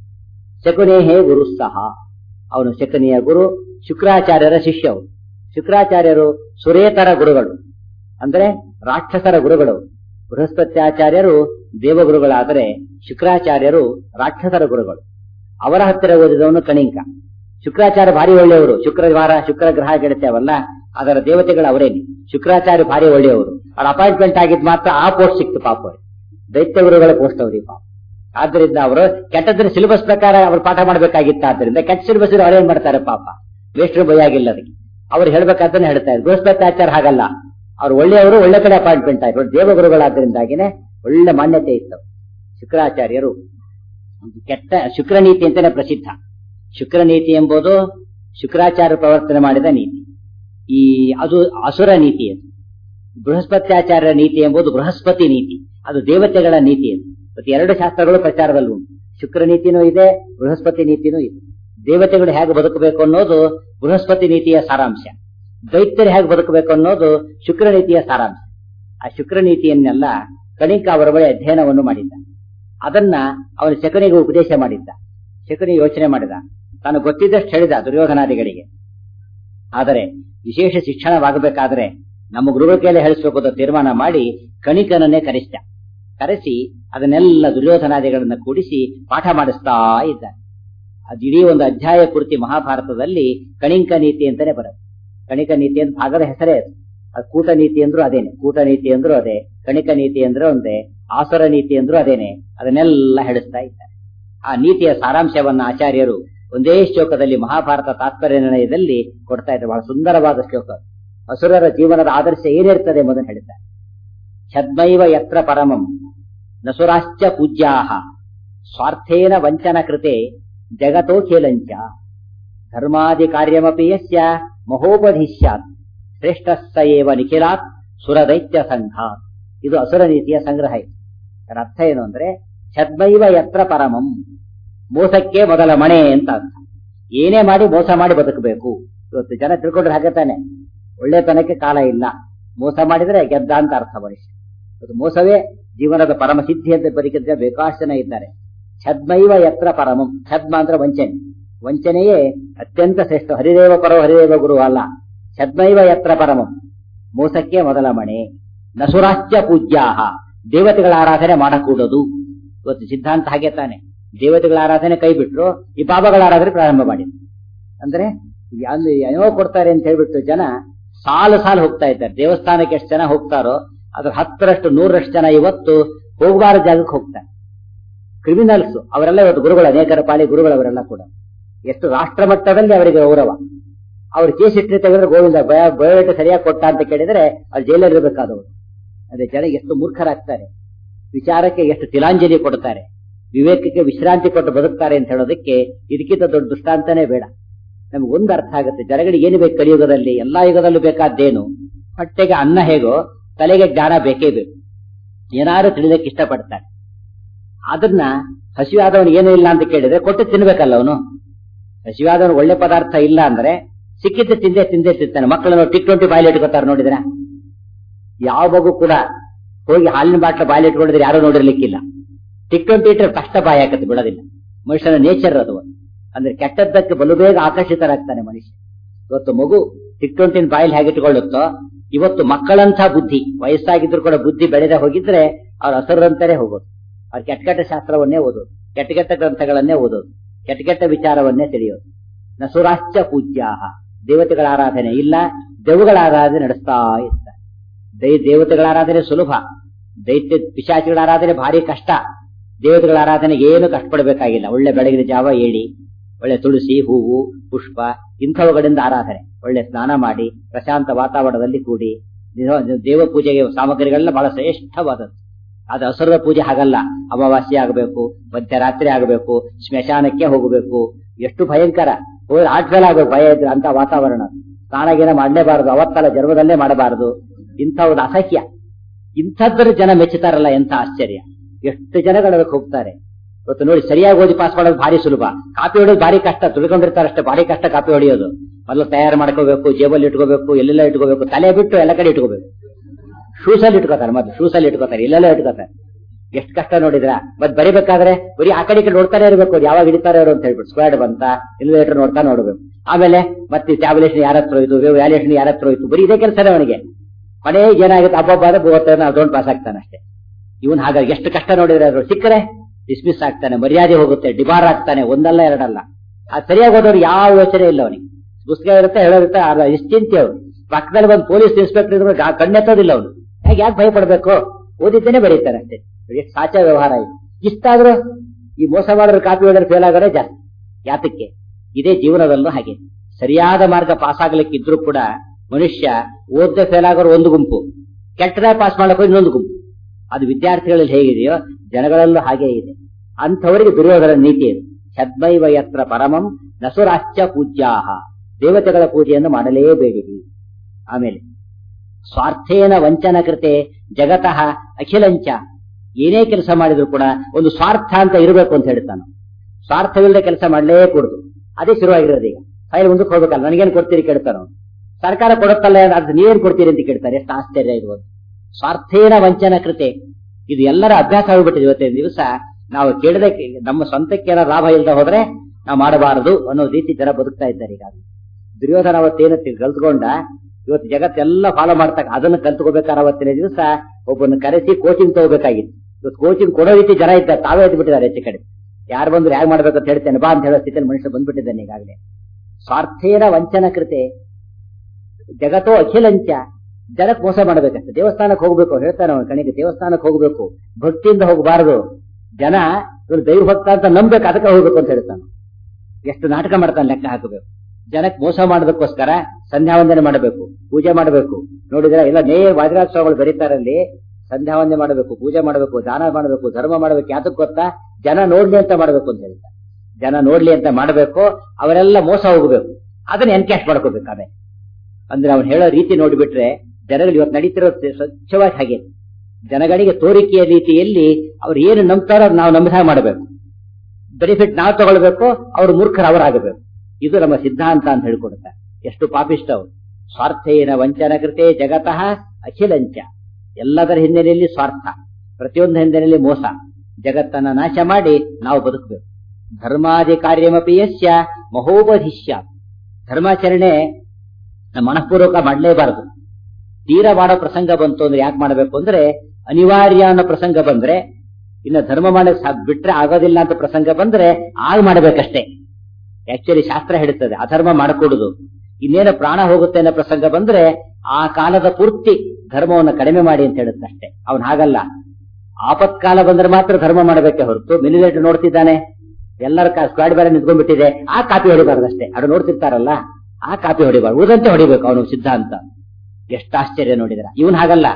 ಶಕುನೇಹೇ ಗುರು ಸಹ ಅವನು ಶಕುನಿಯ ಗುರು ಶುಕ್ರಾಚಾರ್ಯರ ಶಿಷ್ಯ ಅವನು ಶುಕ್ರಾಚಾರ್ಯರು ಸುರೇತರ ಗುರುಗಳು ಅಂದ್ರೆ ರಾಕ್ಷಸರ ಗುರುಗಳು ಬೃಹಸ್ಪತ್ಯಾಚಾರ್ಯರು ದೇವಗುರುಗಳಾದರೆ ಶುಕ್ರಾಚಾರ್ಯರು ರಾಕ್ಷಸರ ಗುರುಗಳು ಅವರ ಹತ್ತಿರ ಓದಿದವನು ಕಣಿಂಕ ಶುಕ್ರಾಚಾರ್ಯ ಭಾರಿ ಒಳ್ಳೆಯವರು ಶುಕ್ರವಾರ ಶುಕ್ರ ಗ್ರಹ ಗೆಡ್ತೇವಲ್ಲ ಅದರ ದೇವತೆಗಳು ಅವರೇನೆ ಶುಕ್ರಾಚಾರ್ಯ ಭಾರಿ ಒಳ್ಳೆಯವರು ಅವ್ರ ಅಪಾಯಿಂಟ್ಮೆಂಟ್ ಆಗಿದ್ ಮಾತ್ರ ಆ ಪೋಸ್ಟ್ ಸಿಕ್ತು ಪಾಪ ಅವ್ರಿಗೆ ದೈತ್ಯ ಗುರುಗಳ ಪೋಸ್ಟ್ ಅವ್ರಿಗೆ ಪಾಪ ಆದ್ರಿಂದ ಅವರು ಕೆಟ್ಟದ್ರ ಸಿಲೆಬಸ್ ಪ್ರಕಾರ ಅವ್ರು ಪಾಠ ಮಾಡ್ಬೇಕಾಗಿತ್ತ ಆದ್ರಿಂದ ಕೆಟ್ಟ ಸಿಲೆಬಸ್ ಅವ್ರೇನ್ ಮಾಡ್ತಾರೆ ಪಾಪ ವೇಸ್ಟ್ರು ಭಯ ಆಗಿಲ್ಲ ಅದಕ್ಕೆ ಅವ್ರು ಹೇಳ್ಬೇಕಾದ್ರೆ ಹೇಳ್ತಾ ಇದ್ರು ಬೃಹಸ್ಪತ್ಯಾಚಾರ ಹಾಗಲ್ಲ ಅವ್ರು ಒಳ್ಳೆಯವರು ಒಳ್ಳೆ ಕಡೆ ಅಪಾಯಿಂಟ್ಮೆಂಟ್ ಆಯ್ತು ದೇವಗುರುಗಳಾದ್ರಿಂದಾಗಿನೇ ಒಳ್ಳೆ ಮಾನ್ಯತೆ ಇತ್ತು ಶುಕ್ರಾಚಾರ್ಯರು ಒಂದು ಕೆಟ್ಟ ಶುಕ್ರನೀತಿ ಅಂತಾನೆ ಪ್ರಸಿದ್ಧ ಶುಕ್ರನೀತಿ ಎಂಬುದು ಶುಕ್ರಾಚಾರ್ಯ ಪ್ರವರ್ತನೆ ಮಾಡಿದ ನೀತಿ ಈ ಅದು ಅಸುರ ನೀತಿ ಅದು ಬೃಹಸ್ಪತ್ಯಾಚಾರ್ಯ ನೀತಿ ಎಂಬುದು ಬೃಹಸ್ಪತಿ ನೀತಿ ಅದು ದೇವತೆಗಳ ನೀತಿ ಅದು ಮತ್ತು ಎರಡು ಶಾಸ್ತ್ರಗಳು ಪ್ರಚಾರದಲ್ಲಿ ಉಂಟು ಶುಕ್ರ ನೀತಿನೂ ಇದೆ ಬೃಹಸ್ಪತಿ ನೀತಿನೂ ಇದೆ ದೇವತೆಗಳು ಹೇಗೆ ಬದುಕಬೇಕು ಅನ್ನೋದು ಬೃಹಸ್ಪತಿ ನೀತಿಯ ಸಾರಾಂಶ ದೈತ್ಯರು ಹೇಗೆ ಬದುಕಬೇಕು ಅನ್ನೋದು ಶುಕ್ರ ನೀತಿಯ ಸಾರಾಂಶ ಆ ಶುಕ್ರ ನೀತಿಯನ್ನೆಲ್ಲ ಕಣಿಕ ಅವರ ಬಳಿ ಅಧ್ಯಯನವನ್ನು ಮಾಡಿದ್ದ ಅದನ್ನ ಅವನು ಶಕನಿಗೆ ಉಪದೇಶ ಮಾಡಿದ್ದ ಶಕನಿ ಯೋಚನೆ ಮಾಡಿದ ತಾನು ಗೊತ್ತಿದ್ದಷ್ಟು ಹೇಳಿದ ದುರ್ಯೋಧನಾದಿಗಳಿಗೆ ಆದರೆ ವಿಶೇಷ ಶಿಕ್ಷಣವಾಗಬೇಕಾದ್ರೆ ನಮ್ಮ ಗುರುಗಳ ಕೈಯಲ್ಲಿ ಹೇಳಿಸ್ಬೇಕು ಅಂತ ತೀರ್ಮಾನ ಮಾಡಿ ಕಣಿಕನನ್ನೇ ಕರೆಸಿದ ಕರೆಸಿ ಅದನ್ನೆಲ್ಲ ದುರ್ಯೋಧನಾದಿಗಳನ್ನ ಕೂಡಿಸಿ ಪಾಠ ಮಾಡಿಸ್ತಾ ಇದ್ದ ಅದಿಡೀ ಒಂದು ಅಧ್ಯಾಯ ಪೂರ್ತಿ ಮಹಾಭಾರತದಲ್ಲಿ ಕಣಿಂಕ ನೀತಿ ಅಂತಾನೆ ಬರುತ್ತೆ ಕಣಿಕ ನೀತಿ ಅಂತ ಭಾಗದ ಹೆಸರೇ ಅದು ಅದು ಕೂಟ ನೀತಿ ಅಂದ್ರೂ ಅದೇನೆ ಕೂಟ ನೀತಿ ಅಂದ್ರೂ ಅದೇ ಕಣಿಕ ನೀತಿ ಅಂದ್ರೂ ಒಂದೇ ಆಸುರ ನೀತಿ ಅಂದ್ರೂ ಅದೇನೆ ಅದನ್ನೆಲ್ಲ ಹೇಳಿಸ್ತಾ ಇದ್ದಾರೆ ಆ ನೀತಿಯ ಸಾರಾಂಶವನ್ನ ಆಚಾರ್ಯರು ಒಂದೇ ಶ್ಲೋಕದಲ್ಲಿ ಮಹಾಭಾರತ ತಾತ್ಪರ್ಯ ನಿರ್ಣಯದಲ್ಲಿ ಕೊಡ್ತಾ ಇದ್ದಾರೆ ಬಹಳ ಸುಂದರವಾದ ಶ್ಲೋಕ ಅಸುರರ ಜೀವನದ ಆದರ್ಶ ಏನಿರ್ತದೆ ಎಂಬುದನ್ನು ಹೇಳ್ತಾರೆ ಛದ್ಮೈವ ಯತ್ರ ಪರಮಂ ನಸುರಾಶ್ಚ ಪೂಜ್ಯಾಹ ಸ್ವಾರ್ಥೇನ ವಂಚನ ಕೃತೆ ಜಗತೋ ಖೇಲಂಚ ಧರ್ಮಾದಿ ಕಾರ್ಯಮಪಿ ಯಸ್ಯ ಮಹೋಪಧಿಷ್ಯಾತ್ ಶ್ರೇಷ್ಠಸ್ಸ ಏವ ನಿಖಿಲಾತ್ ಸುರದೈತ್ಯ ಸಂಘ ಇದು ಅಸುರ ನೀತಿಯ ಸಂಗ್ರಹ ಇದು ಅದರ ಅರ್ಥ ಏನು ಅಂದ್ರೆ ಛದ್ಮೈವ ಯತ್ರ ಪರಮಂ ಮೋಸಕ್ಕೆ ಮೊದಲ ಮಣೆ ಅಂತ ಅರ್ಥ ಏನೇ ಮಾಡಿ ಮೋಸ ಮಾಡಿ ಬದುಕಬೇಕು ಇವತ್ತು ಜನ ತಿಳ್ಕೊಂಡ್ರೆ ಹಾಗೆ ತಾನೆ ಒಳ್ಳೆತನಕ್ಕೆ ಕಾಲ ಇಲ್ಲ ಮೋಸ ಮಾಡಿದ್ರೆ ಗೆದ್ದ ಅಂತ ಅರ್ಥ ಮನುಷ್ಯ ಇವತ್ತು ಮೋಸವೇ ಜೀವನದ ಪರಮ ಸಿದ್ಧಿ ಅಂತ ಬದುಕಿದ್ರೆ ಬೇಕಾಷ್ಟು ಜನ ಇದ್ದಾರೆ ಛದ್ಮೈವ ಯತ್ರ ಪರಮಂ ಛದ್ಮ ಅಂದ್ರೆ ವಂಚನೆ ವಂಚನೆಯೇ ಅತ್ಯಂತ ಶ್ರೇಷ್ಠ ಹರಿದೇವ ಪರೋ ಹರಿದೇವ ಗುರು ಅಲ್ಲ ಛದ್ಮೈವ ಯತ್ರ ಪರಮಂ ಮೋಸಕ್ಕೆ ಮೊದಲ ಮಣೆ ನಸುರಾಶ್ಚ ಪೂಜ್ಯಾಹ ದೇವತೆಗಳ ಆರಾಧನೆ ಮಾಡಕೂಡದು ಇವತ್ತು ಸಿದ್ಧಾಂತ ಹಾಗೆ ತಾನೆ ದೇವತೆಗಳ ಆರಾಧನೆ ಕೈ ಬಿಟ್ರು ಈ ಬಾಬಾಗಳ ಆರಾಧನೆ ಪ್ರಾರಂಭ ಮಾಡಿ ಅಂದ್ರೆ ಅಲ್ಲಿ ಏನೋ ಕೊಡ್ತಾರೆ ಅಂತ ಹೇಳ್ಬಿಟ್ಟು ಜನ ಸಾಲು ಸಾಲು ಹೋಗ್ತಾ ಇದ್ದಾರೆ ದೇವಸ್ಥಾನಕ್ಕೆ ಎಷ್ಟು ಜನ ಹೋಗ್ತಾರೋ ಅದ್ರ ಹತ್ತರಷ್ಟು ನೂರರಷ್ಟು ಜನ ಇವತ್ತು ಹೋಗಬಾರ ಜಾಗಕ್ಕೆ ಹೋಗ್ತಾರೆ ಕ್ರಿಮಿನಲ್ಸ್ ಅವರೆಲ್ಲ ಇವತ್ತು ಗುರುಗಳು ಅನೇಕರ ಪಾಳಿ ಗುರುಗಳವರೆಲ್ಲ ಕೂಡ ಎಷ್ಟು ರಾಷ್ಟ್ರ ಮಟ್ಟದಲ್ಲಿ ಅವರಿಗೆ ಗೌರವ ಅವ್ರು ಕೇಸ್ ಇಟ್ಟರೆ ತೆಗೆದ್ರೆ ಗೋವಿಂದ ಬಯ ಬಯೋಡೇಟ ಸರಿಯಾಗಿ ಕೊಟ್ಟ ಅಂತ ಕೇಳಿದ್ರೆ ಅವ್ರು ಜೈಲಲ್ಲಿ ಇರಬೇಕಾದವರು ಅದೇ ಜನ ಎಷ್ಟು ಮೂರ್ಖರಾಗ್ತಾರೆ ವಿಚಾರಕ್ಕೆ ಎಷ್ಟು ತಿಲಾಂಜಲಿ ಕೊಡ್ತಾರೆ ವಿವೇಕಕ್ಕೆ ವಿಶ್ರಾಂತಿ ಕೊಟ್ಟು ಬದುಕ್ತಾರೆ ಅಂತ ಹೇಳೋದಕ್ಕೆ ಇದಕ್ಕಿಂತ ದೊಡ್ಡ ದೃಷ್ಟಾಂತನೇ ಬೇಡ ನಮ್ಗೆ ಒಂದು ಅರ್ಥ ಆಗುತ್ತೆ ಜನಗಳಿಗೆ ಏನು ಬೇಕು ಕಲಿಯುಗದಲ್ಲಿ ಎಲ್ಲಾ ಯುಗದಲ್ಲೂ ಬೇಕಾದ್ದೇನು ಹೊಟ್ಟೆಗೆ ಅನ್ನ ಹೇಗೋ ತಲೆಗೆ ಜ್ಞಾನ ಬೇಕೇ ಬೇಕು ಏನಾದ್ರು ತಿಳಿದಕ್ಕೆ ಇಷ್ಟಪಡ್ತಾನೆ ಅದನ್ನ ಹಸಿವಾದವನಿಗೆ ಏನೂ ಇಲ್ಲ ಅಂತ ಕೇಳಿದ್ರೆ ಕೊಟ್ಟು ತಿನ್ಬೇಕಲ್ಲ ಅವನು ಹಸಿವಾದವನು ಒಳ್ಳೆ ಪದಾರ್ಥ ಇಲ್ಲ ಅಂದ್ರೆ ಸಿಕ್ಕಿದ್ದು ತಿಂದೆ ತಿಂದೆ ತಿಂತಾನೆ ಮಕ್ಕಳನ್ನು ಟಿಕ್ ಟ್ವೆಂಟಿ ಬಾಯಲ್ಲಿ ಇಟ್ಕೋತಾರೆ ನೋಡಿದ್ರೆ ಯಾವ ಮಗು ಕೂಡ ಹೋಗಿ ಹಾಲಿನ ಬಾಟ್ಲ ಬಾಯಲ್ಲಿ ಇಟ್ಕೊಂಡಿದ್ರೆ ಯಾರು ನೋಡಿರ್ಲಿಕ್ಕಿಲ್ಲ ಟಿಕ್ ಟ್ವೆಂಟಿ ಇಟ್ಟರೆ ಕಷ್ಟ ಬಾಯಿ ಹಾಕತ್ತೆ ಬಿಡೋದಿಲ್ಲ ಮನುಷ್ಯನ ನೇಚರ್ ಅದು ಅಂದ್ರೆ ಕೆಟ್ಟದ್ದಕ್ಕೆ ಬಲು ಬೇಗ ಆಕರ್ಷಿತರಾಗ್ತಾನೆ ಮನುಷ್ಯ ಇವತ್ತು ಮಗು ಟಿಕ್ ಟ್ವೆಂಟಿನ ಬಾಯಲ್ಲಿ ಹೇಗೆ ಇಟ್ಕೊಳ್ಳುತ್ತೋ ಇವತ್ತು ಮಕ್ಕಳಂತ ಬುದ್ಧಿ ವಯಸ್ಸಾಗಿದ್ರು ಕೂಡ ಬುದ್ಧಿ ಬೆಳೆದ ಹೋಗಿದ್ರೆ ಅವ್ರ ಹಸರಂತಾನೆ ಹೋಗೋದು ಅವ್ರು ಕೆಟ್ಟ ಕೆಟ್ಟ ಶಾಸ್ತ್ರವನ್ನೇ ಓದೋದು ಕೆಟ್ಟ ಕೆಟ್ಟ ಗ್ರಂಥಗಳನ್ನೇ ಓದೋದು ಕೆಟ್ಟ ಕೆಟ್ಟ ವಿಚಾರವನ್ನೇ ತಿಳಿಯೋದು ನಸುರಾಶ್ಚ ಪೂಜ್ಯಾಹ ದೇವತೆಗಳ ಆರಾಧನೆ ಇಲ್ಲ ದೆವ್ವಗಳ ಆರಾಧನೆ ನಡೆಸ್ತಾ ಇರ್ತಾರೆ ದೈ ದೇವತೆಗಳ ಆರಾಧನೆ ಸುಲಭ ದೈತ್ಯ ಪಿಶಾಚಿಗಳ ಆರಾಧನೆ ಭಾರಿ ಕಷ್ಟ ದೇವತೆಗಳ ಆರಾಧನೆಗೆ ಏನು ಕಷ್ಟಪಡಬೇಕಾಗಿಲ್ಲ ಒಳ್ಳೆ ಬೆಳಗಿನ ಜಾವ ಏಳಿ ಒಳ್ಳೆ ತುಳಸಿ ಹೂವು ಪುಷ್ಪ ಇಂಥವುಗಳಿಂದ ಆರಾಧನೆ ಒಳ್ಳೆ ಸ್ನಾನ ಮಾಡಿ ಪ್ರಶಾಂತ ವಾತಾವರಣದಲ್ಲಿ ಕೂಡಿ ದೇವ ಪೂಜೆಗೆ ಸಾಮಗ್ರಿಗಳೆಲ್ಲ ಬಹಳ ಶ್ರೇಷ್ಠವಾದದ್ದು ಅದು ಹಸುರದ ಪೂಜೆ ಹಾಗಲ್ಲ ಅಮಾವಾಸ್ಯೆ ಆಗಬೇಕು ಮಧ್ಯರಾತ್ರಿ ಆಗಬೇಕು ಸ್ಮಶಾನಕ್ಕೆ ಹೋಗಬೇಕು ಎಷ್ಟು ಭಯಂಕರ ಹೋದ್ರೆ ಆಟ್ಫೇಲ್ ಆಗಬೇಕು ಭಯ ಇದ್ರೆ ಅಂತ ವಾತಾವರಣ ಸ್ನಾನಗೇನ ಮಾಡಲೇಬಾರದು ಅವತ್ತಲ್ಲ ಜನ್ಮದಲ್ಲೇ ಮಾಡಬಾರದು ಇಂಥ ಒಂದು ಅಸಹ್ಯ ಇಂಥದ್ರ ಜನ ಮೆಚ್ಚುತ್ತಾರಲ್ಲ ಎಂತ ಆಶ್ಚರ್ಯ ಎಷ್ಟು ಜನಗಳು ಅದಕ್ಕೆ ಹೋಗ್ತಾರೆ ಇವತ್ತು ನೋಡಿ ಸರಿಯಾಗಿ ಓದಿ ಪಾಸ್ ಮಾಡೋದು ಭಾರಿ ಸುಲಭ ಕಾಪಿ ಹೊಡೆಯೋದು ಭಾರಿ ಕಷ್ಟ ತುಳ್ಕೊಂಡಿರ್ತಾರೆ ಅಷ್ಟೇ ಭಾರಿ ಕಷ್ಟ ಕಾಪಿ ಹೊಡೆಯೋದು ಮೊದಲು ತಯಾರು ಮಾಡ್ಕೋಬೇಕು ಜೇಬಲ್ಲಿ ಇಟ್ಕೋಬೇಕು ಎಲ್ಲೆಲ್ಲ ಇಟ್ಕೋಬೇಕು ತಲೆ ಬಿಟ್ಟು ಎಲ್ಲ ಕಡೆ ಇಟ್ಕೋಬೇಕು ಶೂಸ್ ಅಲ್ಲಿ ಇಟ್ಕೋತಾರೆ ಮೊದಲು ಶೂಸ್ ಅಲ್ಲಿ ಇಟ್ಕೋತಾರೆ ಇಲ್ಲೆಲ್ಲ ಇಟ್ಕೋತಾರೆ ಎಷ್ಟು ಕಷ್ಟ ನೋಡಿದ್ರ ಮತ್ ಬರಿಬೇಕಾದ್ರೆ ಬರೀ ಆ ಕಡೆ ಈ ಕಡೆ ನೋಡ್ತಾನೆ ಇರಬೇಕು ಅವ್ರು ಯಾವಾಗ ಹಿಡಿತಾರೆ ಅವರು ಅಂತ ಹೇಳ್ಬಿಟ್ಟು ಸ್ಕ್ವಾಡ್ ಬಂತ ಇನ್ವೇಟರ್ ನೋಡ್ತಾ ನೋಡ್ಬೇಕು ಆಮೇಲೆ ಮತ್ತೆ ಟ್ಯಾಬ್ಲೇಷನ್ ಯಾರ ಹತ್ರ ಹೋಯ್ತು ವ್ಯಾಲ್ಯೂಷನ್ ಯಾರ ಹತ್ರ ಹೋಯ್ತು ಬರೀ ಇದೇ ಕೆಲಸನೇ ಅವನಿಗೆ ಮನೆ ಏನಾಗುತ್ತೆ ಹಬ್ಬ ಆದ್ರೆ ಮೂವತ್ತೈದು ಅದೊಂದು ಪಾಸ್ ಆಗ್ತಾನೆ ಅಷ್ಟೇ ಇವನ್ ಹಾಗಾಗಿ ಎಷ್ಟು ಕಷ್ಟ ನೋಡಿದ್ರೆ ಅದ್ರ ಸಿಕ್ಕರೆ ಡಿಸ್ಮಿಸ್ ಆಗ್ತಾನೆ ಮರ್ಯಾದೆ ಹೋಗುತ್ತೆ ಡಿಬಾರ್ ಆಗ್ತಾನೆ ಒಂದಲ್ಲ ಎರಡಲ್ಲ ಅದು ಸರಿಯಾಗಿ ಹೋದವ್ರು ಯಾವ ಯೋಚನೆ ಇಲ್ಲ ಅವನಿಗೆ ಪುಸ್ತಕ ಇರುತ್ತೆ ಹೇಳೋರುತ್ತೆ ಅಲ್ಲ ನಿಶ್ಚಿಂತೆ ಅವ್ರು ಪಕ್ಕದಲ್ಲಿ ಬಂದು ಪೊಲೀಸ್ ಇನ್ಸ್ಪೆಕ್ಟರ್ ಇದ್ರೆ ಗಾ- ಕಣ್ಣೆತ್ತೋದಿಲ್ಲ ಅವನು ಯಾಕೆ ಯಾಕೆ ಭಯ ಪಡ್ಬೇಕು ಓದಿದ್ದೇನೆ ಬರೀತಾರೆ ಅಷ್ಟೇ ಎಷ್ಟು ಸಾಚ ವ್ಯವಹಾರ ಇದು ಇಷ್ಟಾದ್ರೂ ಈ ಮೋಸ ಮಾಡೋರು ಕಾಪಿ ಹೊಡೆದ್ರೆ ಫೇಲ್ ಆಗೋದೇ ಜಾಸ್ತಿ ಯಾತಕ್ಕೆ ಇದೇ ಜೀವನದಲ್ಲೂ ಹಾಗೆ ಸರಿಯಾದ ಮಾರ್ಗ ಪಾಸ್ ಆಗ್ಲಿಕ್ಕೆ ಇದ್ರೂ ಕೂಡ ಮನುಷ್ಯ ಓದ್ದೆ ಫೇಲ್ ಆಗೋರು ಒಂದು ಗುಂಪು ಕೆಟ್ಟದಾಗ ಪಾಸ್ ಮಾಡಕ್ಕೆ ಇನ್ನೊಂದು ಗುಂಪು ಅದು ವಿದ್ಯಾರ್ಥಿಗಳಲ್ಲಿ ಹೇಗಿದೆಯೋ ಜನಗಳಲ್ಲೂ ಹಾಗೇ ಇದೆ ಅಂಥವರಿಗೆ ದುರ್ಯೋಧನ ನೀತಿ ಇದೆ ಛದ್ಮೈವ ಯತ್ರ ಪರಮಂ ನಸುರಾಶ್ಚ ಪೂಜ್ಯಾಹ ದೇವತೆಗಳ ಪೂಜೆಯನ್ನು ಮಾಡಲೇಬೇಡಿರಿ ಆಮೇಲೆ ಸ್ವಾರ್ಥೇನ ವಂಚನ ಕೃತೆ ಜಗತಃ ಅಖಿಲಂಚ ಏನೇ ಕೆಲಸ ಮಾಡಿದ್ರು ಕೂಡ ಒಂದು ಸ್ವಾರ್ಥ ಅಂತ ಇರಬೇಕು ಅಂತ ಹೇಳ್ತಾನೆ ಸ್ವಾರ್ಥವಿಲ್ಲದೆ ಕೆಲಸ ಮಾಡಲೇ ಕೂಡುದು ಅದೇ ಶುರುವಾಗಿರೋದು ಈಗ ಫೈಲ್ ಮುಂದಕ್ಕೆ ಹೋಗ್ಬೇಕಲ್ಲ ನನಗೇನು ಕೊಡ್ತೀರಿ ಕೇಳ್ತಾನ ಸರ್ಕಾರ ಕೊಡುತ್ತಲ್ಲ ಅದು ನೀವೇನ್ ಕೊಡ್ತೀರಿ ಅಂತ ಕೇಳ್ತಾರೆ ಎಷ್ಟು ಆಶ್ಚರ್ಯ ಇರ್ಬೋದು ಸ್ವಾರ್ಥೇನ ವಂಚನ ಕೃತೆ ಇದು ಎಲ್ಲರ ಅಭ್ಯಾಸ ಆಗ್ಬಿಟ್ಟಿದೆ ಇವತ್ತಿನ ದಿವಸ ನಾವು ಕೇಳದೆ ನಮ್ಮ ಸ್ವಂತಕ್ಕೆ ಏನಾರ ಲಾಭ ಇಲ್ಲದೆ ಹೋದ್ರೆ ನಾವು ಮಾಡಬಾರದು ಅನ್ನೋ ರೀತಿ ಜನ ಬದುಕ್ತಾ ಇದ್ದಾರೆ ಈಗ ದುರ್ಯೋಧನ ಅವತ್ತೇನ ಕಲ್ತ್ಕೊಂಡ ಇವತ್ತು ಜಗತ್ತೆಲ್ಲ ಫಾಲೋ ಮಾಡ್ತಾ ಅದನ್ನ ಕಲ್ತ್ಕೋಬೇಕಾದ್ರೆ ಅವತ್ತಿನ ದಿವಸ ಒಬ್ಬನ ಕರೆಸಿ ಕೋಚಿಂಗ್ ತಗೋಬೇಕಾಗಿತ್ತು ಇವತ್ತು ಕೋಚಿಂಗ್ ಕೊಡೋ ರೀತಿ ಜನ ಇದ್ದಾರೆ ತಾವೇ ಎದ್ದು ಬಿಟ್ಟಿದ್ದಾರೆ ಹೆಚ್ಚು ಕಡೆ ಯಾರು ಬಂದ್ರು ಹೇಗೆ ಮಾಡ್ಬೇಕು ಅಂತ ಹೇಳ್ತೇನೆ ಬಾ ಅಂತ ಹೇಳೋ ಸ್ಥಿತಿಯಲ್ಲಿ ಮನುಷ್ಯ ಬಂದ್ಬಿಟ್ಟಿದ್ದಾನೆ ಈಗಾಗಲೇ ಸ್ವಾರ್ಥೇನ ವಂಚನ ಕೃತೆ ಜಗತ್ತೋ ಅಖಿಲಂಚ ಜನಕ್ಕೆ ಮೋಸ ಮಾಡಬೇಕಂತೆ ದೇವಸ್ಥಾನಕ್ಕೆ ಹೋಗ್ಬೇಕು ಹೇಳ್ತಾನೆ ಅವನ ಕಣಿಗೆ ದೇವಸ್ಥಾನಕ್ಕೆ ಹೋಗ್ಬೇಕು ಭಕ್ತಿಯಿಂದ ಹೋಗಬಾರದು ಜನ ಇವ್ರು ದೈವ ಭಕ್ತ ಅಂತ ನಂಬೇಕು ಅದಕ್ಕೆ ಹೋಗ್ಬೇಕು ಅಂತ ಹೇಳ್ತಾನೆ ಎಷ್ಟು ನಾಟಕ ಮಾಡ್ತಾನೆ ಲೆಕ್ಕ ಹಾಕಬೇಕು ಜನಕ್ಕೆ ಮೋಸ ಮಾಡೋದಕ್ಕೋಸ್ಕರ ಸಂಧ್ಯಾ ವಂದನೆ ಮಾಡಬೇಕು ಪೂಜೆ ಮಾಡಬೇಕು ನೋಡಿದ್ರೆ ಎಲ್ಲ ನೇಯ ವಾದಿರಾಜ ಸ್ವಾಮಿಗಳು ಬರೀತಾರಲ್ಲಿ ಸಂಧ್ಯಾ ವಂದನೆ ಮಾಡಬೇಕು ಪೂಜೆ ಮಾಡಬೇಕು ದಾನ ಮಾಡಬೇಕು ಧರ್ಮ ಮಾಡಬೇಕು ಯಾತಕ್ಕೆ ಗೊತ್ತಾ ಜನ ನೋಡ್ಲಿ ಅಂತ ಮಾಡಬೇಕು ಅಂತ ಹೇಳ್ತಾರೆ ಜನ ನೋಡ್ಲಿ ಅಂತ ಮಾಡಬೇಕು ಅವರೆಲ್ಲ ಮೋಸ ಹೋಗಬೇಕು ಅದನ್ನ ಎನ್ಕ್ಯಾಶ್ ಮಾಡ್ಕೋಬೇಕು ಆಮೇಲೆ ಅಂದ್ರೆ ಅವ್ನು ಹೇಳೋ ರೀತಿ ನೋಡಿಬಿಟ್ರೆ ಜನಗಳು ಇವತ್ತು ನಡೀತಿರೋ ಸ್ವಚ್ಛವಾಗಿ ಹಾಗೆ ಜನಗಳಿಗೆ ತೋರಿಕೆಯ ರೀತಿಯಲ್ಲಿ ಅವ್ರು ಏನು ನಂಬ್ತಾರೋ ಅದು ನಾವು ನಂಬಿದ ಮಾಡಬೇಕು ಬೆನಿಫಿಟ್ ನಾವು ತಗೊಳ್ಬೇಕು ಅವ್ರು ಮೂರ್ಖರು ಅವರಾಗಬೇಕು ಇದು ನಮ್ಮ ಸಿದ್ಧಾಂತ ಅಂತ ಹೇಳ್ಕೊಡುತ್ತೆ ಎಷ್ಟು ಪಾಪಿಷ್ಟ ಅವರು ಸ್ವಾರ್ಥೇನ ವಂಚನ ಕೃತೆ ಜಗತಃ ಅಖಿಲಂಚ ಎಲ್ಲದರ ಹಿನ್ನೆಲೆಯಲ್ಲಿ ಸ್ವಾರ್ಥ ಪ್ರತಿಯೊಂದು ಹಿನ್ನೆಲೆಯಲ್ಲಿ ಮೋಸ ಜಗತ್ತನ್ನ ನಾಶ ಮಾಡಿ ನಾವು ಬದುಕಬೇಕು ಧರ್ಮಾದಿ ಕಾರ್ಯಮಪಿ ಯಸ್ಯ ಮಹೋಪಧಿಷ್ಯ ಧರ್ಮಾಚರಣೆ ನಮ್ಮ ಮನಃಪೂರ್ವಕ ಮಾಡಲೇಬಾರದು ತೀರ ಮಾಡೋ ಪ್ರಸಂಗ ಬಂತು ಅಂದ್ರೆ ಯಾಕೆ ಮಾಡಬೇಕು ಅಂದ್ರೆ ಅನಿವಾರ್ಯ ಅನ್ನೋ ಪ್ರಸಂಗ ಬಂದ್ರೆ ಇನ್ನು ಧರ್ಮ ಮಾಡಕ್ ಸಾ- ಬಿಟ್ರೆ ಆಗೋದಿಲ್ಲ ಅಂತ ಪ್ರಸಂಗ ಬಂದ್ರೆ ಆಗ ಮಾಡಬೇಕಷ್ಟೇ ಆಕ್ಚುಲಿ ಶಾಸ್ತ್ರ ಹೇಳುತ್ತದೆ ಅಧರ್ಮ ಮಾಡಕೂಡುದು ಇನ್ನೇನು ಪ್ರಾಣ ಹೋಗುತ್ತೆ ಅನ್ನೋ ಪ್ರಸಂಗ ಬಂದ್ರೆ ಆ ಕಾಲದ ಪೂರ್ತಿ ಧರ್ಮವನ್ನು ಕಡಿಮೆ ಮಾಡಿ ಅಂತ ಹೇಳುತ್ತೆ ಅಷ್ಟೇ ಅವನ್ ಹಾಗಲ್ಲ ಆಪತ್ಕಾಲ ಬಂದ್ರೆ ಮಾತ್ರ ಧರ್ಮ ಮಾಡಬೇಕೆ ಹೊರತು ಮಿನಿಲೇಟ್ ನೋಡ್ತಿದ್ದಾನೆ ಎಲ್ಲರ ಸ್ಕ್ವಾಡ್ ಬೇರೆ ನಿಂತ್ಕೊಂಡ್ಬಿಟ್ಟಿದೆ ಆ ಕಾಪಿ ಹೊಡಿಬಾರ್ದಷ್ಟೇ ಅದು ನೋಡ್ತಿರ್ತಾರಲ್ಲ ಆ ಕಾಪಿ ಹೊಡಿಬಾರ್ದು ಉಳಿದಂತೆ ಹೊಡಿಬೇಕು ಅವನು ಸಿದ್ಧಾಂತ ಎಷ್ಟು ಆಶ್ಚರ್ಯ ನೋಡಿದ್ರ ಇವನ್ ಹಾಗಲ್ಲ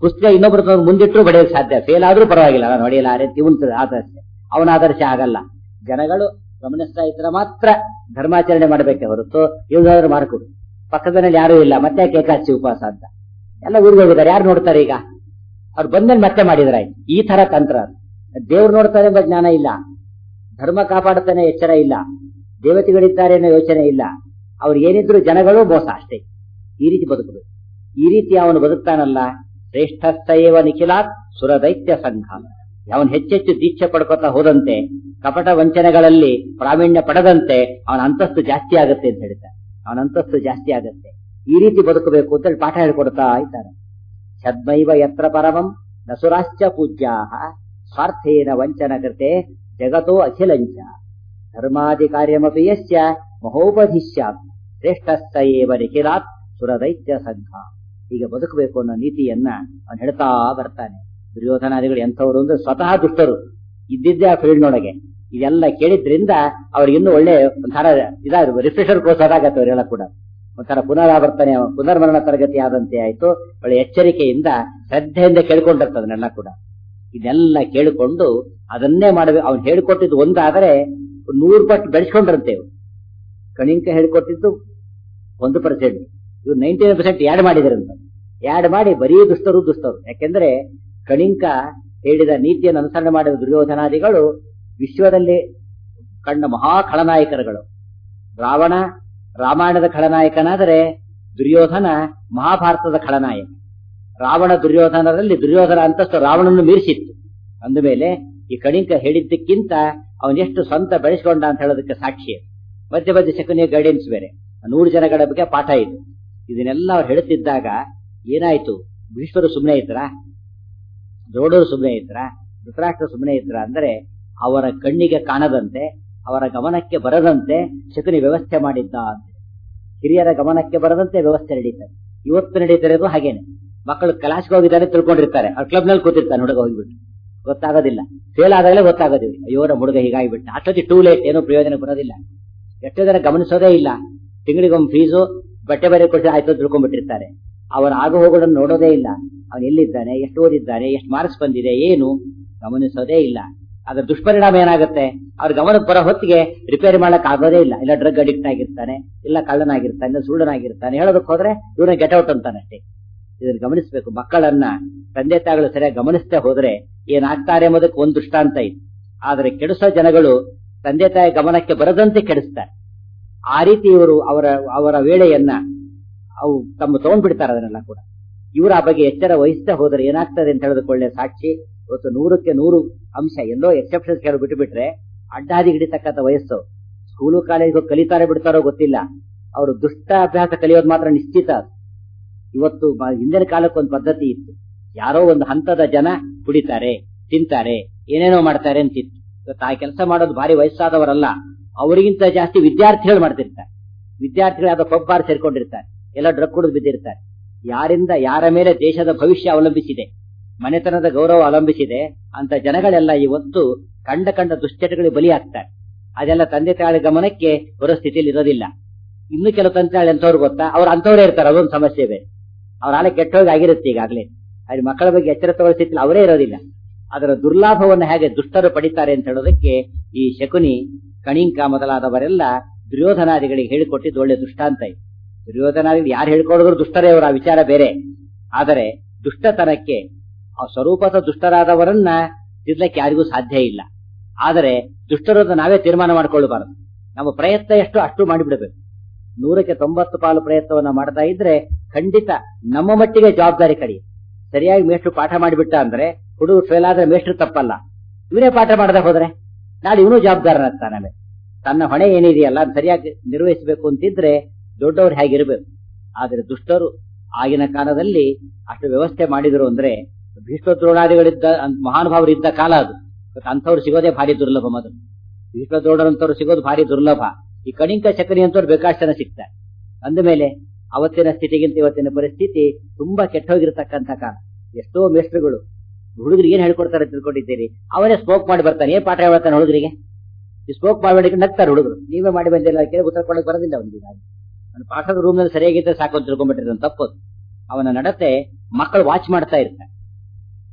ಪುಸ್ತಕ ಇನ್ನೊಬ್ರು ಮುಂದಿಟ್ಟರು ಬರೆಯಕ್ಕೆ ಸಾಧ್ಯ ಫೇಲ್ ಆದ್ರೂ ಪರವಾಗಿಲ್ಲ ನಾನು ಹೊಡೆಯಲಾರೆ ಇವನ್ ಆದರ್ಶ ಅವನ ಆದರ್ಶ ಆಗಲ್ಲ ಜನಗಳು ಗಮನಿಸ್ತಾ ಇದ್ರೆ ಮಾತ್ರ ಧರ್ಮಾಚರಣೆ ಮಾಡಬೇಕೆ ಹೊರತು ಇವ್ರಾದ್ರೂ ಮಾಡ್ಕೊಡು ಪಕ್ಕದಲ್ಲಿ ಯಾರೂ ಇಲ್ಲ ಮತ್ತೆ ಕೇಕಾಚಿ ಉಪವಾಸ ಅಂತ ಎಲ್ಲ ಊರಿಗೆ ಹೋಗಿದ್ದಾರೆ ಯಾರು ನೋಡ್ತಾರೆ ಈಗ ಅವ್ರು ಬಂದ್ಮೇಲೆ ಮತ್ತೆ ಮಾಡಿದ್ರೆ ಆಯ್ತು ಈ ತರ ತಂತ್ರ ಅದು. ದೇವ್ರು ನೋಡ್ತಾರೆ ಎಂಬ ಜ್ಞಾನ ಇಲ್ಲ ಧರ್ಮ ಕಾಪಾಡುತ್ತಾನೆ ಎಚ್ಚರ ಇಲ್ಲ ದೇವತೆಗಳಿದ್ದಾರೆ ಅನ್ನೋ ಯೋಚನೆ ಇಲ್ಲ ಅವ್ರು ಏನಿದ್ರು ಜನಗಳು ಮೋಸ ಅಷ್ಟೇ ಈ ರೀತಿ ಬದುಕಬೇಕು ಈ ರೀತಿ ಅವನು ಬದುಕ್ತಾನಲ್ಲ ಶ್ರೇಷ್ಠಸ್ಥಯೇವ ನಿಖಿಲಾತ್ ಸುರದೈತ್ಯ ಸಂಘ ಅವನು ಹೆಚ್ಚೆಚ್ಚು ದೀಕ್ಷೆ ಪಡ್ಕೊತಾ ಹೋದಂತೆ ಕಪಟ ವಂಚನೆಗಳಲ್ಲಿ ಪ್ರಾವೀಣ್ಯ ಪಡೆದಂತೆ ಅವನ ಅಂತಸ್ತು ಜಾಸ್ತಿ ಆಗುತ್ತೆ ಅಂತ ಹೇಳ್ತಾರೆ ಅವನ ಅಂತಸ್ತು ಜಾಸ್ತಿ ಆಗುತ್ತೆ ಈ ರೀತಿ ಬದುಕಬೇಕು ಅಂತ ಹೇಳಿ ಪಾಠ ಹೇಳ್ಕೊಡ್ತಾ ಇದ್ದಾರೆ ಛದ್ಮೈವ ಯತ್ರ ಪರಮಂ ನಸುರಾಶ್ಚ ಪೂಜ್ಯಾ ಸ್ವಾರ್ಥೇನ ವಂಚನ ಕೃತೆ ಜಗತೋ ಅಖಿಲಂಚ ಧರ್ಮಾದಿ ಕಾರ್ಯಮಪಿ ಯಸ್ಯ ಮಹೋಪಧಿಶ್ಯಾತ್ ಶ್ರೇಷ್ಠಸ್ಥ ಏವ ನಿಖಿಲಾತ್ ಸುರದೈತ್ಯ ಸಂಘ ಹೀಗೆ ಬದುಕಬೇಕು ಅನ್ನೋ ನೀತಿಯನ್ನ ಅವನು ಹೇಳ್ತಾ ಬರ್ತಾನೆ ದುರ್ಯೋಧನಾದಿಗಳು ಎಂಥವ್ರು ಅಂದ್ರೆ ಸ್ವತಃ ದುಷ್ಟರು ಇದ್ದಿದ್ದೇ ಆ ಫೀಲ್ಡ್ ನೊಳಗೆ ಇದೆಲ್ಲ ಕೇಳಿದ್ರಿಂದ ಅವ್ರಿಗೆ ಇನ್ನೂ ಒಳ್ಳೆ ಒಂಥರ ಇದಾದ್ರು ರಿಫ್ರೆಷರ್ ಕೋರ್ಸ್ ಆದಾಗತ್ತೆ ಅವರೆಲ್ಲ ಕೂಡ ಒಂಥರ ಪುನರಾವರ್ತನೆ ಪುನರ್ಮರಣ ತರಗತಿ ಆದಂತೆ ಆಯ್ತು ಒಳ್ಳೆ ಎಚ್ಚರಿಕೆಯಿಂದ ಶ್ರದ್ಧೆಯಿಂದ ಕೇಳ್ಕೊಂಡಿರ್ತದೆ ಅದನ್ನೆಲ್ಲ ಕೂಡ ಇದೆಲ್ಲ ಕೇಳಿಕೊಂಡು ಅದನ್ನೇ ಮಾಡಬೇಕು ಅವ್ನು ಹೇಳಿಕೊಟ್ಟಿದ್ದು ಒಂದಾದರೆ ನೂರು ಪಟ್ಟು ಬೆಳೆಸ್ಕೊಂಡಿರುತ್ತೆ ಇವ್ರು. ಕಣಿಂಕ ಹೇಳಿಕೊಟ್ಟಿದ್ದು ಒಂದು ಪರ್ಸೆಂಟ್ ಇವ್ರು ನೈಂಟಿ ನೈನ್ ಪರ್ಸೆಂಟ್ ಯಾಡ್ ಮಾಡಿದ್ರಂತ ಯಾಡ್ ಮಾಡಿ ಬರೀ ದುಷ್ಟರು ದುಷ್ಟರು ಯಾಕೆಂದ್ರೆ ಕಣಿಂಕ ಹೇಳಿದ ನೀತಿಯನ್ನು ಅನುಸರಣೆ ಮಾಡಿದ ದುರ್ಯೋಧನಾದಿಗಳು ವಿಶ್ವದಲ್ಲಿ ಕಂಡ ಮಹಾ ಖಳನಾಯಕರುಗಳು ರಾವಣ ರಾಮಾಯಣದ ಖಳನಾಯಕನಾದರೆ ದುರ್ಯೋಧನ ಮಹಾಭಾರತದ ಖಳನಾಯಕ ರಾವಣ ದುರ್ಯೋಧನರಲ್ಲಿ ದುರ್ಯೋಧನ ಅಂತಸ್ತು ರಾವಣನ್ನು ಮೀರಿಸಿತ್ತು ಅಂದಮೇಲೆ ಈ ಕಣಿಂಕ ಹೇಳಿದ್ದಕ್ಕಿಂತ ಅವನೆಷ್ಟು ಸ್ವಂತ ಬೆಳೆಸ್ಕೊಂಡ ಅಂತ ಹೇಳೋದಕ್ಕೆ ಸಾಕ್ಷಿ ಅದು. ಮಧ್ಯ ಮಧ್ಯ ಶಕುನಿಯ ಗೈಡೆನ್ಸ್ ಬೇರೆ ನೂರು ಜನಗಳ ಬಗ್ಗೆ ಪಾಠ ಇದು ಇದನ್ನೆಲ್ಲ ಅವ್ರು ಹೇಳುತ್ತಿದ್ದಾಗ ಏನಾಯ್ತು ಭೀಷ್ಮರು ಸುಮ್ಮನೆ ಇದ್ರ ದ್ರೋಣರು ಸುಮ್ಮನೆ ಇದ್ರ ಧೃತರಾಷ್ಟ್ರ ಸುಮ್ಮನೆ ಇದ್ರ ಅಂದ್ರೆ ಅವರ ಕಣ್ಣಿಗೆ ಕಾಣದಂತೆ ಅವರ ಗಮನಕ್ಕೆ ಬರದಂತೆ ಶಕುನಿ ವ್ಯವಸ್ಥೆ ಮಾಡಿದ್ದ ಅಂತ ಹಿರಿಯರ ಗಮನಕ್ಕೆ ಬರದಂತೆ ವ್ಯವಸ್ಥೆ ನಡೀತಾರೆ ಇವತ್ತು ನಡೀತಿರೋದು ಹಾಗೇನೆ ಮಕ್ಕಳು ಕ್ಲಾಸ್ಗೆ ಹೋಗಿದ್ದಾರೆ ತಿಳ್ಕೊಂಡಿರ್ತಾರೆ ಅವ್ರ ಕ್ಲಬ್ ನಲ್ಲಿ ಕೂತಿರ್ತಾನೆ ಹುಡುಗ ಹೋಗ್ಬಿಟ್ಟು ಗೊತ್ತಾಗೋದಿಲ್ಲ ಫೇಲ್ ಆದಾಗಲೇ ಗೊತ್ತಾಗೋದಿಲ್ಲ ಅಯ್ಯೋ ನಮ್ಮ ಹುಡುಗ ಹೀಗಾಗಿಬಿಟ್ಟ ಅಷ್ಟೊತ್ತಿ ಟೂ ಲೇಟ್ ಏನೋ ಪ್ರಯೋಜನ ಬರೋದಿಲ್ಲ ಎಷ್ಟೋ ಜನ ಗಮನಿಸೋದೇ ಇಲ್ಲ ತಿಂಗಳಿಗೊಮ್ಮೆ ಫೀಸು ಬಟ್ಟೆ ಬರೆ ಕೊಟ್ಟು ಆಯ್ತು ತಿಳ್ಕೊಂಡ್ಬಿಟ್ಟಿರ್ತಾರೆ ಅವರ ಆಗು ಹೋಗೋದನ್ನು ನೋಡೋದೇ ಇಲ್ಲ ಅವನು ಎಲ್ಲಿದ್ದಾನೆ ಎಷ್ಟು ಓದಿದ್ದಾನೆ ಎಷ್ಟು ಮಾರ್ಕ್ಸ್ ಬಂದಿದೆ ಏನು ಗಮನಿಸೋದೇ ಇಲ್ಲ ಅದ್ರ ದುಷ್ಪರಿಣಾಮ ಏನಾಗುತ್ತೆ ಅವ್ರ ಗಮನಕ್ಕೆ ಬರೋ ಹೊತ್ತಿಗೆ ರಿಪೇರಿ ಮಾಡಕ್ ಆಗೋದೇ ಇಲ್ಲ ಇಲ್ಲ ಡ್ರಗ್ ಅಡಿಕ್ಟ್ ಆಗಿರ್ತಾನೆ ಇಲ್ಲ ಕಳ್ಳನಾಗಿರ್ತಾನೆ ಇಲ್ಲ ಸುಳ್ಳನಾಗಿರ್ತಾನೆ ಹೇಳೋದಕ್ಕೆ ಹೋದ್ರೆ ಇವನ ಗೆಟ್ ಔಟ್ ಅಂತಾನೆ ಅಷ್ಟೇ ಇದನ್ನ ಗಮನಿಸಬೇಕು ಮಕ್ಕಳನ್ನ ತಂದೆ ತಾಯಿಗಳು ಸರಿಯಾಗಿ ಗಮನಿಸದೆ ಹೋದ್ರೆ ಏನಾಗ್ತಾರೆ ಎಂಬುದಕ್ಕೆ ಒಂದು ದೃಷ್ಟಾಂತ ಇದೆ ಆದರೆ ಕೆಡಿಸೋ ಜನಗಳು ತಂದೆ ತಾಯಿ ಗಮನಕ್ಕೆ ಬರದಂತೆ ಕೆಡಿಸ್ತಾರೆ ಆ ರೀತಿ ಇವರು ಅವರ ಅವರ ವೇಳೆಯನ್ನ ಅವು ತಮ್ಮ ತಗೊಂಡ್ಬಿಡ್ತಾರೆ ಅದನ್ನೆಲ್ಲ ಕೂಡ ಇವರು ಆ ಬಗ್ಗೆ ಎಚ್ಚರ ವಹಿಸದೆ ಹೋದರೆ ಏನಾಗ್ತದೆ ಅಂತ ಹೇಳೋದಕ್ಕೆ ಒಳ್ಳೆ ಸಾಕ್ಷಿ ಇವತ್ತು ನೂರಕ್ಕೆ ನೂರು ಅಂಶ ಎಲ್ಲೋ ಎಕ್ಸೆಪ್ಷನ್ಸ್ ಕೆಲವು ಬಿಟ್ಟು ಬಿಟ್ರೆ ಅಡ್ಡಾದಿ ಹಿಡಿತಕ್ಕಂಥ ವಯಸ್ಸು ಸ್ಕೂಲು ಕಾಲೇಜು ಕಲಿತಾರೆ ಬಿಡ್ತಾರೋ ಗೊತ್ತಿಲ್ಲ ಅವರು ದುಷ್ಟ ಅಭ್ಯಾಸ ಕಲಿಯೋದು ಮಾತ್ರ ನಿಶ್ಚಿತ ಅದು. ಇವತ್ತು ಮ- ಹಿಂದಿನ ಕಾಲಕ್ಕೆ ಒಂದು ಪದ್ಧತಿ ಇತ್ತು ಯಾರೋ ಒಂದು ಹಂತದ ಜನ ಕುಡಿತಾರೆ ತಿಂತಾರೆ ಏನೇನೋ ಮಾಡ್ತಾರೆ ಅಂತಿತ್ತು ಇವತ್ತು ಆ ಕೆಲಸ ಮಾಡೋದು ಭಾರಿ ವಯಸ್ಸಾದವರಲ್ಲ ಅವರಿಗಿಂತ ಜಾಸ್ತಿ ವಿದ್ಯಾರ್ಥಿಗಳು ಮಾಡ್ತಿರ್ತಾರೆ ವಿದ್ಯಾರ್ಥಿಗಳು ಯಾವ್ದೋ ಪಬ್ ಬಾರ್ ಸೇರ್ಕೊಂಡಿರ್ತಾರೆ ಎಲ್ಲ ಡ್ರಗ್ ಕುಡಿದು ಬಿದ್ದಿರ್ತಾರೆ ಯಾರಿಂದ ಯಾರ ಮೇಲೆ ದೇಶದ ಭವಿಷ್ಯ ಅವಲಂಬಿಸಿದೆ ಮನೆತನದ ಗೌರವ ಅವಲಂಬಿಸಿದೆ ಅಂತ ಜನಗಳೆಲ್ಲ ಇವತ್ತು ಕಂಡ ಕಂಡ ದುಶ್ಚಟಗಳಿಗೆ ಬಲಿಯಾಗ್ತಾರೆ ಅದೆಲ್ಲ ತಂದೆ ತಾಯಿ ಗಮನಕ್ಕೆ ಬರೋ ಸ್ಥಿತಿಯಲ್ಲಿ ಇರೋದಿಲ್ಲ ಇನ್ನು ಕೆಲವು ತಂದೆ ತಾಯಿ ಎಂತವ್ರು ಗೊತ್ತಾ ಅವ್ರು ಅಂತವರೇ ಇರ್ತಾರೆ ಅದೊಂದು ಸಮಸ್ಯೆ ಬೇರೆ ಅವ್ರ ಹಾಲೆ ಕೆಟ್ಟೋಗಿ ಆಗಿರುತ್ತೆ ಈಗಾಗಲೇ ಅಲ್ಲಿ ಮಕ್ಕಳ ಬಗ್ಗೆ ಎಚ್ಚರ ತಗೊಳ್ಳೋ ಸ್ಥಿತಿಯಲ್ಲಿ ಅವರೇ ಇರೋದಿಲ್ಲ ಅದರ ದುರ್ಲಾಭವನ್ನು ಹೇಗೆ ದುಷ್ಟರು ಪಡಿತಾರೆ ಅಂತ ಹೇಳೋದಕ್ಕೆ ಈ ಶಕುನಿ ಕಣಿಂಕ ಮೊದಲಾದವರೆಲ್ಲ ದುರ್ಯೋಧನಾದಿಗಳಿಗೆ ಹೇಳಿಕೊಟ್ಟಿದ್ದು ಒಳ್ಳೆ ದೃಷ್ಟಾಂತ ಇದೆ ದುರ್ಯೋಧನಾದಿಗಳು ಯಾರು ಹೇಳ್ಕೊಡಿದ್ರು ದುಷ್ಟರೇ ಅವರ ಆ ವಿಚಾರ ಬೇರೆ ಆದರೆ ದುಷ್ಟತನಕ್ಕೆ ಆ ಸ್ವರೂಪದ ದುಷ್ಟರಾದವರನ್ನ ತಿರ್ಲಕ್ಕೆ ಯಾರಿಗೂ ಸಾಧ್ಯ ಇಲ್ಲ ಆದರೆ ದುಷ್ಟರು ಅಂತ ನಾವೇ ತೀರ್ಮಾನ ಮಾಡ್ಕೊಳ್ಬಾರದು ನಮ್ಮ ಪ್ರಯತ್ನ ಎಷ್ಟು ಅಷ್ಟು ಮಾಡಿಬಿಡಬೇಕು ನೂರಕ್ಕೆ ತೊಂಬತ್ತು ಪಾಲು ಪ್ರಯತ್ನವನ್ನ ಮಾಡ್ತಾ ಇದ್ರೆ ಖಂಡಿತ ನಮ್ಮ ಮಟ್ಟಿಗೆ ಜವಾಬ್ದಾರಿ ಕಡಿ ಸರಿಯಾಗಿ ಮೇಷ್ಟ್ರು ಪಾಠ ಮಾಡಿಬಿಟ್ಟ ಅಂದ್ರೆ ಹುಡುಗರು ಫೇಲ್ ಆದ್ರೆ ಮೇಷ್ಟ್ರು ತಪ್ಪಲ್ಲ ಇವನೇ ಪಾಠ ಮಾಡದೆ ಹೋದ್ರೆ ನಾಳೆ ಇವನು ಜವಾಬ್ದಾರನಾಗ್ತಾನೆ ತನ್ನ ಹೊಣೆ ಏನಿದೆಯಲ್ಲ ಅದ್ ಸರಿಯಾಗಿ ನಿರ್ವಹಿಸಬೇಕು ಅಂತಿದ್ರೆ ದೊಡ್ಡವ್ರು ಹೇಗಿರ್ಬೇಕು ಆದ್ರೆ ದುಷ್ಟರು ಆಗಿನ ಕಾಲದಲ್ಲಿ ಅಷ್ಟು ವ್ಯವಸ್ಥೆ ಮಾಡಿದ್ರು ಅಂದ್ರೆ ಭೀಷ್ಮ ದ್ರೋಣಾದಿಗಳಿದ್ದ ಅಂತ್ ಮಹಾನುಭಾವರು ಇದ್ದ ಕಾಲ ಅದು ಇವತ್ತು ಅಂಥವ್ರು ಸಿಗೋದೇ ಭಾರಿ ದುರ್ಲಭ ಮೊದಲು ಭೀಷ್ಮ ದ್ರೋಣರಂತವ್ರು ಸಿಗೋದು ಭಾರಿ ದುರ್ಲಭ ಈ ಕಣಿಂಕ ಚಕರಿ ಅಂತವ್ರು ಬೇಕಾಷ್ಟು ಜನ ಸಿಗ್ತಾರೆ ಅಂದಮೇಲೆ ಅವತ್ತಿನ ಸ್ಥಿತಿಗಿಂತ ಇವತ್ತಿನ ಪರಿಸ್ಥಿತಿ ತುಂಬಾ ಕೆಟ್ಟೋಗಿರ್ತಕ್ಕಂಥ ಕಾಲ ಎಷ್ಟೋ ಮೇಸ್ಟ್ರುಗಳು ಹುಡುಗರಿಗೆ ಏನ್ ಹೇಳ್ಕೊಡ್ತಾರೆ ತಿಳ್ಕೊಂಡಿದ್ದೀರಿ ಅವನೇ ಸ್ಮೋಕ್ ಮಾಡಿ ಬರ್ತಾನೆ ಏನ್ ಪಾಠ ಹೇಳ್ತಾನೆ ಹುಡುಗರಿಗೆ ಈ ಸ್ಮೋಕ್ ಮಾಡಿ ನಗ್ತಾರೆ ಹುಡುಗರು ನೀವೇ ಮಾಡಿ ಬಂದಿಲ್ಲ ಕೇಳಿ ಉತ್ತರ ಕೊಡಕ್ ಬರೋದಿಲ್ಲ ಅವನಿಗೆ ಅವನ ಪಾಠದ ರೂಮ್ ನಲ್ಲಿ ಸರಿಯಾಗಿದ್ದರೆ ಸಾಕು ಅಂತ ತಿಳ್ಕೊಂಡ್ಬಿಟ್ಟಿರ್ತಾನೆ ತಪ್ಪು ಅವನ ನಡತೆ ಮಕ್ಕಳು ವಾಚ್ ಮಾಡ್ತಾ ಇರ್ತಾರೆ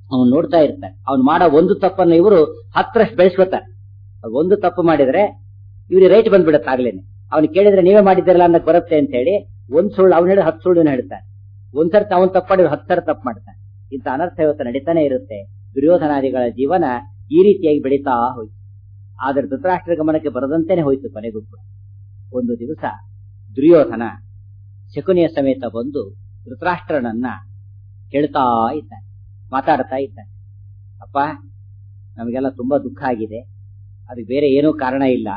ಅವನು ನೋಡ್ತಾ ಇರ್ತಾನೆ ಅವ್ನು ಮಾಡೋ ಒಂದು ತಪ್ಪನ್ನು ಇವರು ಹತ್ತರಷ್ಟು ಬೆಳೆಸ್ಕೊತಾರೆ ಒಂದು ತಪ್ಪು ಮಾಡಿದ್ರೆ ಇವ್ರಿಗೆ ರೈಟ್ ಬಂದ್ಬಿಡುತ್ತೆ ಆಗ್ಲೇನೆ ಅವ್ನು ಕೇಳಿದ್ರೆ ನೀವೇ ಮಾಡಿದ್ದೀರಲ್ಲ ಅನ್ನಕ್ ಬರುತ್ತೆ ಅಂತ ಹೇಳಿ ಒಂದ್ ಸುಳ್ಳು ಅವ್ನು ಹೇಳಿ ಹತ್ತು ಸುಳ್ಳು ಹೇಳ್ತಾನೆ ಒಂದ್ಸರ್ತಿ ಅವನ್ ತಪ್ಪು ಮಾಡಿದ್ರೆ ಹತ್ತು ಸರ್ ತಪ್ಪು ಮಾಡ್ತಾನೆ ಇಂಥ ಅನರ್ಥ ಇವತ್ತು ನಡೀತಾನೆ ಇರುತ್ತೆ ದುರ್ಯೋಧನಾದಿಗಳ ಜೀವನ ಈ ರೀತಿಯಾಗಿ ಬೆಳೀತಾ ಹೋಯ್ತು ಆದ್ರೆ ಧೃತರಾಷ್ಟ್ರ ಗಮನಕ್ಕೆ ಬರದಂತೆನೆ ಹೋಯ್ತು ಕೊನೆಗೂ ಕೂಡ ಒಂದು ದಿವಸ ದುರ್ಯೋಧನ ಶಕುನಿಯ ಸಮೇತ ಬಂದು ಧೃತರಾಷ್ಟ್ರನನ್ನ ಕೇಳ್ತಾ ಇದ್ದಾನೆ ಮಾತಾಡ್ತಾ ಇದ್ದಾನೆ ಅಪ್ಪ ನಮಗೆಲ್ಲ ತುಂಬಾ ದುಃಖ ಆಗಿದೆ ಅದಕ್ಕೆ ಬೇರೆ ಏನೂ ಕಾರಣ ಇಲ್ಲ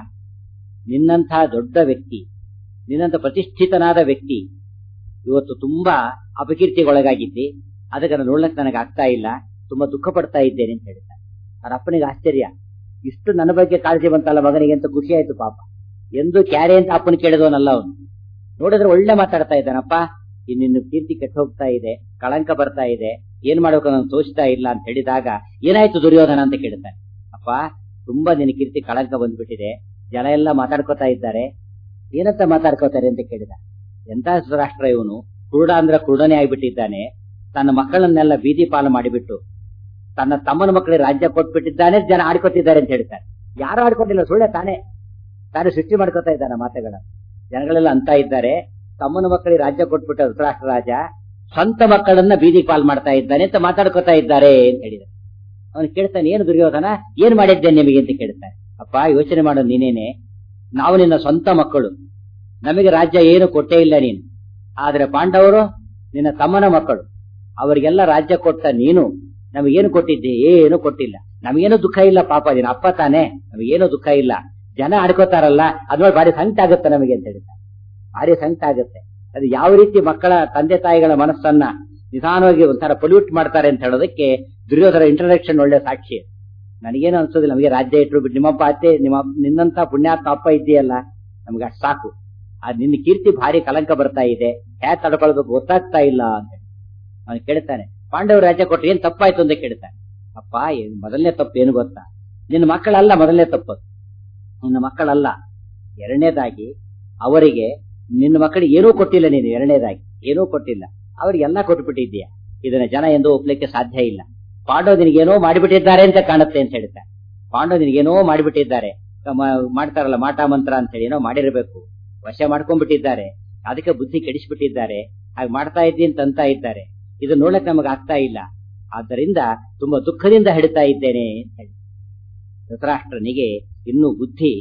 ನಿನ್ನಂಥ ದೊಡ್ಡ ವ್ಯಕ್ತಿ ನಿನ್ನಂಥ ಪ್ರತಿಷ್ಠಿತನಾದ ವ್ಯಕ್ತಿ ಇವತ್ತು ತುಂಬಾ ಅಪಕೀರ್ತಿಗೊಳಗಾಗಿದ್ದಿ ಅದಕ್ಕೆ ನಾನು ನೋಡ್ಲಕ್ಕೆ ನನಗೆ ಆಗ್ತಾ ಇಲ್ಲ ತುಂಬಾ ದುಃಖ ಪಡ್ತಾ ಇದ್ದೇನೆ ಅಂತ ಹೇಳ್ತಾನೆ ಅವ್ರ ಅಪ್ಪನಿಗೆ ಆಶ್ಚರ್ಯ ಇಷ್ಟು ನನ್ನ ಬಗ್ಗೆ ಕಾಳಜಿ ಬಂತಲ್ಲ ಮಗನಿಗೆ ಅಂತ ಖುಷಿ ಆಯ್ತು ಪಾಪ ಎಂದು ಕ್ಯಾರೆ ಅಂತ ಅಪ್ಪನ ಕೇಳಿದವನಲ್ಲ ಅವನು ನೋಡಿದ್ರೆ ಒಳ್ಳೆ ಮಾತಾಡ್ತಾ ಇದ್ದಾನಪ್ಪ ನಿನ್ನ ಕೀರ್ತಿ ಕೆಟ್ಟ ಹೋಗ್ತಾ ಇದೆ ಕಳಂಕ ಬರ್ತಾ ಇದೆ ಏನ್ ಮಾಡ್ಬೇಕು ನಾನು ತೋಚ್ತಾ ಇಲ್ಲ ಅಂತ ಹೇಳಿದಾಗ ಏನಾಯ್ತು ದುರ್ಯೋಧನ ಅಂತ ಕೇಳ್ತಾನೆ ಅಪ್ಪ ತುಂಬಾ ನಿನ್ನ ಕೀರ್ತಿ ಕಳಂಕ ಬಂದ್ಬಿಟ್ಟಿದೆ ಜನ ಎಲ್ಲ ಮಾತಾಡ್ಕೋತಾ ಇದ್ದಾರೆ ಏನಂತ ಮಾತಾಡ್ಕೋತಾರೆ ಅಂತ ಕೇಳಿದ ಎಂತ ರಾಷ್ಟ್ರ ಇವನು ಕುರುಡ ಅಂದ್ರ ಕುರುಡನೇ ಆಗ್ಬಿಟ್ಟಿದ್ದಾನೆ ತನ್ನ ಮಕ್ಕಳನ್ನೆಲ್ಲ ಬೀದಿ ಪಾಲು ಮಾಡಿಬಿಟ್ಟು ತನ್ನ ತಮ್ಮನ ಮಕ್ಕಳಿಗೆ ರಾಜ್ಯ ಕೊಟ್ಬಿಟ್ಟಿದ್ದಾನೆ ಜನ ಆಡ್ಕೊತಿದ್ದಾರೆ ಅಂತ ಹೇಳ್ತಾರೆ ಯಾರು ಆಡ್ಕೊಂಡಿಲ್ಲ ಸುಳ್ಳೆ ತಾನೇ ತಾನೇ ಸೃಷ್ಟಿ ಮಾಡ್ಕೋತಾ ಇದ್ದಾನೆ ಮಾತುಗಳ ಜನಗಳೆಲ್ಲ ಅಂತ ಇದ್ದಾರೆ ತಮ್ಮನ ಮಕ್ಕಳಿಗೆ ರಾಜ್ಯ ಕೊಟ್ಬಿಟ್ಟ ಧೃತರಾಷ್ಟ್ರ ರಾಜ ಸ್ವಂತ ಮಕ್ಕಳನ್ನ ಬೀದಿ ಪಾಲ್ ಮಾಡ್ತಾ ಇದ್ದಾನೆ ಅಂತ ಮಾತಾಡ್ಕೋತಾ ಇದ್ದಾರೆ ಅಂತ ಹೇಳಿದ ಅವನು ಕೇಳ್ತಾನೆ ಏನು ದುರ್ಯೋಧನ ಏನ್ ಮಾಡಿದ್ದೇನೆ ನಿಮಗೆ ಅಂತ ಕೇಳ್ತಾನೆ ಅಪ್ಪ ಯೋಚನೆ ಮಾಡೋ ನೀನೇನೆ ನಾವು ನಿನ್ನ ಸ್ವಂತ ಮಕ್ಕಳು ನಮಗೆ ರಾಜ್ಯ ಏನು ಕೊಟ್ಟೇ ಇಲ್ಲ ನೀನು ಆದ್ರೆ ಪಾಂಡವರು ನಿನ್ನ ತಮ್ಮನ ಮಕ್ಕಳು ಅವರಿಗೆಲ್ಲ ರಾಜ್ಯ ಕೊಟ್ಟ ನೀನು ನಮಗೇನು ಕೊಟ್ಟಿದ್ದೆ ಏನು ಕೊಟ್ಟಿಲ್ಲ ನಮಗೇನು ದುಃಖ ಇಲ್ಲ ಪಾಪ ನಿನ್ನ ಅಪ್ಪ ತಾನೆ ನಮಗೇನು ದುಃಖ ಇಲ್ಲ ಜನ ಆಡ್ಕೋತಾರಲ್ಲ ಅದ್ರಲ್ಲಿ ಭಾರಿ ಸಂಕಟ ಆಗುತ್ತೆ ನಮಗೆ ಅಂತ ಹೇಳ್ತಾರೆ ಭಾರಿ ಸಂಕಟ ಆಗುತ್ತೆ ಅದು ಯಾವ ರೀತಿ ಮಕ್ಕಳ ತಂದೆ ತಾಯಿಗಳ ಮನಸ್ಸನ್ನ ನಿಧಾನವಾಗಿ ಒಂಥರ ಪೊಲ್ಯೂಟ್ ಮಾಡ್ತಾರೆ ಅಂತ ಹೇಳೋದಕ್ಕೆ ದುರ್ಯೋಧನ ಇಂಟ್ರಡಕ್ಷನ್ ಒಳ್ಳೆ ಸಾಕ್ಷಿ ನನಗೇನು ಅನ್ಸೋದಿಲ್ಲ ನಮಗೆ ರಾಜ್ಯ ಇಟ್ಟರು ಬಿಟ್ಟು ನಿಮ್ಮಪ್ಪ ಅತ್ತೆ ನಿಮ್ಮ ನಿನ್ನಂತ ಪುಣ್ಯಾತ್ಮ ಅಪ್ಪ ಇದೆಯಲ್ಲ ನಮ್ಗೆ ಅಷ್ಟು ಸಾಕು ಆ ನಿನ್ನ ಕೀರ್ತಿ ಭಾರಿ ಕಲಂಕ ಬರ್ತಾ ಇದೆ ಹ್ಯಾ ತಡ್ಕೊಳ್ಬೇಕು ಗೊತ್ತಾಗ್ತಾ ಇಲ್ಲ ಅಂತ ಅವನು ಕೇಳ್ತಾನೆ ಪಾಂಡವ ರಾಜ್ಯ ಕೊಟ್ರೆ ಏನ್ ತಪ್ಪಾಯ್ತು ಅಂತ ಕೇಳ್ತಾನೆ ಅಪ್ಪ ಏನ್ ಮೊದಲನೇ ತಪ್ಪು ಏನು ಗೊತ್ತಾ ನಿನ್ನ ಮಕ್ಕಳಲ್ಲ ಮೊದಲನೇ ತಪ್ಪು ನಿನ್ನ ಮಕ್ಕಳಲ್ಲ ಎರಡನೇದಾಗಿ ಅವರಿಗೆ ನಿನ್ನ ಮಕ್ಕಳಿಗೆ ಏನೂ ಕೊಟ್ಟಿಲ್ಲ ನೀನು ಎರಡನೇದಾಗಿ ಏನೂ ಕೊಟ್ಟಿಲ್ಲ ಅವರಿಗೆಲ್ಲ ಕೊಟ್ಬಿಟ್ಟಿದ್ದೀಯ ಇದನ್ನ ಜನ ಎಂದು ಒಪ್ಲಿಕ್ಕೆ ಸಾಧ್ಯ ಇಲ್ಲ ಪಾಂಡವ ನಿನಗೇನೋ ಮಾಡಿಬಿಟ್ಟಿದ್ದಾರೆ ಅಂತ ಕಾಣುತ್ತೆ ಅಂತ ಹೇಳ್ತಾರೆ ಪಾಂಡವ ನಿನಗೇನೋ ಮಾಡಿಬಿಟ್ಟಿದ್ದಾರೆ ಮಾಡ್ತಾರಲ್ಲ ಮಾಟ ಮಂತ್ರ ಅಂತ ಹೇಳಿ ಏನೋ ಮಾಡಿರಬೇಕು ವಶ ಮಾಡ್ಕೊಂಡ್ಬಿಟ್ಟಿದ್ದಾರೆ ಅದಕ್ಕೆ ಬುದ್ಧಿ ಕೆಡಿಸ್ಬಿಟ್ಟಿದ್ದಾರೆ ಹಾಗೆ ಮಾಡ್ತಾ ಇದ್ದೀನಿ ಅಂತ ಅಂತ ಇದ್ದಾರೆ ಇದು ನೋಡಕ್ ನಮಗೆ ಆಗ್ತಾ ಇಲ್ಲ ಆದ್ದರಿಂದ ತುಂಬಾ ದುಃಖದಿಂದ ಹಿಡಿತಾ ಇದ್ದೇನೆ ಅಂತ ಹೇಳಿ ಧೃತರಾಷ್ಟ್ರನಿಗೆ ಇನ್ನೂ ಬುದ್ಧಿ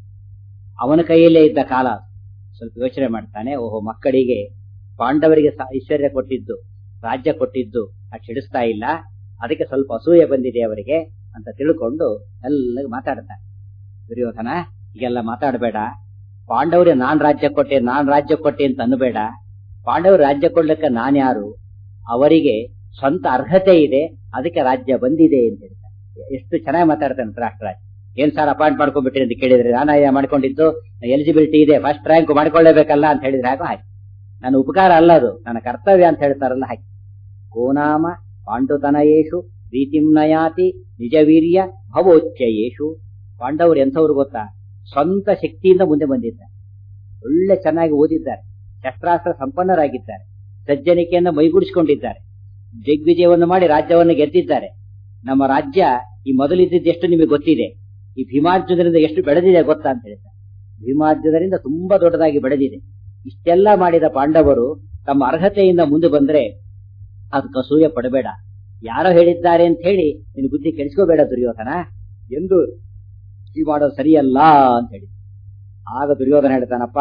ಅವನ ಕೈಯಲ್ಲೇ ಇದ್ದ ಕಾಲ ಸ್ವಲ್ಪ ಯೋಚನೆ ಮಾಡ್ತಾನೆ ಓಹೋ ಮಕ್ಕಳಿಗೆ ಪಾಂಡವರಿಗೆ ಐಶ್ವರ್ಯ ಕೊಟ್ಟಿದ್ದು ರಾಜ್ಯ ಕೊಟ್ಟಿದ್ದು ಅದು ಹಿಡಿಸ್ತಾ ಇಲ್ಲ ಅದಕ್ಕೆ ಸ್ವಲ್ಪ ಅಸೂಯೆ ಬಂದಿದೆ ಅವರಿಗೆ ಅಂತ ತಿಳ್ಕೊಂಡು ಎಲ್ಲ ಮಾತಾಡ್ತಾನೆ ದುರ್ಯೋಧನ ಈಗೆಲ್ಲ ಮಾತಾಡಬೇಡ ಪಾಂಡವರಿಗೆ ನಾನ್ ರಾಜ್ಯ ಕೊಟ್ಟೆ ನಾನ್ ರಾಜ್ಯ ಕೊಟ್ಟೆ ಅಂತ ಅನ್ನಬೇಡ ಪಾಂಡವರು ರಾಜ್ಯ ಕೊಡ್ಲಿಕ್ಕೆ ನಾನ್ ಯಾರು ಅವರಿಗೆ ಸ್ವಂತ ಅರ್ಹತೆ ಇದೆ ಅದಕ್ಕೆ ರಾಜ್ಯ ಬಂದಿದೆ ಅಂತ ಹೇಳ್ತಾರೆ ಎಷ್ಟು ಚೆನ್ನಾಗಿ ಮಾತಾಡ್ತಾನೆ ರಾಷ್ಟ್ರರಾಜ್ ಏನ್ ಸರ್ ಅಪಾಯಿಂಟ್ ಮಾಡ್ಕೊಂಡ್ಬಿಟ್ರಿ ಅಂತ ಕೇಳಿದ್ರೆ ನಾನು ಮಾಡ್ಕೊಂಡಿದ್ದು ಎಲಿಜಿಬಿಲಿಟಿ ಇದೆ ಫಸ್ಟ್ ರ್ಯಾಂಕ್ ಮಾಡ್ಕೊಳ್ಳೇಬೇಕಲ್ಲ ಅಂತ ಹೇಳಿದ್ರೆ ಹಾಗೆ ಹಾಕಿ ನನ್ನ ಉಪಕಾರ ಅಲ್ಲ ಅದು ನನ್ನ ಕರ್ತವ್ಯ ಅಂತ ಹೇಳ್ತಾರಲ್ಲ ಹಾಕಿ ಕೋನಾಮ ಪಾಂಡುತನಯೇಶು ಪ್ರೀತಿಂ ನಯಾತಿ ನಿಜವೀರ್ಯ ಭವೋಚ್ಚಯೇಶು ಪಾಂಡವರು ಎಂಥವ್ರು ಗೊತ್ತಾ ಸ್ವಂತ ಶಕ್ತಿಯಿಂದ ಮುಂದೆ ಬಂದಿದ್ದಾರೆ ಒಳ್ಳೆ ಚೆನ್ನಾಗಿ ಓದಿದ್ದಾರೆ ಶಸ್ತ್ರಾಸ್ತ್ರ ಸಂಪನ್ನರಾಗಿದ್ದಾರೆ ಸಜ್ಜನಿಕೆಯನ್ನು ಮೈಗೂಡಿಸಿಕೊಂಡಿದ್ದಾರೆ ದಿಗ್ವಿಜಯವನ್ನು ಮಾಡಿ ರಾಜ್ಯವನ್ನು ಗೆದ್ದಿದ್ದಾರೆ ನಮ್ಮ ರಾಜ್ಯ ಈ ಮೊದಲಿದ್ದಿದ್ದು ಎಷ್ಟು ನಿಮಗೆ ಗೊತ್ತಿದೆ ಈ ಭೀಮಾರ್ಜುನರಿಂದ ಎಷ್ಟು ಬೆಳೆದಿದೆ ಗೊತ್ತಾ ಅಂತ ಹೇಳ್ತಾರೆ ಭೀಮಾರ್ಜುನರಿಂದ ತುಂಬಾ ದೊಡ್ಡದಾಗಿ ಬೆಳೆದಿದೆ ಇಷ್ಟೆಲ್ಲ ಮಾಡಿದ ಪಾಂಡವರು ತಮ್ಮ ಅರ್ಹತೆಯಿಂದ ಮುಂದೆ ಬಂದ್ರೆ ಅದಕ್ಕೆ ಅಸೂಯೆ ಪಡಬೇಡ ಯಾರೋ ಹೇಳಿದ್ದಾರೆ ಅಂತ ಹೇಳಿ ನಿನ್ ಬುದ್ಧಿ ಕೆಡಿಸ್ಕೋಬೇಡ ದುರ್ಯೋಧನ ಎಂದು ಈ ಮಾಡೋದು ಸರಿಯಲ್ಲ ಅಂತ ಹೇಳಿ ಆಗ ದುರ್ಯೋಧನ ಹೇಳ್ತಾನಪ್ಪ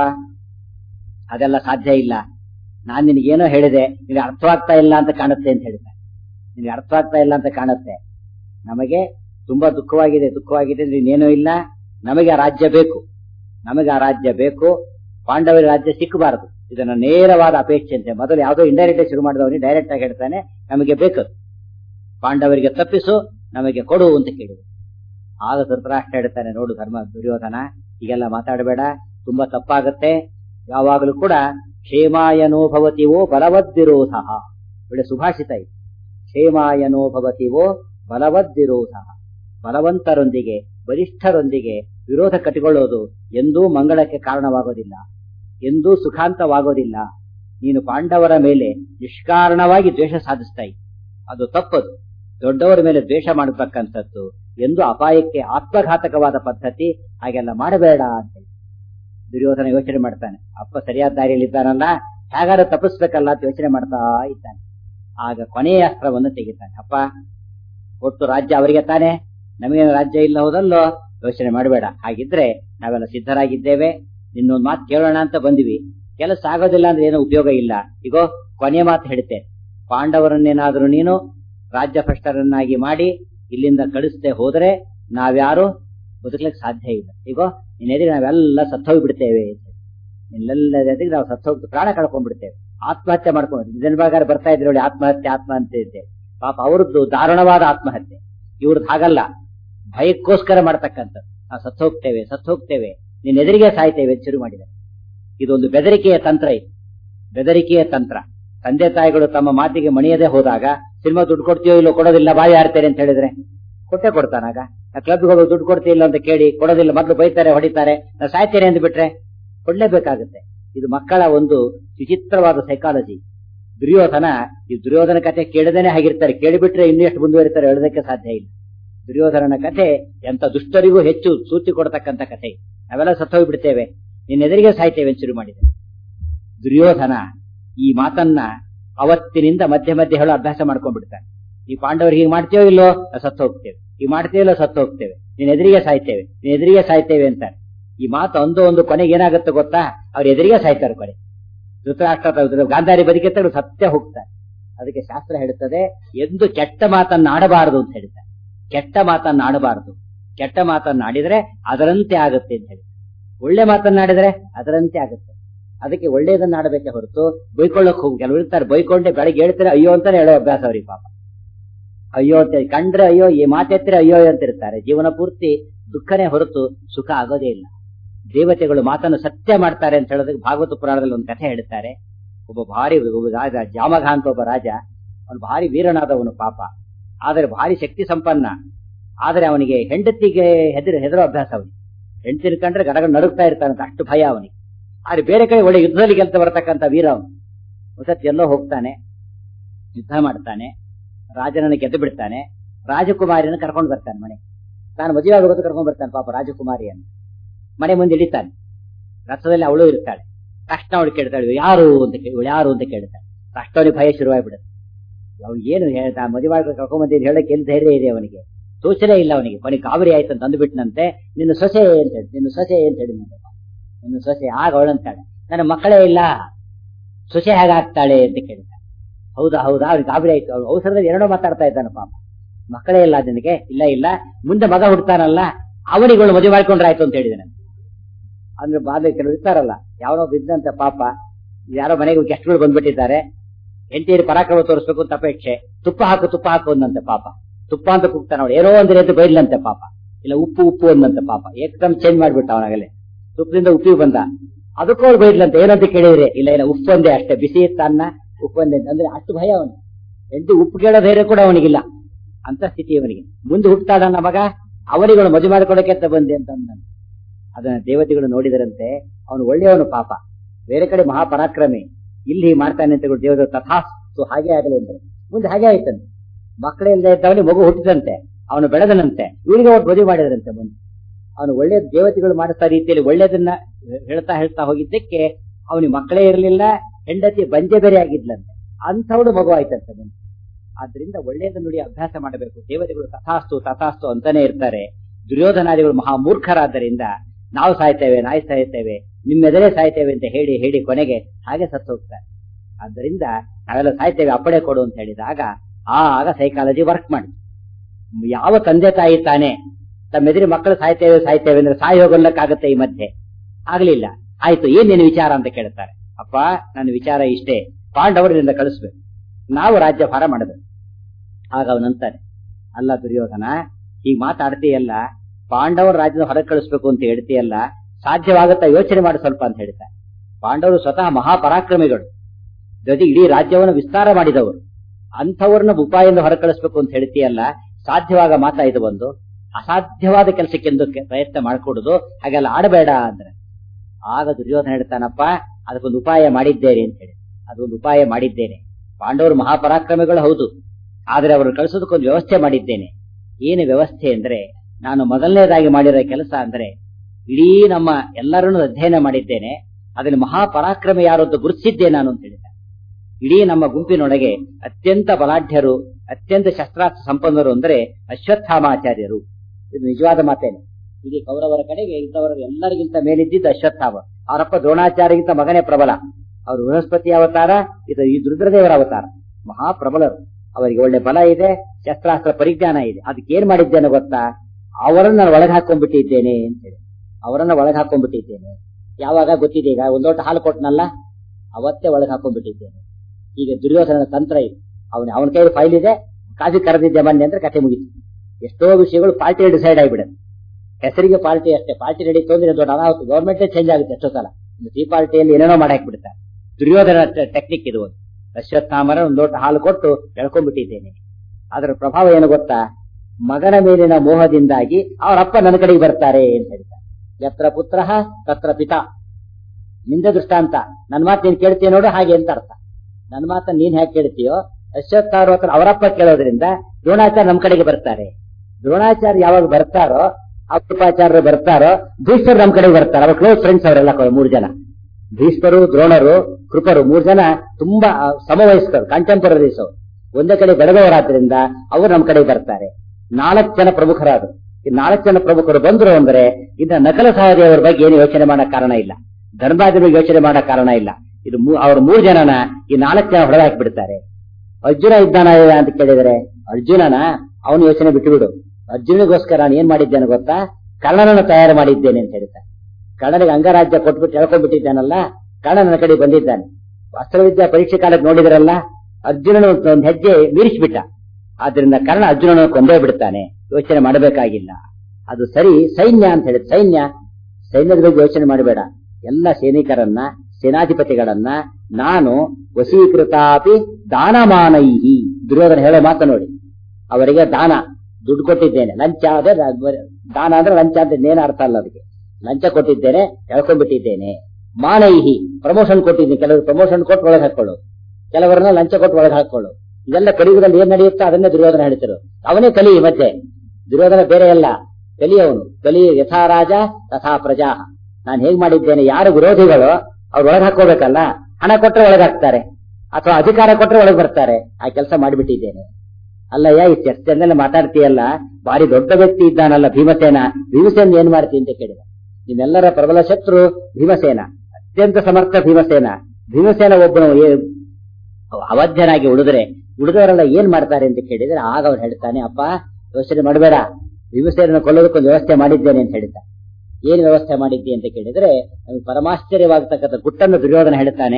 ಅದೆಲ್ಲ ಸಾಧ್ಯ ಇಲ್ಲ ನಾನ್ ನಿನಗೇನೋ ಹೇಳಿದೆ ನಿನಗೆ ಅರ್ಥವಾಗ್ತಾ ಇಲ್ಲ ಅಂತ ಕಾಣುತ್ತೆ ಅಂತ ಹೇಳ್ತಾನೆ ನಿನಗೆ ಅರ್ಥವಾಗ್ತಾ ಇಲ್ಲ ಅಂತ ಕಾಣುತ್ತೆ ನಮಗೆ ತುಂಬಾ ದುಃಖವಾಗಿದೆ ದುಃಖವಾಗಿದೆ ನೀನೇನೋ ಇಲ್ಲ ನಮಗೆ ಆ ರಾಜ್ಯ ಬೇಕು ನಮಗೆ ಆ ರಾಜ್ಯ ಬೇಕು ಪಾಂಡವರ ರಾಜ್ಯ ಸಿಕ್ಕಬಾರದು ಇದನ್ನ ನೇರವಾದ ಅಪೇಕ್ಷೆ ಅಂತೆ ಮೊದಲು ಯಾವುದೋ ಇಂಡೈರೆಕ್ಟ್ ಶುರು ಮಾಡಿದವನಿಗೆ ಡೈರೆಕ್ಟ್ ಆಗಿ ಹೇಳ್ತಾನೆ ನಮಗೆ ಬೇಕು ಪಾಂಡವರಿಗೆ ತಪ್ಪಿಸು ನಮಗೆ ಕೊಡು ಅಂತ ಕೇಳಿದ್ರು ಆಗ ಧೃತರಾಷ್ಟ್ರ ಹೇಳ್ತಾನೆ ನೋಡು ಧರ್ಮ ದುರ್ಯೋಧನ ಈಗೆಲ್ಲ ಮಾತಾಡಬೇಡ ತುಂಬಾ ತಪ್ಪಾಗತ್ತೆ ಯಾವಾಗಲೂ ಕೂಡ ಕ್ಷೇಮಾಯನೋ ಭವತಿವೋ ಬಲವದ್ದಿರೋಧ ಒಳ್ಳೆ ಸುಭಾಷಿತ ಇದೆ ಕ್ಷೇಮಾಯನೋ ಭವತಿವೋ ಬಲವದ್ದಿರೋಧ ಬಲವಂತರೊಂದಿಗೆ ಬಲಿಷ್ಠರೊಂದಿಗೆ ವಿರೋಧ ಕಟ್ಟಿಕೊಳ್ಳೋದು ಎಂದೂ ಮಂಗಳಕ್ಕೆ ಕಾರಣವಾಗೋದಿಲ್ಲ ಎಂದೂ ಸುಖಾಂತವಾಗೋದಿಲ್ಲ ನೀನು ಪಾಂಡವರ ಮೇಲೆ ನಿಷ್ಕಾರಣವಾಗಿ ದ್ವೇಷ ಸಾಧಿಸ್ತಾ ಇದ್ದ ಅದು ತಪ್ಪದು ದೊಡ್ಡವರ ಮೇಲೆ ದ್ವೇಷ ಮಾಡತಕ್ಕಂಥದ್ದು ಎಂದು ಅಪಾಯಕ್ಕೆ ಆತ್ಮಘಾತಕವಾದ ಪದ್ಧತಿ ಹಾಗೆಲ್ಲ ಮಾಡಬೇಡ ಅಂತ ಹೇಳಿ ದುರ್ಯೋಧನ ಯೋಚನೆ ಮಾಡ್ತಾನೆ ಅಪ್ಪ ಸರಿಯಾದ ದಾರಿಯಲ್ಲಿ ಇದ್ದಾನಲ್ಲ ಹೇಗಾದ್ರೂ ತಪ್ಪಿಸ್ಬೇಕಲ್ಲ ಅಂತ ಯೋಚನೆ ಮಾಡ್ತಾ ಇದ್ದಾನೆ ಆಗ ಕೊನೆಯ ಅಸ್ತ್ರವನ್ನು ತೆಗಿತಾನೆ ಅಪ್ಪ ಒಟ್ಟು ರಾಜ್ಯ ಅವರಿಗೆ ತಾನೆ ನಮಗೇನು ರಾಜ್ಯ ಇಲ್ಲ ಹೋದಲ್ಲೋ ಯೋಚನೆ ಮಾಡಬೇಡ ಹಾಗಿದ್ರೆ ನಾವೆಲ್ಲ ಸಿದ್ಧರಾಗಿದ್ದೇವೆ ನಿನ್ನೊಂದು ಮಾತು ಕೇಳೋಣ ಅಂತ ಬಂದಿವಿ ಕೆಲಸ ಆಗೋದಿಲ್ಲ ಅಂದ್ರೆ ಏನೋ ಉಪಯೋಗ ಇಲ್ಲ ಈಗೋ ಕೊನೆಯ ಮಾತು ಹೇಳ್ತೆ ಪಾಂಡವರನ್ನೇನಾದ್ರೂ ನೀನು ರಾಜ್ಯ ಭ್ರಷ್ಟರನ್ನಾಗಿ ಮಾಡಿ ಇಲ್ಲಿಂದ ಕಳಿಸದೆ ಹೋದ್ರೆ ನಾವ್ಯಾರು ಬದುಕಲಿಕ್ಕೆ ಸಾಧ್ಯ ಇಲ್ಲ ಈಗೋ ನಿನ್ನೆದಿಗೆ ನಾವೆಲ್ಲ ಸತ್ತೋಗಿ ಬಿಡ್ತೇವೆ ನಿನ್ನೆಲ್ಲ ಜೊತೆಗೆ ನಾವು ಸತ್ತೋಗ್ತು ಪ್ರಾಣ ಕಳ್ಕೊಂಡ್ಬಿಡ್ತೇವೆ ಆತ್ಮಹತ್ಯೆ ಮಾಡ್ಕೊಂಡು ಜನಬಾಗಾರ ಬರ್ತಾ ಇದ್ರೆ ನೋಡಿ ಆತ್ಮಹತ್ಯೆ ಆತ್ಮಹತ್ಯೆ ಇದ್ದೆ ಪಾಪ ಅವ್ರದ್ದು ದಾರುಣವಾದ ಆತ್ಮಹತ್ಯೆ ಇವ್ರದ್ದು ಹಾಗಲ್ಲ ಭಯಕ್ಕೋಸ್ಕರ ಮಾಡ್ತಕ್ಕಂಥ ನಾವು ಸತ್ತು ಹೋಗ್ತೇವೆ ಸತ್ತು ಹೋಗ್ತೇವೆ ನಿನ್ನ ಎದುರಿಗೆ ಸಾಯ್ತೇವೆ ಅಂತ ಶುರು ಮಾಡಿದೆ ಇದೊಂದು ಬೆದರಿಕೆಯ ತಂತ್ರ ಇದು ಬೆದರಿಕೆಯ ತಂತ್ರ ತಂದೆ ತಾಯಿಗಳು ತಮ್ಮ ಮಾತಿಗೆ ಮಣಿಯದೆ ಹೋದಾಗ ಸಿನಿಮಾ ದುಡ್ಡು ಕೊಡ್ತೀಯೋ ಇಲ್ಲೋ ಕೊಡೋದಿಲ್ಲ ಬಾಯಿ ಆಡ್ತೇನೆ ಅಂತ ಹೇಳಿದ್ರೆ ಕೊಟ್ಟೆ ಕೊಡ್ತಾನಾಗ ಕ್ಲಬ್ಗೆ ಹೋಗಿ ದುಡ್ಡು ಕೊಡ್ತಿಲ್ಲ ಅಂತ ಕೇಳಿ ಕೊಡೋದಿಲ್ಲ ಮೊದಲು ಬೈತಾರೆ ಹೊಡಿತಾರೆ ನಾ ಸಾಯ್ತೇನೆ ಅಂತ ಬಿಟ್ರೆ ಕೊಡ್ಲೇಬೇಕಾಗುತ್ತೆ ಇದು ಮಕ್ಕಳ ಒಂದು ವಿಚಿತ್ರವಾದ ಸೈಕಾಲಜಿ ದುರ್ಯೋಧನ ಈ ದುರ್ಯೋಧನ ಕಥೆ ಕೇಳದೇನೆ ಆಗಿರ್ತಾರೆ ಕೇಳಿಬಿಟ್ರೆ ಇನ್ನೂ ಎಷ್ಟು ಮುಂದುವರಿತಾರೆ ಹೇಳೋದಕ್ಕೆ ಸಾಧ್ಯ ಇಲ್ಲ ದುರ್ಯೋಧನನ ಕಥೆ ಎಂತ ದುಷ್ಟರಿಗೂ ಹೆಚ್ಚು ಸೂಚಿ ಕೊಡತಕ್ಕಂತ ಕಥೆ ನಾವೆಲ್ಲ ಸತ್ತೋಗಿ ಬಿಡ್ತೇವೆ ನಿನ್ನ ಎದುರಿಗೆ ಸಾಯ್ತೇವೆ ಅಂತ ಶುರು ಮಾಡಿದೆ ದುರ್ಯೋಧನ ಈ ಮಾತನ್ನ ಅವತ್ತಿನಿಂದ ಮಧ್ಯೆ ಮಧ್ಯೆ ಹೇಳೋ ಅಭ್ಯಾಸ ಮಾಡ್ಕೊಂಡ್ಬಿಡ್ತಾನೆ ಈ ಪಾಂಡವರು ಹೀಗೆ ಮಾಡ್ತೇವೋ ಇಲ್ಲೋ ಸತ್ತು ಹೋಗ್ತೇವೆ ಈ ಮಾಡ್ತೇವೋ ಸತ್ತು ಹೋಗ್ತೇವೆ ನಿನ್ನ ಎದುರಿಗೆ ಸಾಯ್ತೇವೆ ನಿನ್ನ ಎದುರಿಗೆ ಸಾಯ್ತೇವೆ ಅಂತಾರೆ ಈ ಮಾತು ಒಂದು ಒಂದು ಕೊನೆಗೆ ಏನಾಗುತ್ತೆ ಗೊತ್ತಾ ಅವ್ರ ಎದುರಿಗೆ ಸಾಯ್ತಾರೆ ಕೊನೆ ಧೃತರಾಷ್ಟ್ರ ಗಾಂಧಾರಿ ಬದುಕಿರ್ತಾರೆ ಸತ್ಯ ಹೋಗ್ತಾರೆ ಅದಕ್ಕೆ ಶಾಸ್ತ್ರ ಹೇಳುತ್ತದೆ ಎಂದು ಕೆಟ್ಟ ಮಾತನ್ನ ಆಡಬಾರದು ಅಂತ ಹೇಳ್ತಾರೆ ಕೆಟ್ಟ ಮಾತನ್ನ ಆಡಬಾರದು ಕೆಟ್ಟ ಮಾತನ್ನ ಆಡಿದ್ರೆ ಅದರಂತೆ ಆಗುತ್ತೆ ಅಂತ ಹೇಳಿ ಒಳ್ಳೆ ಮಾತನ್ನಾಡಿದ್ರೆ ಅದರಂತೆ ಆಗುತ್ತೆ ಅದಕ್ಕೆ ಒಳ್ಳೇದನ್ನ ಆಡಬೇಕೆ ಹೊರತು ಬೈಕೊಳ್ಳಕ್ ಹೋಗಿ ಕೆಲವರು ಇರ್ತಾರೆ ಬೈಕೊಂಡೆ ಬೆಳಗ್ಗೆ ಹೇಳ್ತಾರೆ ಅಯ್ಯೋ ಅಂತಾನೆ ಹೇಳೋ ಅಭ್ಯಾಸ ಅವ್ರಿಗೆ ಪಾಪ ಅಯ್ಯೋ ಅಂತ ಕಂಡ್ರೆ ಅಯ್ಯೋ ಈ ಮಾತೆತ್ತರೆ ಅಯ್ಯೋ ಅಂತ ಇರ್ತಾರೆ ಜೀವನ ಪೂರ್ತಿ ದುಃಖನೇ ಹೊರತು ಸುಖ ಆಗೋದೇ ಇಲ್ಲ ದೇವತೆಗಳು ಮಾತನ್ನು ಸತ್ಯ ಮಾಡ್ತಾರೆ ಅಂತ ಹೇಳೋದಕ್ಕೆ ಭಾಗವತ ಪುರಾಣದಲ್ಲಿ ಒಂದು ಕಥೆ ಹೇಳ್ತಾರೆ ಒಬ್ಬ ಭಾರಿ ಒಬ್ಬ ರಾಜ ಜಾಮಘ ಅಂತ ಒಬ್ಬ ರಾಜ ಅವನು ಭಾರಿ ವೀರನಾದವನು ಪಾಪ ಆದರೆ ಭಾರಿ ಶಕ್ತಿ ಸಂಪನ್ನ ಆದರೆ ಅವನಿಗೆ ಹೆಂಡತಿಗೆ ಹೆದರ ಹೆದರೋ ಅಭ್ಯಾಸ ಅವನಿಗೆ ಹೆಂಡತಿನ ಕಂಡ್ರೆ ಗಡಗ ನಡುಗ್ತಾ ಇರ್ತಾನಂತ ಅಷ್ಟು ಭಯ ಅವನಿಗೆ ಆದ್ರೆ ಬೇರೆ ಕಡೆ ಒಳ್ಳೆ ಯುದ್ಧದಲ್ಲಿ ಗೆಲ್ತ ಬರ್ತಕ್ಕಂಥ ವೀರ ಅವನು ಒಂದ್ಸತಿ ಎಲ್ಲೋ ಹೋಗ್ತಾನೆ ಯುದ್ಧ ಮಾಡ್ತಾನೆ ರಾಜನನ್ನು ಗೆದ್ದು ಬಿಡ್ತಾನೆ ರಾಜಕುಮಾರಿಯನ್ನು ಕರ್ಕೊಂಡು ಬರ್ತಾನೆ ಮನೆ ತಾನು ಮದುವೆ ಆಗೋದು ಕರ್ಕೊಂಡು ಬರ್ತಾನೆ ಪಾಪ ರಾಜಕುಮಾರಿಯನ್ನು ಮನೆ ಮುಂದೆ ಇಳಿತಾನೆ ರಥದಲ್ಲಿ ಅವಳು ಇರ್ತಾಳೆ ತಕ್ಷಣ ಅವಳು ಕೇಳ್ತಾಳೆ ಯಾರು ಅಂತ ಕೇಳಿ ಯಾರು ಅಂತ ಕೇಳ್ತಾಳೆ ತಕ್ಷಣ ಅವನಿಗೆ ಭಯ ಶುರುವಾಗ್ಬಿಡುತ್ತೆ ಅವನು ಏನು ಹೇಳ್ತಾ ಮದುವೆ ಕರ್ಕೊಂಡ್ ಬಂದಿದ್ದು ಹೇಳಕ್ಕೆ ಎಲ್ಲಿ ಧೈರ್ಯ ಇದೆ ಅವನಿಗೆ ಸೂಚನೆ ಇಲ್ಲ ಅವನಿಗೆ ಕೊನೆಗೆ ಗಾಬರಿ ಆಯ್ತು ಅಂತ ಅಂದ್ಬಿಟ್ನಂತೆ ನಿನ್ನ ಸೊಸೆ ಅಂತ ಹೇಳಿ ನಿನ್ನ ಸೊಸೆ ಅಂತ ಹೇಳಿ ನಿನ್ನ ಸೊಸೆ ಆಗ ಅವಳಂತಾಳೆ ನನ್ನ ಮಕ್ಕಳೇ ಇಲ್ಲ ಸೊಸೆ ಹೇಗಾಗ್ತಾಳೆ ಅಂತ ಕೇಳ್ತಾಳೆ ಹೌದಾ ಹೌದಾ ಅವ್ನಿಗೆ ಗಾಬರಿ ಆಯ್ತು ಅವಳು ಅವಸರದಲ್ಲಿ ಎರಡೋ ಮಾತಾಡ್ತಾ ಇದ್ದಾನೆ ಪಾಪ ಮಕ್ಕಳೇ ಇಲ್ಲ ನಿನಗೆ ಇಲ್ಲ ಇಲ್ಲ ಮುಂದೆ ಮಗ ಹುಡ್ತಾನಲ್ಲ ಅವನಿಗಳು ಮದುವೆ ಮಾಡ್ಕೊಂಡ್ರೆ ಆಯ್ತು ಅಂತ ಹೇಳಿದೆ ನಾನು ಅಂದ್ರೆ ಬಾಲ್ಯ ಕೆಲವರು ಇರ್ತಾರಲ್ಲ ಯಾವನೋ ಬಿದ್ದಂತೆ ಪಾಪ ಯಾರೋ ಮನೆಗೆ ಗೆಸ್ಟ್ಗಳು ಬಂದ್ಬಿಟ್ಟಿದ್ದಾರೆ ಹೆಂಡತಿಯರು ಪರಾಕ್ರಮ ತೋರಿಸ್ಬೇಕು ಅಂತ ಅಪೇಕ್ಷೆ ತುಪ್ಪ ಹಾಕು ತುಪ್ಪ ಹಾಕು ಅಂದಂತೆ ಪಾಪ ತುಪ್ಪ ಅಂತ ಕೂಗ್ತಾನ ಅವಳು ಏನೋ ಅಂದ್ರೆ ಅಂತ ಬೈದ್ಲಂತೆ ಪಾಪ ಇಲ್ಲ ಉಪ್ಪು ಉಪ್ಪು ಅಂದಂತೆ ಪಾಪ ಏಕದಮ್ ಚೇಂಜ್ ಮಾಡ್ಬಿಟ್ಟ ಅವನಾಗಲೇ ತುಪ್ಪದಿಂದ ಉಪ್ಪಿಗೆ ಬಂದ ಅದಕ್ಕೂ ಅವ್ರು ಬೈದ್ಲಂತೆ ಏನಂತ ಕೇಳಿದ್ರೆ ಇಲ್ಲ ಇಲ್ಲ ಉಪ್ಪು ಒಂದೇ ಅಷ್ಟೇ ಬಿಸಿ ಇತ್ತ ಅನ್ನ ಉಪ್ಪು ಒಂದೇ ಅಂದ್ರೆ ಅಷ್ಟು ಭಯ ಅವನು ಹೆಂಡತಿ ಉಪ್ಪು ಕೇಳೋ ಧೈರ್ಯ ಕೂಡ ಅವನಿಗಿಲ್ಲ ಅಂತ ಸ್ಥಿತಿ ಅವನಿಗೆ ಮುಂದೆ ಹುಟ್ಟತಾಡಣ್ಣ ಮಗ ಅವನಿಗಳು ಮದುವೆ ಮಾಡಿಕೊಡಕ್ಕೆ ಅಂತ ಬಂದೆ ಅಂತ ಅಂದ ಅದನ್ನ ದೇವತೆಗಳು ನೋಡಿದರಂತೆ ಅವನು ಒಳ್ಳೆಯವನು ಪಾಪ ಬೇರೆ ಕಡೆ ಮಹಾಪರಾಕ್ರಮಿ ಇಲ್ಲಿ ಮಾಡ್ತಾನೆ ಅಂತ ದೇವರ ತಥಾಸ್ತು ಹಾಗೆ ಆಗಲಿ ಅಂದ್ರೆ ಮುಂದೆ ಹಾಗೆ ಆಯ್ತಂತೆ ಮಕ್ಕಳಿಂದ ಇದ್ದವನಿಗೆ ಮಗು ಹುಟ್ಟಿದಂತೆ ಅವನು ಬೆಳೆದನಂತೆ ಇವರಿಗೆ ಅವ್ರು ಮದುವೆ ಮಾಡಿದ್ರಂತೆ ಮುಂದೆ ಅವನು ಒಳ್ಳೆ ದೇವತೆಗಳು ಮಾಡಿಸ್ತಾ ರೀತಿಯಲ್ಲಿ ಒಳ್ಳೇದನ್ನ ಹೇಳ್ತಾ ಹೇಳ್ತಾ ಹೋಗಿದ್ದಕ್ಕೆ ಅವನಿಗೆ ಮಕ್ಕಳೇ ಇರಲಿಲ್ಲ ಹೆಂಡತಿ ಬಂಜೆ ಬೇರೆ ಆಗಿದ್ಲಂತೆ ಅಂಥವಳು ಮಗು ಆಯ್ತಂತೆ ಮುಂದೆ ಆದ್ರಿಂದ ಒಳ್ಳೆಯದ ನುಡಿ ಅಭ್ಯಾಸ ಮಾಡಬೇಕು ದೇವತೆಗಳು ತಥಾಸ್ತು ತಥಾಸ್ತು ಅಂತಾನೆ ಇರ್ತಾರೆ ದುರ್ಯೋಧನಾದಿಗಳು ಮಹಾ ಮೂರ್ಖರಾದ್ದರಿಂದ ನಾವು ಸಾಯ್ತೇವೆ ನಾಯಿ ಸಾಯ್ತೇವೆ ನಿಮ್ಮೆದರೇ ಸಾಯ್ತೇವೆ ಅಂತ ಹೇಳಿ ಹೇಳಿ ಕೊನೆಗೆ ಹಾಗೆ ಸತ್ತು ಹೋಗ್ತಾರೆ ಆದ್ದರಿಂದ ನಾವೆಲ್ಲ ಸಾಯ್ತೇವೆ ಅಪ್ಪಡೆ ಕೊಡು ಅಂತ ಹೇಳಿದಾಗ ಆಗ ಸೈಕಾಲಜಿ ವರ್ಕ್ ಮಾಡಿ ಯಾವ ತಂದೆ ತಾಯಿ ತಾನೆ ತಮ್ಮೆದುರಿ ಮಕ್ಕಳು ಸಾಯ್ತೇವೆ ಸಾಯ್ತೇವೆ ಅಂದ್ರೆ ಸಾಯಿ ಹೋಗಲ್ಲಕ್ಕಾಗತ್ತೆ ಈ ಮಧ್ಯೆ ಆಗ್ಲಿಲ್ಲ ಆಯ್ತು ಏನ್ ನಿನ್ನ ವಿಚಾರ ಅಂತ ಕೇಳ್ತಾರೆ ಅಪ್ಪ ನನ್ನ ವಿಚಾರ ಇಷ್ಟೇ ಪಾಂಡವರಿಂದ ಕಳಿಸ್ಬೇಕು ನಾವು ರಾಜ್ಯ ಭಾರ ಮಾಡಬೇಕು ಆಗ ಅವನಂತಾನೆ ಅಲ್ಲ ದುರ್ಯೋಧನ ಈಗ ಮಾತಾಡ್ತೀಯಲ್ಲ ಪಾಂಡವರ ರಾಜ್ಯದ ಹೊರಗೆ ಕಳಿಸ್ಬೇಕು ಅಂತ ಹೇಳ್ತೀಯಲ್ಲ ಸಾಧ್ಯವಾಗುತ್ತಾ ಯೋಚನೆ ಮಾಡಿ ಸ್ವಲ್ಪ ಅಂತ ಹೇಳ್ತಾರೆ ಪಾಂಡವರು ಸ್ವತಃ ಮಹಾಪರಾಕ್ರಮಿಗಳು ಜೊತೆಗೆ ಇಡೀ ರಾಜ್ಯವನ್ನು ವಿಸ್ತಾರ ಮಾಡಿದವರು ಅಂಥವ್ರನ್ನ ಉಪಾಯದಿಂದ ಹೊರ ಕಳಿಸ್ಬೇಕು ಅಂತ ಹೇಳ್ತೀಯಲ್ಲ ಸಾಧ್ಯವಾಗ ಮಾತಾ ಇದು ಒಂದು ಅಸಾಧ್ಯವಾದ ಕೆಲಸಕ್ಕೆಂದು ಪ್ರಯತ್ನ ಮಾಡ್ಕೊಡುದು ಹಾಗೆಲ್ಲ ಆಡಬೇಡ ಅಂದ್ರೆ ಆಗ ದುರ್ಯೋಧನ ಹೇಳ್ತಾನಪ್ಪ ಅದಕ್ಕೊಂದು ಉಪಾಯ ಮಾಡಿದ್ದೇನೆ ಅಂತ ಹೇಳಿ ಅದೊಂದು ಉಪಾಯ ಮಾಡಿದ್ದೇನೆ ಪಾಂಡವರು ಮಹಾಪರಾಕ್ರಮಿಗಳು ಹೌದು ಆದ್ರೆ ಅವರು ಕಳಿಸೋದಕ್ಕೊಂದು ವ್ಯವಸ್ಥೆ ಮಾಡಿದ್ದೇನೆ ಏನು ವ್ಯವಸ್ಥೆ ಅಂದ್ರೆ ನಾನು ಮೊದಲನೇದಾಗಿ ಮಾಡಿರೋ ಕೆಲಸ ಅಂದ್ರೆ ಇಡೀ ನಮ್ಮ ಎಲ್ಲರನ್ನೂ ಅಧ್ಯಯನ ಮಾಡಿದ್ದೇನೆ ಅದರಲ್ಲಿ ಮಹಾಪರಾಕ್ರಮ ಯಾರು ಅಂತ ಗುರುತಿಸಿದ್ದೆ ನಾನು ಅಂತ ಹೇಳಿದ ಇಡೀ ನಮ್ಮ ಗುಂಪಿನೊಳಗೆ ಅತ್ಯಂತ ಬಲಾಢ್ಯರು ಅತ್ಯಂತ ಶಸ್ತ್ರಾಸ್ತ್ರ ಸಂಪನ್ನರು ಅಂದ್ರೆ ಅಶ್ವತ್ಥಾಮಾಚಾರ್ಯರು ಇದು ನಿಜವಾದ ಮಾತೇನೆ ಹೀಗೆ ಕೌರವರ ಕಡೆಗೆ ಇದ್ದವರು ಎಲ್ಲರಿಗಿಂತ ಮೇಲಿದ್ದಿದ್ದು ಅಶ್ವತ್ಥಾಮ ಅವರಪ್ಪ ದ್ರೋಣಾಚಾರ್ಯಗಿಂತ ಮಗನೇ ಪ್ರಬಲ ಅವರು ಬೃಹಸ್ಪತಿ ಅವತಾರ ಇದು ಈ ರುದ್ರದೇವರ ಅವತಾರ ಮಹಾಪ್ರಬಲರು ಅವರಿಗೆ ಒಳ್ಳೆ ಬಲ ಇದೆ ಶಸ್ತ್ರಾಸ್ತ್ರ ಪರಿಜ್ಞಾನ ಇದೆ ಅದಕ್ಕೆ ಏನ್ ಮಾಡಿದ್ದೇನೆ ಗೊತ್ತಾ ಅವರನ್ನ ನಾನು ಒಳಗೆ ಹಾಕೊಂಡ್ಬಿಟ್ಟಿದ್ದೇನೆ ಅಂತ ಹೇಳಿ ಅವರನ್ನ ಒಳಗೆ ಹಾಕೊಂಡ್ಬಿಟ್ಟಿದ್ದೇನೆ ಯಾವಾಗ ಗೊತ್ತಿದೆ ಈಗ ಒಂದ್ ಲೋಟ ಹಾಲು ಕೊಟ್ಟನಲ್ಲ ಅವತ್ತೇ ಒಳಗೆ ಹಾಕೊಂಡ್ಬಿಟ್ಟಿದ್ದೇನೆ ಈಗ ದುರ್ಯೋಧನನ ತಂತ್ರ ಇದೆ ಅವನ ಅವನ ಕೈ ಫೈಲ್ ಇದೆ ಕಾಫಿ ಕರೆದಿದ್ದೆ ಮೊನ್ನೆ ಅಂದ್ರೆ ಕಥೆ ಮುಗಿತು ಎಷ್ಟೋ ವಿಷಯಗಳು ಪಾರ್ಟಿ ಡಿಸೈಡ್ ಆಗಿಬಿಡುತ್ತೆ ಹೆಸರಿಗೆ ಪಾರ್ಟಿ ಅಷ್ಟೇ ಪಾರ್ಟಿ ನಡೀತು ಅಂದ್ರೆ ದೊಡ್ಡ ಅನಾಹುತ ಗೌರ್ಮೆಂಟೇ ಚೇಂಜ್ ಆಗುತ್ತೆ ಎಷ್ಟೋ ಸಲ ಈ ಪಾರ್ಟಿಯಲ್ಲಿ ಏನೇನೋ ಮಾಡಾಕ್ಬಿಡ್ತಾರೆ ದುರ್ಯೋಧನ ಟೆಕ್ನಿಕ್ ಇದು ಒಂದು ಅಶ್ವತ್ಥಾಮರ ಒಂದು ಲೋಟ ಹಾಲು ಕೊಟ್ಟು ಎಳ್ಕೊಂಡ್ಬಿಟ್ಟಿದ್ದೇನೆ ಅದರ ಪ್ರಭಾವ ಏನು ಗೊತ್ತಾ ಮಗನ ಮೇಲಿನ ಮೋಹದಿಂದಾಗಿ ಅವರಪ್ಪ ನನ್ನ ಕಡೆಗೆ ಬರ್ತಾರೆ ಅಂತ ಹೇಳ್ತಾರೆ ಯತ್ರ ಪುತ್ರ ತತ್ರ ಪಿತಾ ನಿಂದ ದೃಷ್ಟಾಂತ ನನ್ನ ಮಾತು ನೀನ್ ಕೇಳ್ತೀಯ ನೋಡು ಹಾಗೆ ಅಂತ ಅರ್ಥ ನನ್ನ ಮಾತನ್ನ ನೀನ್ ಹೇಗೆ ಕೇಳ್ತೀಯೋ ಅಶ್ವತ್ಥಾವರ ಅವರಪ್ಪ ಕೇಳೋದ್ರಿಂದ ದ್ರೋಣಾಚಾರ್ಯ ನಮ್ ಕಡೆಗೆ ಬರ್ತಾರೆ ದ್ರೋಣಾಚಾರ್ಯ ಯಾವಾಗ ಬರ್ತಾರೋ ಅಪ್ಪಚಾರ್ಯರು ಬರ್ತಾರೋ ಭೀಷ್ಮರು ನಮ್ ಕಡೆಗೆ ಬರ್ತಾರೆ ಅವ್ರ ಕ್ಲೋಸ್ ಫ್ರೆಂಡ್ಸ್ ಅವರೆಲ್ಲ ಮೂರು ಜನ ಭೀಷ್ಮರು ದ್ರೋಣರು ಕೃಪರು ಮೂರು ಜನ ತುಂಬಾ ಸಮವಯಸ್ಕರು ಕಾಂಟೆಂಪರರೀಸ್ ಅವರು ಒಂದೇ ಕಡೆ ಬೆಳೆದವರಾದ್ರಿಂದ ಅವರು ನಮ್ಮ ಕಡೆ ಬರ್ತಾರೆ ನಾಲ್ಕು ಜನ ಪ್ರಮುಖರಾದರು ಈ ನಾಲ್ಕು ಜನ ಪ್ರಮುಖರು ಬಂದ್ರು ಅಂದ್ರೆ ಇನ್ನ ನಕಲ ಸಹದೇವರ ಬಗ್ಗೆ ಏನು ಯೋಚನೆ ಮಾಡಕ್ ಕಾರಣ ಇಲ್ಲ ಧರ್ಮಾದಿ ಬಗ್ಗೆ ಯೋಚನೆ ಮಾಡಕ್ ಕಾರಣ ಇಲ್ಲ ಇದು ಅವ್ರ ಮೂರು ಜನನ ಈ ನಾಲ್ಕು ಜನ ಹೊಡೆದಾಕಿ ಬಿಡ್ತಾರೆ ಅರ್ಜುನ ಇದ್ದಾನ ಅಂತ ಕೇಳಿದರೆ ಅರ್ಜುನನ ಅವನು ಯೋಚನೆ ಬಿಟ್ಟುಬಿಡು ಅರ್ಜುನಿಗೋಸ್ಕರ ನಾನು ಏನ್ ಮಾಡಿದ್ದೇನೆ ಗೊತ್ತಾ ಕರ್ಣನನ್ನು ತಯಾರು ಮಾಡಿದ್ದೇನೆ ಅಂತ ಹೇಳ್ತಾರೆ ಕರ್ಣನಿಗೆ ಅಂಗರಾಜ್ಯ ಕೊಟ್ಬಿಟ್ಟು ಹೇಳ್ಕೊಂಡ್ಬಿಟ್ಟಿದ್ದಾನಲ್ಲ ಕರ್ಣ ನನ್ನ ಕಡೆ ಬಂದಿದ್ದಾನೆ ಅಸ್ತ್ರವಿದ್ಯಾ ಪರೀಕ್ಷೆ ಕಾಲಕ್ಕೆ ನೋಡಿದ್ರಲ್ಲ ಅರ್ಜುನನ ಒಂದು ಹೆಜ್ಜೆ ಮೀರಿಸಿಬಿಟ್ಟ ಆದ್ರಿಂದ ಕರ್ಣ ಅರ್ಜುನನ ಕೊಂದೇ ಬಿಡ್ತಾನೆ ಯೋಚನೆ ಮಾಡಬೇಕಾಗಿಲ್ಲ ಅದು ಸರಿ ಸೈನ್ಯ ಅಂತ ಹೇಳಿದ್ ಸೈನ್ಯ ಸೈನ್ಯದ ಬಗ್ಗೆ ಯೋಚನೆ ಮಾಡಬೇಡ ಎಲ್ಲ ಸೈನಿಕರನ್ನ ಸೇನಾಧಿಪತಿಗಳನ್ನ ನಾನು ವಶೀಕೃತಾಪಿ ದಾನಮಾನೈಹಿ ದುರ್ಯೋಧನ ಹೇಳೋ ಮಾತು ನೋಡಿ ಅವರಿಗೆ ದಾನ ದುಡ್ಡು ಕೊಟ್ಟಿದ್ದೇನೆ ಲಂಚ ಅದೇ ದಾನ ಅಂದ್ರೆ ಲಂಚ ಅಂತ ಇನ್ನೇನು ಅರ್ಥ ಅಲ್ಲ ಅದಕ್ಕೆ ಲಂಚ ಕೊಟ್ಟಿದ್ದೇನೆ ಎಳ್ಕೊಂಡ್ಬಿಟ್ಟಿದ್ದೇನೆ ಮಾನೈಹಿ ಪ್ರಮೋಷನ್ ಕೊಟ್ಟಿದ್ದೀನಿ ಕೆಲವರು ಪ್ರಮೋಷನ್ ಕೊಟ್ಟು ಒಳಗೆ ಹಾಕೊಳ್ಳೋದು ಕೆಲವರನ್ನ ಲಂಚ ಕೊಟ್ಟು ಒಳಗೆ ಹಾಕೊಳ್ಳೋದು ಇದೆಲ್ಲ ಕಲಿಯುಗದಲ್ಲಿ ಏನ್ ನಡೆಯುತ್ತೋ ಅದನ್ನೇ ದುರ್ಯೋಧನ ಹೇಳ್ತಿರು ಅವನೇ ಕಲಿ ಮತ್ತೆ ದುರ್ಯೋಧನ ಬೇರೆ ಅಲ್ಲ ಕಲಿ ಅವನು ಕಲಿ ಯಥಾ ರಾಜ ತಥಾ ಪ್ರಜಾ ನಾನು ಹೇಗ್ ಮಾಡಿದ್ದೇನೆ ಯಾರು ವಿರೋಧಿಗಳು ಅವ್ರು ಒಳಗೆ ಹಾಕೋಬೇಕಲ್ಲ ಹಣ ಕೊಟ್ಟರೆ ಒಳಗೆ ಹಾಕ್ತಾರೆ ಅಥವಾ ಅಧಿಕಾರ ಕೊಟ್ಟರೆ ಒಳಗೆ ಬರ್ತಾರೆ ಆ ಕೆಲಸ ಮಾಡಿಬಿಟ್ಟಿದ್ದೇನೆ ಅಲ್ಲಯ್ಯ ಈ ಚರ್ಚೆನೆಲ್ಲ ಮಾತಾಡ್ತೀಯಲ್ಲ ಬಾರಿ ದೊಡ್ಡ ವ್ಯಕ್ತಿ ಇದ್ದಾನಲ್ಲ ಭೀಮಸೇನ ಭೀಮಸೇನ ಏನ್ ಮಾಡ್ತಿ ಅಂತ ಕೇಳಿದ ನಿಮ್ಮೆಲ್ಲರ ಪ್ರಬಲ ಶತ್ರು ಭೀಮಸೇನ ಅತ್ಯಂತ ಸಮರ್ಥ ಭೀಮಸೇನ ಭೀಮಸೇನ ಒಬ್ಬನು ಅವಧ್ಯನಾಗಿ ಉಳಿದ್ರೆ ಉಳಿದವರೆಲ್ಲ ಏನ್ ಮಾಡ್ತಾರೆ ಅಂತ ಕೇಳಿದ್ರೆ ಆಗ ಅವ್ರು ಹೇಳ್ತಾನೆ ಅಪ್ಪ ಯೋಚನೆ ಮಾಡಬೇಡ ಭೀಮಸೇನ ಕೊಲ್ಲೋದಕ್ಕೊಂದು ವ್ಯವಸ್ಥೆ ಮಾಡಿದ್ದೇನೆ ಅಂತ ಹೇಳ್ತಾನೆ ಏನ್ ವ್ಯವಸ್ಥೆ ಮಾಡಿದ್ದೆ ಅಂತ ಕೇಳಿದ್ರೆ ನಮಗೆ ಪರಮಾಶ್ಚರ್ಯವಾಗತಕ್ಕಂಥ ಗುಟ್ಟನ್ನು ದುರ್ಯೋಧನ ಹೇಳ್ತಾನೆ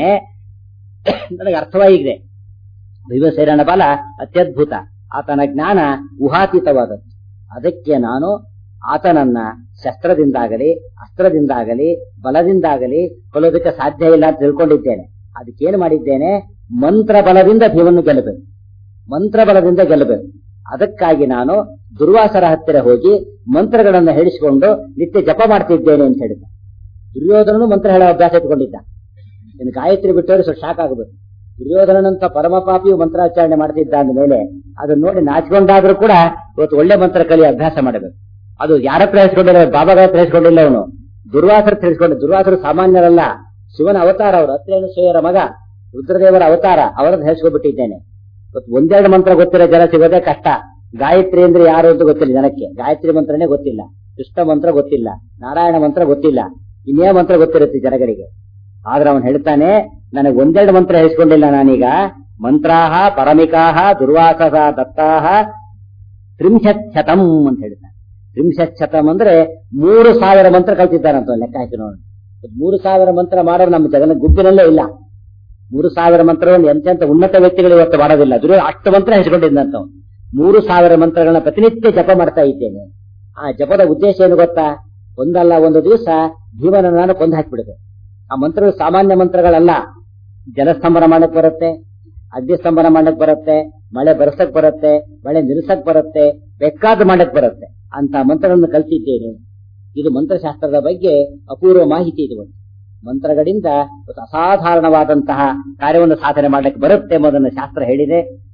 ನನಗೆ ಅರ್ಥವಾಗಿದೆ ಭೀಮಸೇನನ ಬಲ ಅತ್ಯದ್ಭುತ ಆತನ ಜ್ಞಾನ ಊಹಾತೀತವಾದದ್ದು ಅದಕ್ಕೆ ನಾನು ಆತನನ್ನ ಶಸ್ತ್ರದಿಂದಾಗಲಿ ಅಸ್ತ್ರದಿಂದಾಗಲಿ ಬಲದಿಂದಾಗಲಿ ಕೊಲ್ಲೋದಕ್ಕೆ ಸಾಧ್ಯ ಇಲ್ಲ ಅಂತ ತಿಳ್ಕೊಂಡಿದ್ದೇನೆ ಅದಕ್ಕೇನು ಮಾಡಿದ್ದೇನೆ ಮಂತ್ರ ಬಲದಿಂದ ಭೀಮನ್ನು ಗೆಲ್ಲಬೇಕು ಮಂತ್ರ ಬಲದಿಂದ ಗೆಲ್ಲಬೇಕು ಅದಕ್ಕಾಗಿ ನಾನು ದುರ್ವಾಸರ ಹತ್ತಿರ ಹೋಗಿ ಮಂತ್ರಗಳನ್ನು ಹೇಳಿಸಿಕೊಂಡು ನಿತ್ಯ ಜಪ ಮಾಡ್ತಿದ್ದೇನೆ ಅಂತ ಹೇಳಿದ ದುರ್ಯೋಧನನು ಮಂತ್ರ ಹೇಳೋ ಅಭ್ಯಾಸ ಇಟ್ಕೊಂಡಿದ್ದ ಇನ್ನು ಗಾಯತ್ರಿ ಬಿಟ್ಟವರು ಸ್ವಲ್ಪ ಶಾಕ್ ಆಗಬೇಕು ದುರ್ಯೋಧನನಂತ ಪರಮಪಾಪಿಯು ಮಂತ್ರಾಚರಣೆ ಮಾಡ್ತಿದ್ದ ಅಂದ ಮೇಲೆ ಅದನ್ನ ನೋಡಿ ನಾಚಿಕೊಂಡಾದ್ರೂ ಕೂಡ ಇವತ್ತು ಒಳ್ಳೆ ಮಂತ್ರ ಕಲಿಯ ಅಭ್ಯಾಸ ಮಾಡಬೇಕು ಅದು ಯಾರ ಹತ್ರ ಹೇಳಿಸ್ಕೊಂಡಿಲ್ಲ ಬಾಬಾಗಳ ಹತ್ರ ಹೇಳಿಸ್ಕೊಂಡಿಲ್ಲ ಅವನು ದುರ್ವಾಸರ ತಿಳಿಸ್ಕೊಂಡು ದುರ್ವಾಸರು ಸಾಮಾನ್ಯರಲ್ಲ ಶಿವನ ಅವತಾರ ಅವರು ಅತ್ರೇಣ ಮಗ ರುದ್ರದೇವರ ಅವತಾರ ಅವರನ್ನು ಹೇಳಿಸ್ಕೊಂಡ್ಬಿಟ್ಟಿದ್ದೇನೆ ಇವತ್ತು ಒಂದೆರಡು ಮಂತ್ರ ಗೊತ್ತಿರೋ ಜನ ಸಿಗೋದೇ ಕಷ್ಟ ಗಾಯತ್ರಿ ಅಂದ್ರೆ ಯಾರು ಅಂತ ಗೊತ್ತಿಲ್ಲ ಜನಕ್ಕೆ ಗಾಯತ್ರಿ ಮಂತ್ರನೇ ಗೊತ್ತಿಲ್ಲ ಕೃಷ್ಣ ಮಂತ್ರ ಗೊತ್ತಿಲ್ಲ ನಾರಾಯಣ ಮಂತ್ರ ಗೊತ್ತಿಲ್ಲ ಇನ್ನೇ ಮಂತ್ರ ಗೊತ್ತಿರುತ್ತೆ ಜನಗಳಿಗೆ ಆದ್ರೆ ಅವನು ಹೇಳ್ತಾನೆ ನನಗೆ ಒಂದೆರಡು ಮಂತ್ರ ಹೇಳಿಸ್ಕೊಂಡಿಲ್ಲ ನಾನೀಗ ಮಂತ್ರಾಹ ಪರಮಿಕಾಹ ದುರ್ವಾಸಸ ದತ್ತಾಹ ತ್ರಿಂಶತ್ ಶತಂ ಅಂತ ಹೇಳ್ತಾನೆ ತ್ರಿಂಶತ್ ಶತಂ ಅಂದ್ರೆ ಮೂರು ಸಾವಿರ ಮಂತ್ರ ಕಲ್ತಿದ್ದಾರಂತ ಲೆಕ್ಕ ಹಾಕಿ ನೋಡಿ ಮೂರು ಸಾವಿರ ಮಂತ್ರ ಮಾಡೋರು ನಮ್ಮ ಜಗನ ಗುಂಪಿನಲ್ಲೇ ಇಲ್ಲ ಮೂರು ಸಾವಿರ ಮಂತ್ರವನ್ನು ಎಂತೆಂತ ಉನ್ನತ ವ್ಯಕ್ತಿಗಳು ಇವತ್ತು ಮಾಡೋದಿಲ್ಲ ದುರ್ಯೋ ಅಷ್ಟು ಮಂತ್ರ ಹೆಸರುಕೊಂಡಿದ್ದಂತ ಮೂರು ಸಾವಿರ ಮಂತ್ರಗಳನ್ನ ಪ್ರತಿನಿತ್ಯ ಜಪ ಮಾಡ್ತಾ ಇದ್ದೇನೆ ಆ ಜಪದ ಉದ್ದೇಶ ಏನು ಗೊತ್ತಾ ಒಂದಲ್ಲ ಒಂದು ದಿವಸ ಭೀಮನ ನಾನು ಕೊಂದು ಹಾಕಿಬಿಡುತ್ತೆ ಆ ಮಂತ್ರಗಳು ಸಾಮಾನ್ಯ ಮಂತ್ರಗಳಲ್ಲ ಜಲಸ್ತಂಭನ ಮಾಡಕ್ ಬರುತ್ತೆ ಅಗ್ನಿಸ್ತಂಭನ ಮಾಡಕ್ ಬರುತ್ತೆ ಮಳೆ ಬರ್ಸಕ್ ಬರುತ್ತೆ ಮಳೆ ನಿಲ್ಸಕ್ ಬರುತ್ತೆ ಬೇಕಾದ ಮಾಡಕ್ ಬರುತ್ತೆ ಅಂತ ಮಂತ್ರಗಳನ್ನು ಕಲ್ತಿದ್ದೇನೆ ಇದು ಮಂತ್ರಶಾಸ್ತ್ರದ ಬಗ್ಗೆ ಅಪೂರ್ವ ಮಾಹಿತಿ ಇದು ಒಂದು ಮಂತ್ರಗಳಿಂದ ಅಸಾಧಾರಣವಾದಂತಹ ಕಾರ್ಯವನ್ನು ಸಾಧನೆ ಮಾಡಕ್ಕೆ ಬರುತ್ತೆ ಎಂಬುದನ್ನು ಶಾಸ್ತ್ರ ಹೇಳಿದೆ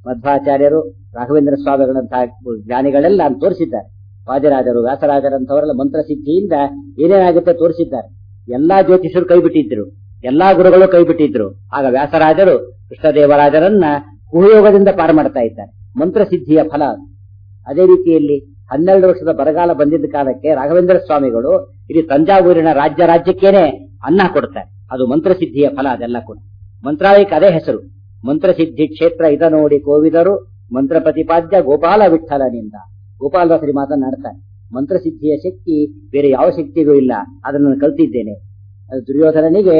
ಮಧ್ವಾಚಾರ್ಯರು ರಾಘವೇಂದ್ರ ಸ್ವಾಮಿಗಳಂತಹ ಜ್ಞಾನಿಗಳೆಲ್ಲ ಅಂತ ತೋರಿಸಿದ್ದಾರೆ ವಾದಿರಾಜರು ವ್ಯಾಸರಾಜರಂತವರೆಲ್ಲ ಮಂತ್ರಸಿದ್ಧಿಯಿಂದ ಏನೇನಾಗುತ್ತೆ ತೋರಿಸಿದ್ದಾರೆ ಎಲ್ಲಾ ಜ್ಯೋತಿಷರು ಕೈ ಬಿಟ್ಟಿದ್ರು ಎಲ್ಲಾ ಗುರುಗಳು ಕೈ ಬಿಟ್ಟಿದ್ರು ಆಗ ವ್ಯಾಸರಾಜರು ಕೃಷ್ಣದೇವರಾಜರನ್ನ ಕುಹಯೋಗದಿಂದ ಪಾರು ಮಾಡ್ತಾ ಇದ್ದಾರೆ ಮಂತ್ರಸಿದ್ಧಿಯ ಫಲ ಅದು. ಅದೇ ರೀತಿಯಲ್ಲಿ ಹನ್ನೆರಡು ವರ್ಷದ ಬರಗಾಲ ಬಂದಿದ್ದ ಕಾಲಕ್ಕೆ ರಾಘವೇಂದ್ರ ಸ್ವಾಮಿಗಳು ಇಡೀ ತಂಜಾವೂರಿನ ರಾಜ್ಯ ರಾಜ್ಯಕ್ಕೇನೆ ಅನ್ನ ಕೊಡ್ತಾರೆ ಅದು ಮಂತ್ರಸಿದ್ಧಿಯ ಫಲ ಅದೆಲ್ಲ ಕೂಡ ಮಂತ್ರಾಲಯಕ್ಕೆ ಅದೇ ಹೆಸರು ಮಂತ್ರಸಿದ್ಧಿ ಕ್ಷೇತ್ರ ಇದ ನೋಡಿ ಕೋವಿದರು ಮಂತ್ರ ಪ್ರತಿಪಾದ್ಯ ಗೋಪಾಲ ವಿಠಲನಿಂದ ಗೋಪಾಲದಾಸರಿ ಮಾತನಾಡ್ತಾರೆ ಮಂತ್ರಸಿದ್ಧಿಯ ಶಕ್ತಿ ಬೇರೆ ಯಾವ ಶಕ್ತಿಗೂ ಇಲ್ಲ ಅದನ್ನು ನಾನು ಕಲ್ತಿದ್ದೇನೆ ಅದು ದುರ್ಯೋಧನನಿಗೆ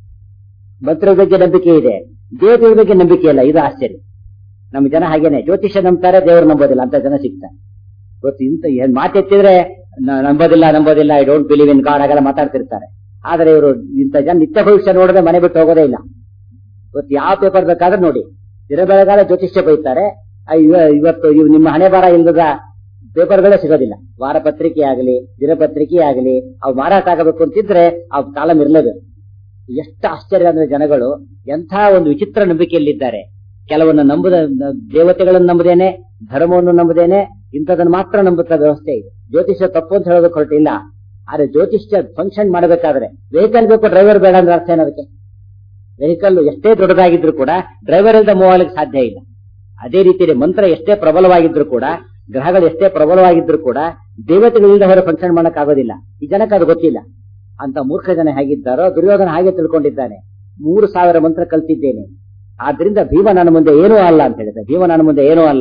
ಮಂತ್ರದ ಬಗ್ಗೆ ನಂಬಿಕೆ ಇದೆ ದೇವತೆಗಳ ಬಗ್ಗೆ ನಂಬಿಕೆ ಇಲ್ಲ ಇದು ಆಶ್ಚರ್ಯ ನಮ್ಮ ಜನ ಹಾಗೇನೆ ಜ್ಯೋತಿಷ್ಯ ನಂಬ್ತಾರೆ ದೇವರು ನಂಬೋದಿಲ್ಲ ಅಂತ ಜನ ಸಿಗ್ತಾರೆ ಗೊತ್ತು ಇಂತ ಏನ್ ಮಾತೆತ್ತಿದ್ರೆ ನ- ನಂಬೋದಿಲ್ಲ ನಂಬೋದಿಲ್ಲ I don't believe in God ಹಾಗೆಲ್ಲ ಮಾತಾಡ್ತಿರ್ತಾರೆ ಆದ್ರೆ ಇವರು ಇಂಥ ಜನ ನಿತ್ಯ ಭವಿಷ್ಯ ನೋಡದೆ ಮನೆ ಬಿಟ್ಟು ಹೋಗೋದೇ ಇಲ್ಲ ಇವತ್ತು ಯಾವ ಪೇಪರ್ ಬೇಕಾದ್ರೆ ನೋಡಿ ದಿನ ಬೆಳಗಾಲ ಜ್ಯೋತಿಷ್ಯ ಬೈತಾರೆ ಆ, ಇವ- ಇವತ್ತು ಇವ್ ನಿಮ್ಮ ಹಣೆ ಬಾರ ಇಲ್ಲದ ಪೇಪರ್ಗಳೇ ಸಿಗೋದಿಲ್ಲ ವಾರ ಪತ್ರಿಕೆ ಆಗಲಿ ದಿನಪತ್ರಿಕೆ ಆಗಲಿ ಅವು ಮಾರಾಟ ಆಗಬೇಕು ಅಂತಿದ್ರೆ ಅವು ಕಾಲಂ ಇರಲೇಬೇಕು ಎಷ್ಟು ಆಶ್ಚರ್ಯ ಅಂದ್ರೆ ಜನಗಳು ಎಂಥ ಒಂದು ವಿಚಿತ್ರ ನಂಬಿಕೆಯಲ್ಲಿದ್ದಾರೆ ಕೆಲವನ್ನ ನಂಬುದ ದೇವತೆಗಳನ್ನು ನಂಬುದೇನೆ ಧರ್ಮವನ್ನು ನಂಬುದೇನೆ ಇಂಥದನ್ನು ಮಾತ್ರ ನಂಬುತ್ತಾ ವ್ಯವಸ್ಥೆ ಇದೆ ಜ್ಯೋತಿಷ್ಯ ತಪ್ಪು ಅಂತ ಹೇಳೋದಕ್ಕೆ ಹೊರಟಿಲ್ಲ ಆದ್ರೆ ಜ್ಯೋತಿಷ್ಯ ಫಂಕ್ಷನ್ ಮಾಡಬೇಕಾದ್ರೆ ವೆಹಿಕಲ್ ಬೇಕು ಡ್ರೈವರ್ ಬೇಡ ಅಂದ್ರೆ ಅರ್ಥ ಏನದಕ್ಕೆ ವೆಹಿಕಲ್ ಎಷ್ಟೇ ದೊಡ್ಡದಾಗಿದ್ರು ಕೂಡ ಡ್ರೈವರ್ ಇಲ್ಲದೆ ಮೂವ್ ಆಗ್ಲಿಕ್ಕೆ ಸಾಧ್ಯ ಇಲ್ಲ ಅದೇ ರೀತಿಯಲ್ಲಿ ಮಂತ್ರ ಎಷ್ಟೇ ಪ್ರಬಲವಾಗಿದ್ರು ಕೂಡ ಗ್ರಹಗಳು ಎಷ್ಟೇ ಪ್ರಬಲವಾಗಿದ್ರು ಕೂಡ ದೇವತೆಗಳಿಂದ ಹೊರ ಫಂಕ್ಷನ್ ಮಾಡಕ್ ಆಗೋದಿಲ್ಲ ಈ ಜನಕ್ಕೆ ಅದು ಗೊತ್ತಿಲ್ಲ ಅಂತ ಮೂರ್ಖ ಜನ ಹೇಗಿದ್ದಾರೋ ದುರ್ಯೋಧನ ಹಾಗೆ ತಿಳ್ಕೊಂಡಿದ್ದಾನೆ ಮೂರು ಸಾವಿರ ಮಂತ್ರ ಕಲ್ತಿದ್ದೇನೆ ಆದ್ರಿಂದ ಭೀಮ ನನ್ನ ಮುಂದೆ ಏನೂ ಅಲ್ಲ ಅಂತ ಹೇಳಿದ ಭೀಮ ನನ್ನ ಮುಂದೆ ಏನೂ ಅಲ್ಲ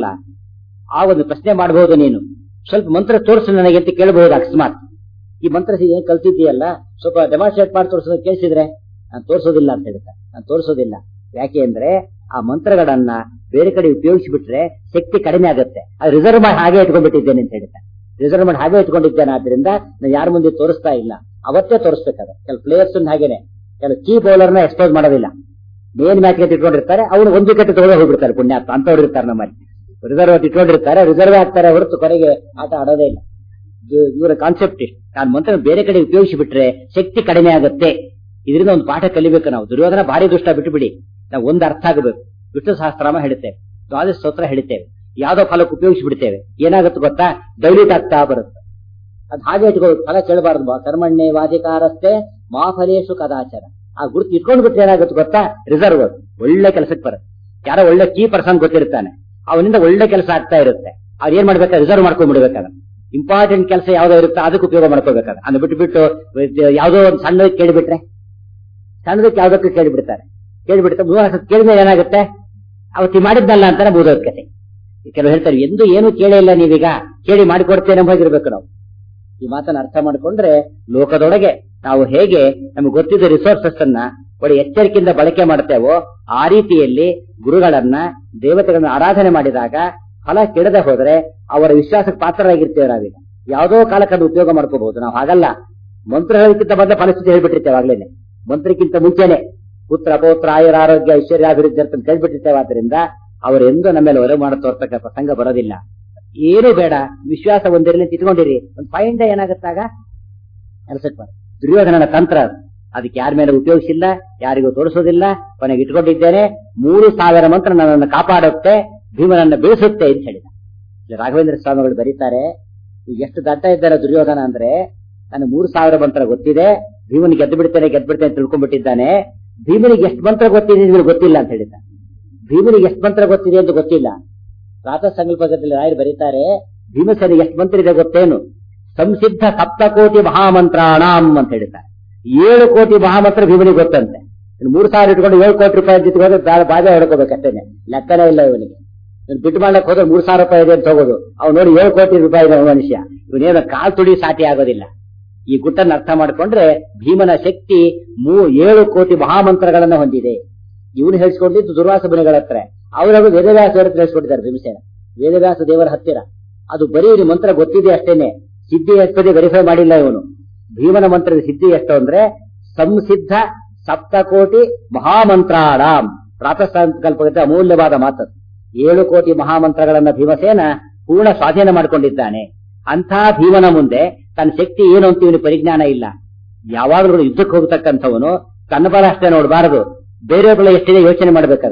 ಆ ಒಂದು ಪ್ರಶ್ನೆ ಮಾಡಬಹುದು ನೀನು ಸ್ವಲ್ಪ ಮಂತ್ರ ತೋರಿಸು ನನಗೆ ಅಂತ ಕೇಳಬಹುದು ಅಕಸ್ಮಾತ್ ಈ ಮಂತ್ರ ಏನ್ ಕಲ್ತಿದ್ದೀಯಲ್ಲ ಸ್ವಲ್ಪ ಡೆಮಾನ್ಸ್ಟ್ರೇಟ್ ಮಾಡಿ ತೋರಿಸೋದು ಕೇಳಿಸಿದ್ರೆ ನಾನು ತೋರಿಸೋದಿಲ್ಲ ಅಂತ ಹೇಳ್ತಾರೆ ನಾನು ತೋರಿಸೋದಿಲ್ಲ ಯಾಕೆ ಅಂದ್ರೆ ಆ ಮಂತ್ರಗಳನ್ನ ಬೇರೆ ಕಡೆ ಉಪಯೋಗಿಸಿಬಿಟ್ರೆ ಶಕ್ತಿ ಕಡಿಮೆ ಆಗುತ್ತೆ ಅದು ರಿಸರ್ವ್ ಮಾಡಿ ಹಾಗೆ ಇಟ್ಕೊಂಡ್ಬಿಟ್ಟಿದ್ದೇನೆ ಅಂತ ಹೇಳ್ತಾರೆ ರಿಸರ್ವ್ ಮಾಡಿ ಹಾಗೆ ಇಟ್ಕೊಂಡಿದ್ದೇನೆ ಆದ್ರಿಂದ ನಾನು ಯಾರ ಮುಂದೆ ತೋರಿಸ್ತಾ ಇಲ್ಲ ಅವತ್ತೇ ತೋರಿಸ್ಬೇಕಾದ್ರೆ ಕೆಲವು ಪ್ಲೇಯರ್ಸ್ ಹಾಗೇನೆ ಕೆಲವು ಕೀ ಬೌಲರ್ ನ ಎಕ್ಸ್ಪೋಸ್ ಮಾಡೋದಿಲ್ಲ ಮೇನ್ ಮ್ಯಾಚ್ ಇಟ್ಕೊಂಡಿರ್ತಾರೆ ಅವ್ರು ಒಂದು ವಿಕೆಟ್ ತಗೊಂಡು ಹೋಗ್ಬಿಡ್ತಾರೆ ಪುಣ್ಯಾತ್ಮ ಅಂತವ್ರು ಇರ್ತಾರೆ ನಮ್ಮಲ್ಲಿ ರಿಸರ್ವ್ ಇಟ್ಕೊಂಡಿರ್ತಾರೆ ರಿಸರ್ವ್ ಆಗ್ತಾರೆ ಹೊರತು ಕೊನೆಗೆ ಆಟ ಆಡೋದೇ ಇಲ್ಲ ಇದು- ಇವರ ಕಾನ್ಸೆಪ್ಟ್ ಇಷ್ಟು ನಾನು ಮಂತ್ರ ಬೇರೆ ಕಡೆ ಉಪಯೋಗಿಸಿ ಬಿಟ್ರೆ ಶಕ್ತಿ ಕಡಿಮೆ ಆಗುತ್ತೆ ಇದರಿಂದ ಒಂದು ಪಾಠ ಕಲಿಬೇಕು ನಾವು ದುರ್ಯೋಧನ ಭಾರಿ ದುಷ್ಟ ಬಿಟ್ಟು ಬಿಡಿ ನಾವು ಒಂದು ಅರ್ಥ ಆಗಬೇಕು ವಿಷ್ಣು ಸಹಸ್ರಾಮ ಹೇಳ್ತೇವೆ ದ್ವಾದಶ ಸ್ತೋತ್ರ ಹೇಳ್ತೇವೆ ಯಾವ್ದೋ ಫಲಕ್ಕೆ ಉಪಯೋಗಿಸಿ ಬಿಡ್ತೇವೆ ಏನಾಗುತ್ತೆ ಗೊತ್ತಾ ಡೈಲ್ಯೂಟ್ ಆಗ್ತಾ ಬರುತ್ತೆ ಅದ್ ಹಾಗೆ ಇಟ್ಕೋ ಫಲ ಕೇಳಬಾರದು ಕರ್ಮಣ್ಣೆ ವಾದಿಕಾರಸ್ತೆ ಮಾ ಫಲೇಶು ಕದಾಚಾರ ಆ ಗುರುತು ಇಟ್ಕೊಂಡು ಬಿಟ್ರೆ ಏನಾಗುತ್ತೆ ಗೊತ್ತಾ ರಿಸರ್ವ್ ಒಳ್ಳೆ ಕೆಲಸಕ್ಕೆ ಬರುತ್ತೆ ಯಾರೋ ಒಳ್ಳೆ ಕೀ ಪರ್ಸನ್ ಗೊತ್ತಿರ್ತಾನೆ ಅವನಿಂದ ಒಳ್ಳೆ ಕೆಲಸ ಆಗ್ತಾ ಇರುತ್ತೆ ಅವ್ರು ಏನ್ ಮಾಡ್ಬೇಕಾದ್ರೆ ರಿಸರ್ವ್ ಮಾಡ್ಕೊಂಡ್ಬಿಡ್ಬೇಕಾದ್ರೆ ಇಂಪಾರ್ಟೆಂಟ್ ಕೆಲಸ ಯಾವ್ದೋ ಇರುತ್ತೆ ಅದಕ್ಕೆ ಉಪಯೋಗ ಮಾಡ್ಕೋಬೇಕಾದ್ರೆ ಅದನ್ನ ಬಿಟ್ಟು ಬಿಟ್ಟು ಯಾವ್ದೋ ಒಂದು ಸಣ್ಣ ಕೇಳಿಬಿಟ್ರೆ ಸಣ್ಣದಕ್ಕೆ ಯಾವ್ದಕ್ಕೂ ಕೇಳಿಬಿಡ್ತಾರೆ ಕೇಳಿಬಿಡ್ತಾರೆ ಮೂರು ವರ್ಷ ಕೇಳಿದ್ರೆ ಏನಾಗುತ್ತೆ ಅವತ್ತಿ ಮಾಡಿದ್ದಲ್ಲ ಅಂತಾನೆ ಬೋಧೋದ್ ಕತೆ ಕೆಲವು ಹೇಳ್ತಾರೆ ಎಂದು ಏನು ಕೇಳೇ ಇಲ್ಲ ನೀವೀಗ ಕೇಳಿ ಮಾಡಿಕೊಡ್ತೇನೆ ಹೋಗಿರ್ಬೇಕು ನಾವು ಈ ಮಾತನ್ನ ಅರ್ಥ ಮಾಡಿಕೊಂಡ್ರೆ ಲೋಕದೊಳಗೆ ನಾವು ಹೇಗೆ ನಮಗೆ ಗೊತ್ತಿದ್ದ ರಿಸೋರ್ಸಸ್ ಅನ್ನ ಒಳ್ಳೆ ಎಚ್ಚರಿಕೆಯಿಂದ ಬಳಕೆ ಮಾಡ್ತೇವೋ ಆ ರೀತಿಯಲ್ಲಿ ಗುರುಗಳನ್ನ ದೇವತೆಗಳನ್ನ ಆರಾಧನೆ ಮಾಡಿದಾಗ ಫಲ ಕೆಡದೆ ಹೋದ್ರೆ ಅವರ ವಿಶ್ವಾಸಕ್ಕೆ ಪಾತ್ರರಾಗಿರ್ತೇವೆ ನಾವೀಗ ಯಾವುದೋ ಕಾಲಕ್ಕೆ ಅದು ಉಪಯೋಗ ಮಾಡ್ಕೋಬಹುದು ನಾವು ಹಾಗಲ್ಲ ಮಂತ್ರ ಹೇಳಕ್ಕಿಂತ ಮೊದಲೇ ಪರಿಸ್ಥಿತಿ ಹೇಳ್ಬಿಟ್ಟಿರ್ತೇವೆ ಆಗ್ಲೇನೆ ಮಂತ್ರಕ್ಕಿಂತ ಮುಂಚೆನೆ ಪುತ್ರ ಪೌತ್ರ ಆಯುರ ಆರೋಗ್ಯ ಐಶ್ವರ್ಯಾಭಿವೃದ್ಧಿ ಅಂತ ಕೇಳ್ಬಿಟ್ಟಿರ್ತೇವೆ ಆದ್ರಿಂದ ಅವರೆಂದು ನಮ್ಮ ಮೇಲೆ ಒಲೆ ಮಾಡಿ ತೋರ್ತಕ್ಕ ಪ್ರಸಂಗ ಬರೋದಿಲ್ಲ ಏನು ಬೇಡ ವಿಶ್ವಾಸ ಒಂದಿರಲಿ ಅಂತ ಇಟ್ಕೊಂಡಿರಿ ಒಂದು ಫೈನ್ ಡೇ ಏನಾಗುತ್ತಾಗ ಕೆಲಸಕ್ಕೆ ಬರ ದುರ್ಯೋಧನನ ತಂತ್ರ ಅದು. ಅದಕ್ಕೆ ಯಾರ ಮೇಲೆ ಉಪಯೋಗಿಸಿಲ್ಲ ಯಾರಿಗೂ ತೋರಿಸೋದಿಲ್ಲ ಕೊನೆಗೆ ಇಟ್ಕೊಂಡಿದ್ದೇನೆ ಮೂರು ಸಾವಿರ ಮಂತ್ರ ನನ್ನನ್ನು ಕಾಪಾಡುತ್ತೆ ಭೀಮನನ್ನ ಬೆಳೆಸುತ್ತೆ ಅಂತ ಹೇಳಿದ ಇಲ್ಲಿ ರಾಘವೇಂದ್ರ ಸ್ವಾಮಿಗಳು ಬರೀತಾರೆ ಈಗ ಎಷ್ಟು ದಡ್ಡ ಇದ್ದಾರೆ ದುರ್ಯೋಧನ ಅಂದ್ರೆ ನನಗೆ ಮೂರು ಸಾವಿರ ಮಂತ್ರ ಗೊತ್ತಿದೆ ಭೀಮನಿಗೆ ಗೆದ್ದು ಬಿಡ್ತೇನೆ ಗೆದ್ದು ಬಿಡ್ತೇನೆ ಅಂತ ತಿಳ್ಕೊಂಡ್ಬಿಟ್ಟಿದ್ದಾನೆ ಭೀಮನಿಗೆ ಎಷ್ಟು ಮಂತ್ರ ಗೊತ್ತಿದೆ ನಿಮಗೆ ಗೊತ್ತಿಲ್ಲ ಅಂತ ಹೇಳಿದ ಭೀಮನಿಗೆ ಎಷ್ಟು ಮಂತ್ರ ಗೊತ್ತಿದೆ ಅಂತ ಗೊತ್ತಿಲ್ಲ ಪ್ರಾತಃ ಸಂಕಲ್ಪದಲ್ಲಿ ರಾಯರು ಬರೀತಾರೆ ಭೀಮಸೇನಿಗೆ ಎಷ್ಟು ಮಂತ್ರ ಇದೆ ಗೊತ್ತೇನು ಸಂಸಿದ್ಧ ಸಪ್ತಕೋಟಿ ಮಹಾಮಂತ್ರಾಣಾಂ ಅಂತ ಹೇಳ್ತಾರೆ ಏಳು ಕೋಟಿ ಮಹಾಮಂತ್ರ ಭೀಮನಿಗೆ ಗೊತ್ತಂತೆ ಇನ್ನು ಮೂರು ಸಾವಿರ ಇಟ್ಕೊಂಡು ಏಳು ಕೋಟಿ ರೂಪಾಯಿ ಜಿತ್ಕೊಂಡು ಬಾಜೆ ಹೊಡ್ಕೋಬೇಕಷ್ಟೇನೆ ಲೆಕ್ಕನೇ ಇಲ್ಲ ಇವನಿಗೆ ಇವ್ನು ಬಿಟ್ಟು ಮಾಡ್ಲಕ್ಕೆ ಹೋದ್ರೆ ಮೂರು ಸಾವಿರ ರೂಪಾಯಿ ಇದೆ ಅಂತ ಹೋಗೋದು ಅವ್ನು ನೋಡಿ ಏಳು ಕೋಟಿ ರೂಪಾಯಿ ಇದೆ ಮನುಷ್ಯ ಇವನೇನು ಕಾಲ್ ತುಡಿ ಸಾಟಿ ಆಗೋದಿಲ್ಲ ಈ ಗುಟ್ಟನ್ನು ಅರ್ಥ ಮಾಡಿಕೊಂಡ್ರೆ ಭೀಮನ ಶಕ್ತಿ ಮೂ ಏಳು ಕೋಟಿ ಮಹಾಮಂತ್ರಗಳನ್ನ ಹೊಂದಿದೆ ಇವನು ಹೇಳಿಸ್ಕೊಂಡಿದ್ದು ದುರ್ವಾಸ ಮುನಿಗಳ ಹತ್ರ ಅವರವರು ವೇದವ್ಯಾಸ ಹತ್ರ ಹೇಳಿಸ್ಕೊಂಡಿದ್ದಾರೆ ಭೀಮಸೇನ ವೇದವ್ಯಾಸ ದೇವರ ಹತ್ತಿರ ಅದು ಬರೀ ಈ ಮಂತ್ರ ಗೊತ್ತಿದೆ ಅಷ್ಟೇನೆ ಸಿದ್ಧಿ ಎಷ್ಟೇ ವೆರಿಫೈ ಮಾಡಿಲ್ಲ ಇವನು ಭೀಮನ ಮಂತ್ರದ ಸಿದ್ಧಿ ಎಷ್ಟು ಅಂದ್ರೆ ಸಂಸಿದ್ಧ ಸಪ್ತಕೋಟಿ ಮಹಾಮಂತ್ರಾಣಾಂ ಪ್ರಾತಃ ಸಂಕಲ್ಪದ ಅಮೂಲ್ಯವಾದ ಮಾತದು ಏಳು ಕೋಟಿ ಮಹಾಮಂತ್ರಗಳನ್ನ ಭೀಮಸೇನ ಪೂರ್ಣ ಸ್ವಾಧೀನ ಮಾಡಿಕೊಂಡಿದ್ದಾನೆ ಅಂಥ ಭೀಮನ ಮುಂದೆ ತನ್ನ ಶಕ್ತಿ ಏನು ಅಂತ ಇವನು ಪರಿಜ್ಞಾನ ಇಲ್ಲ ಯಾವಾಗಲೂ ಯುದ್ಧಕ್ಕೆ ಹೋಗ್ತಕ್ಕಂಥವನು ತನ್ನ ಬಲ ಅಷ್ಟೇ ನೋಡಬಾರದು ಬೇರೆ ಬಲ ಎಷ್ಟಿದೆ ಯೋಚನೆ ಮಾಡ್ಬೇಕದನ್ನ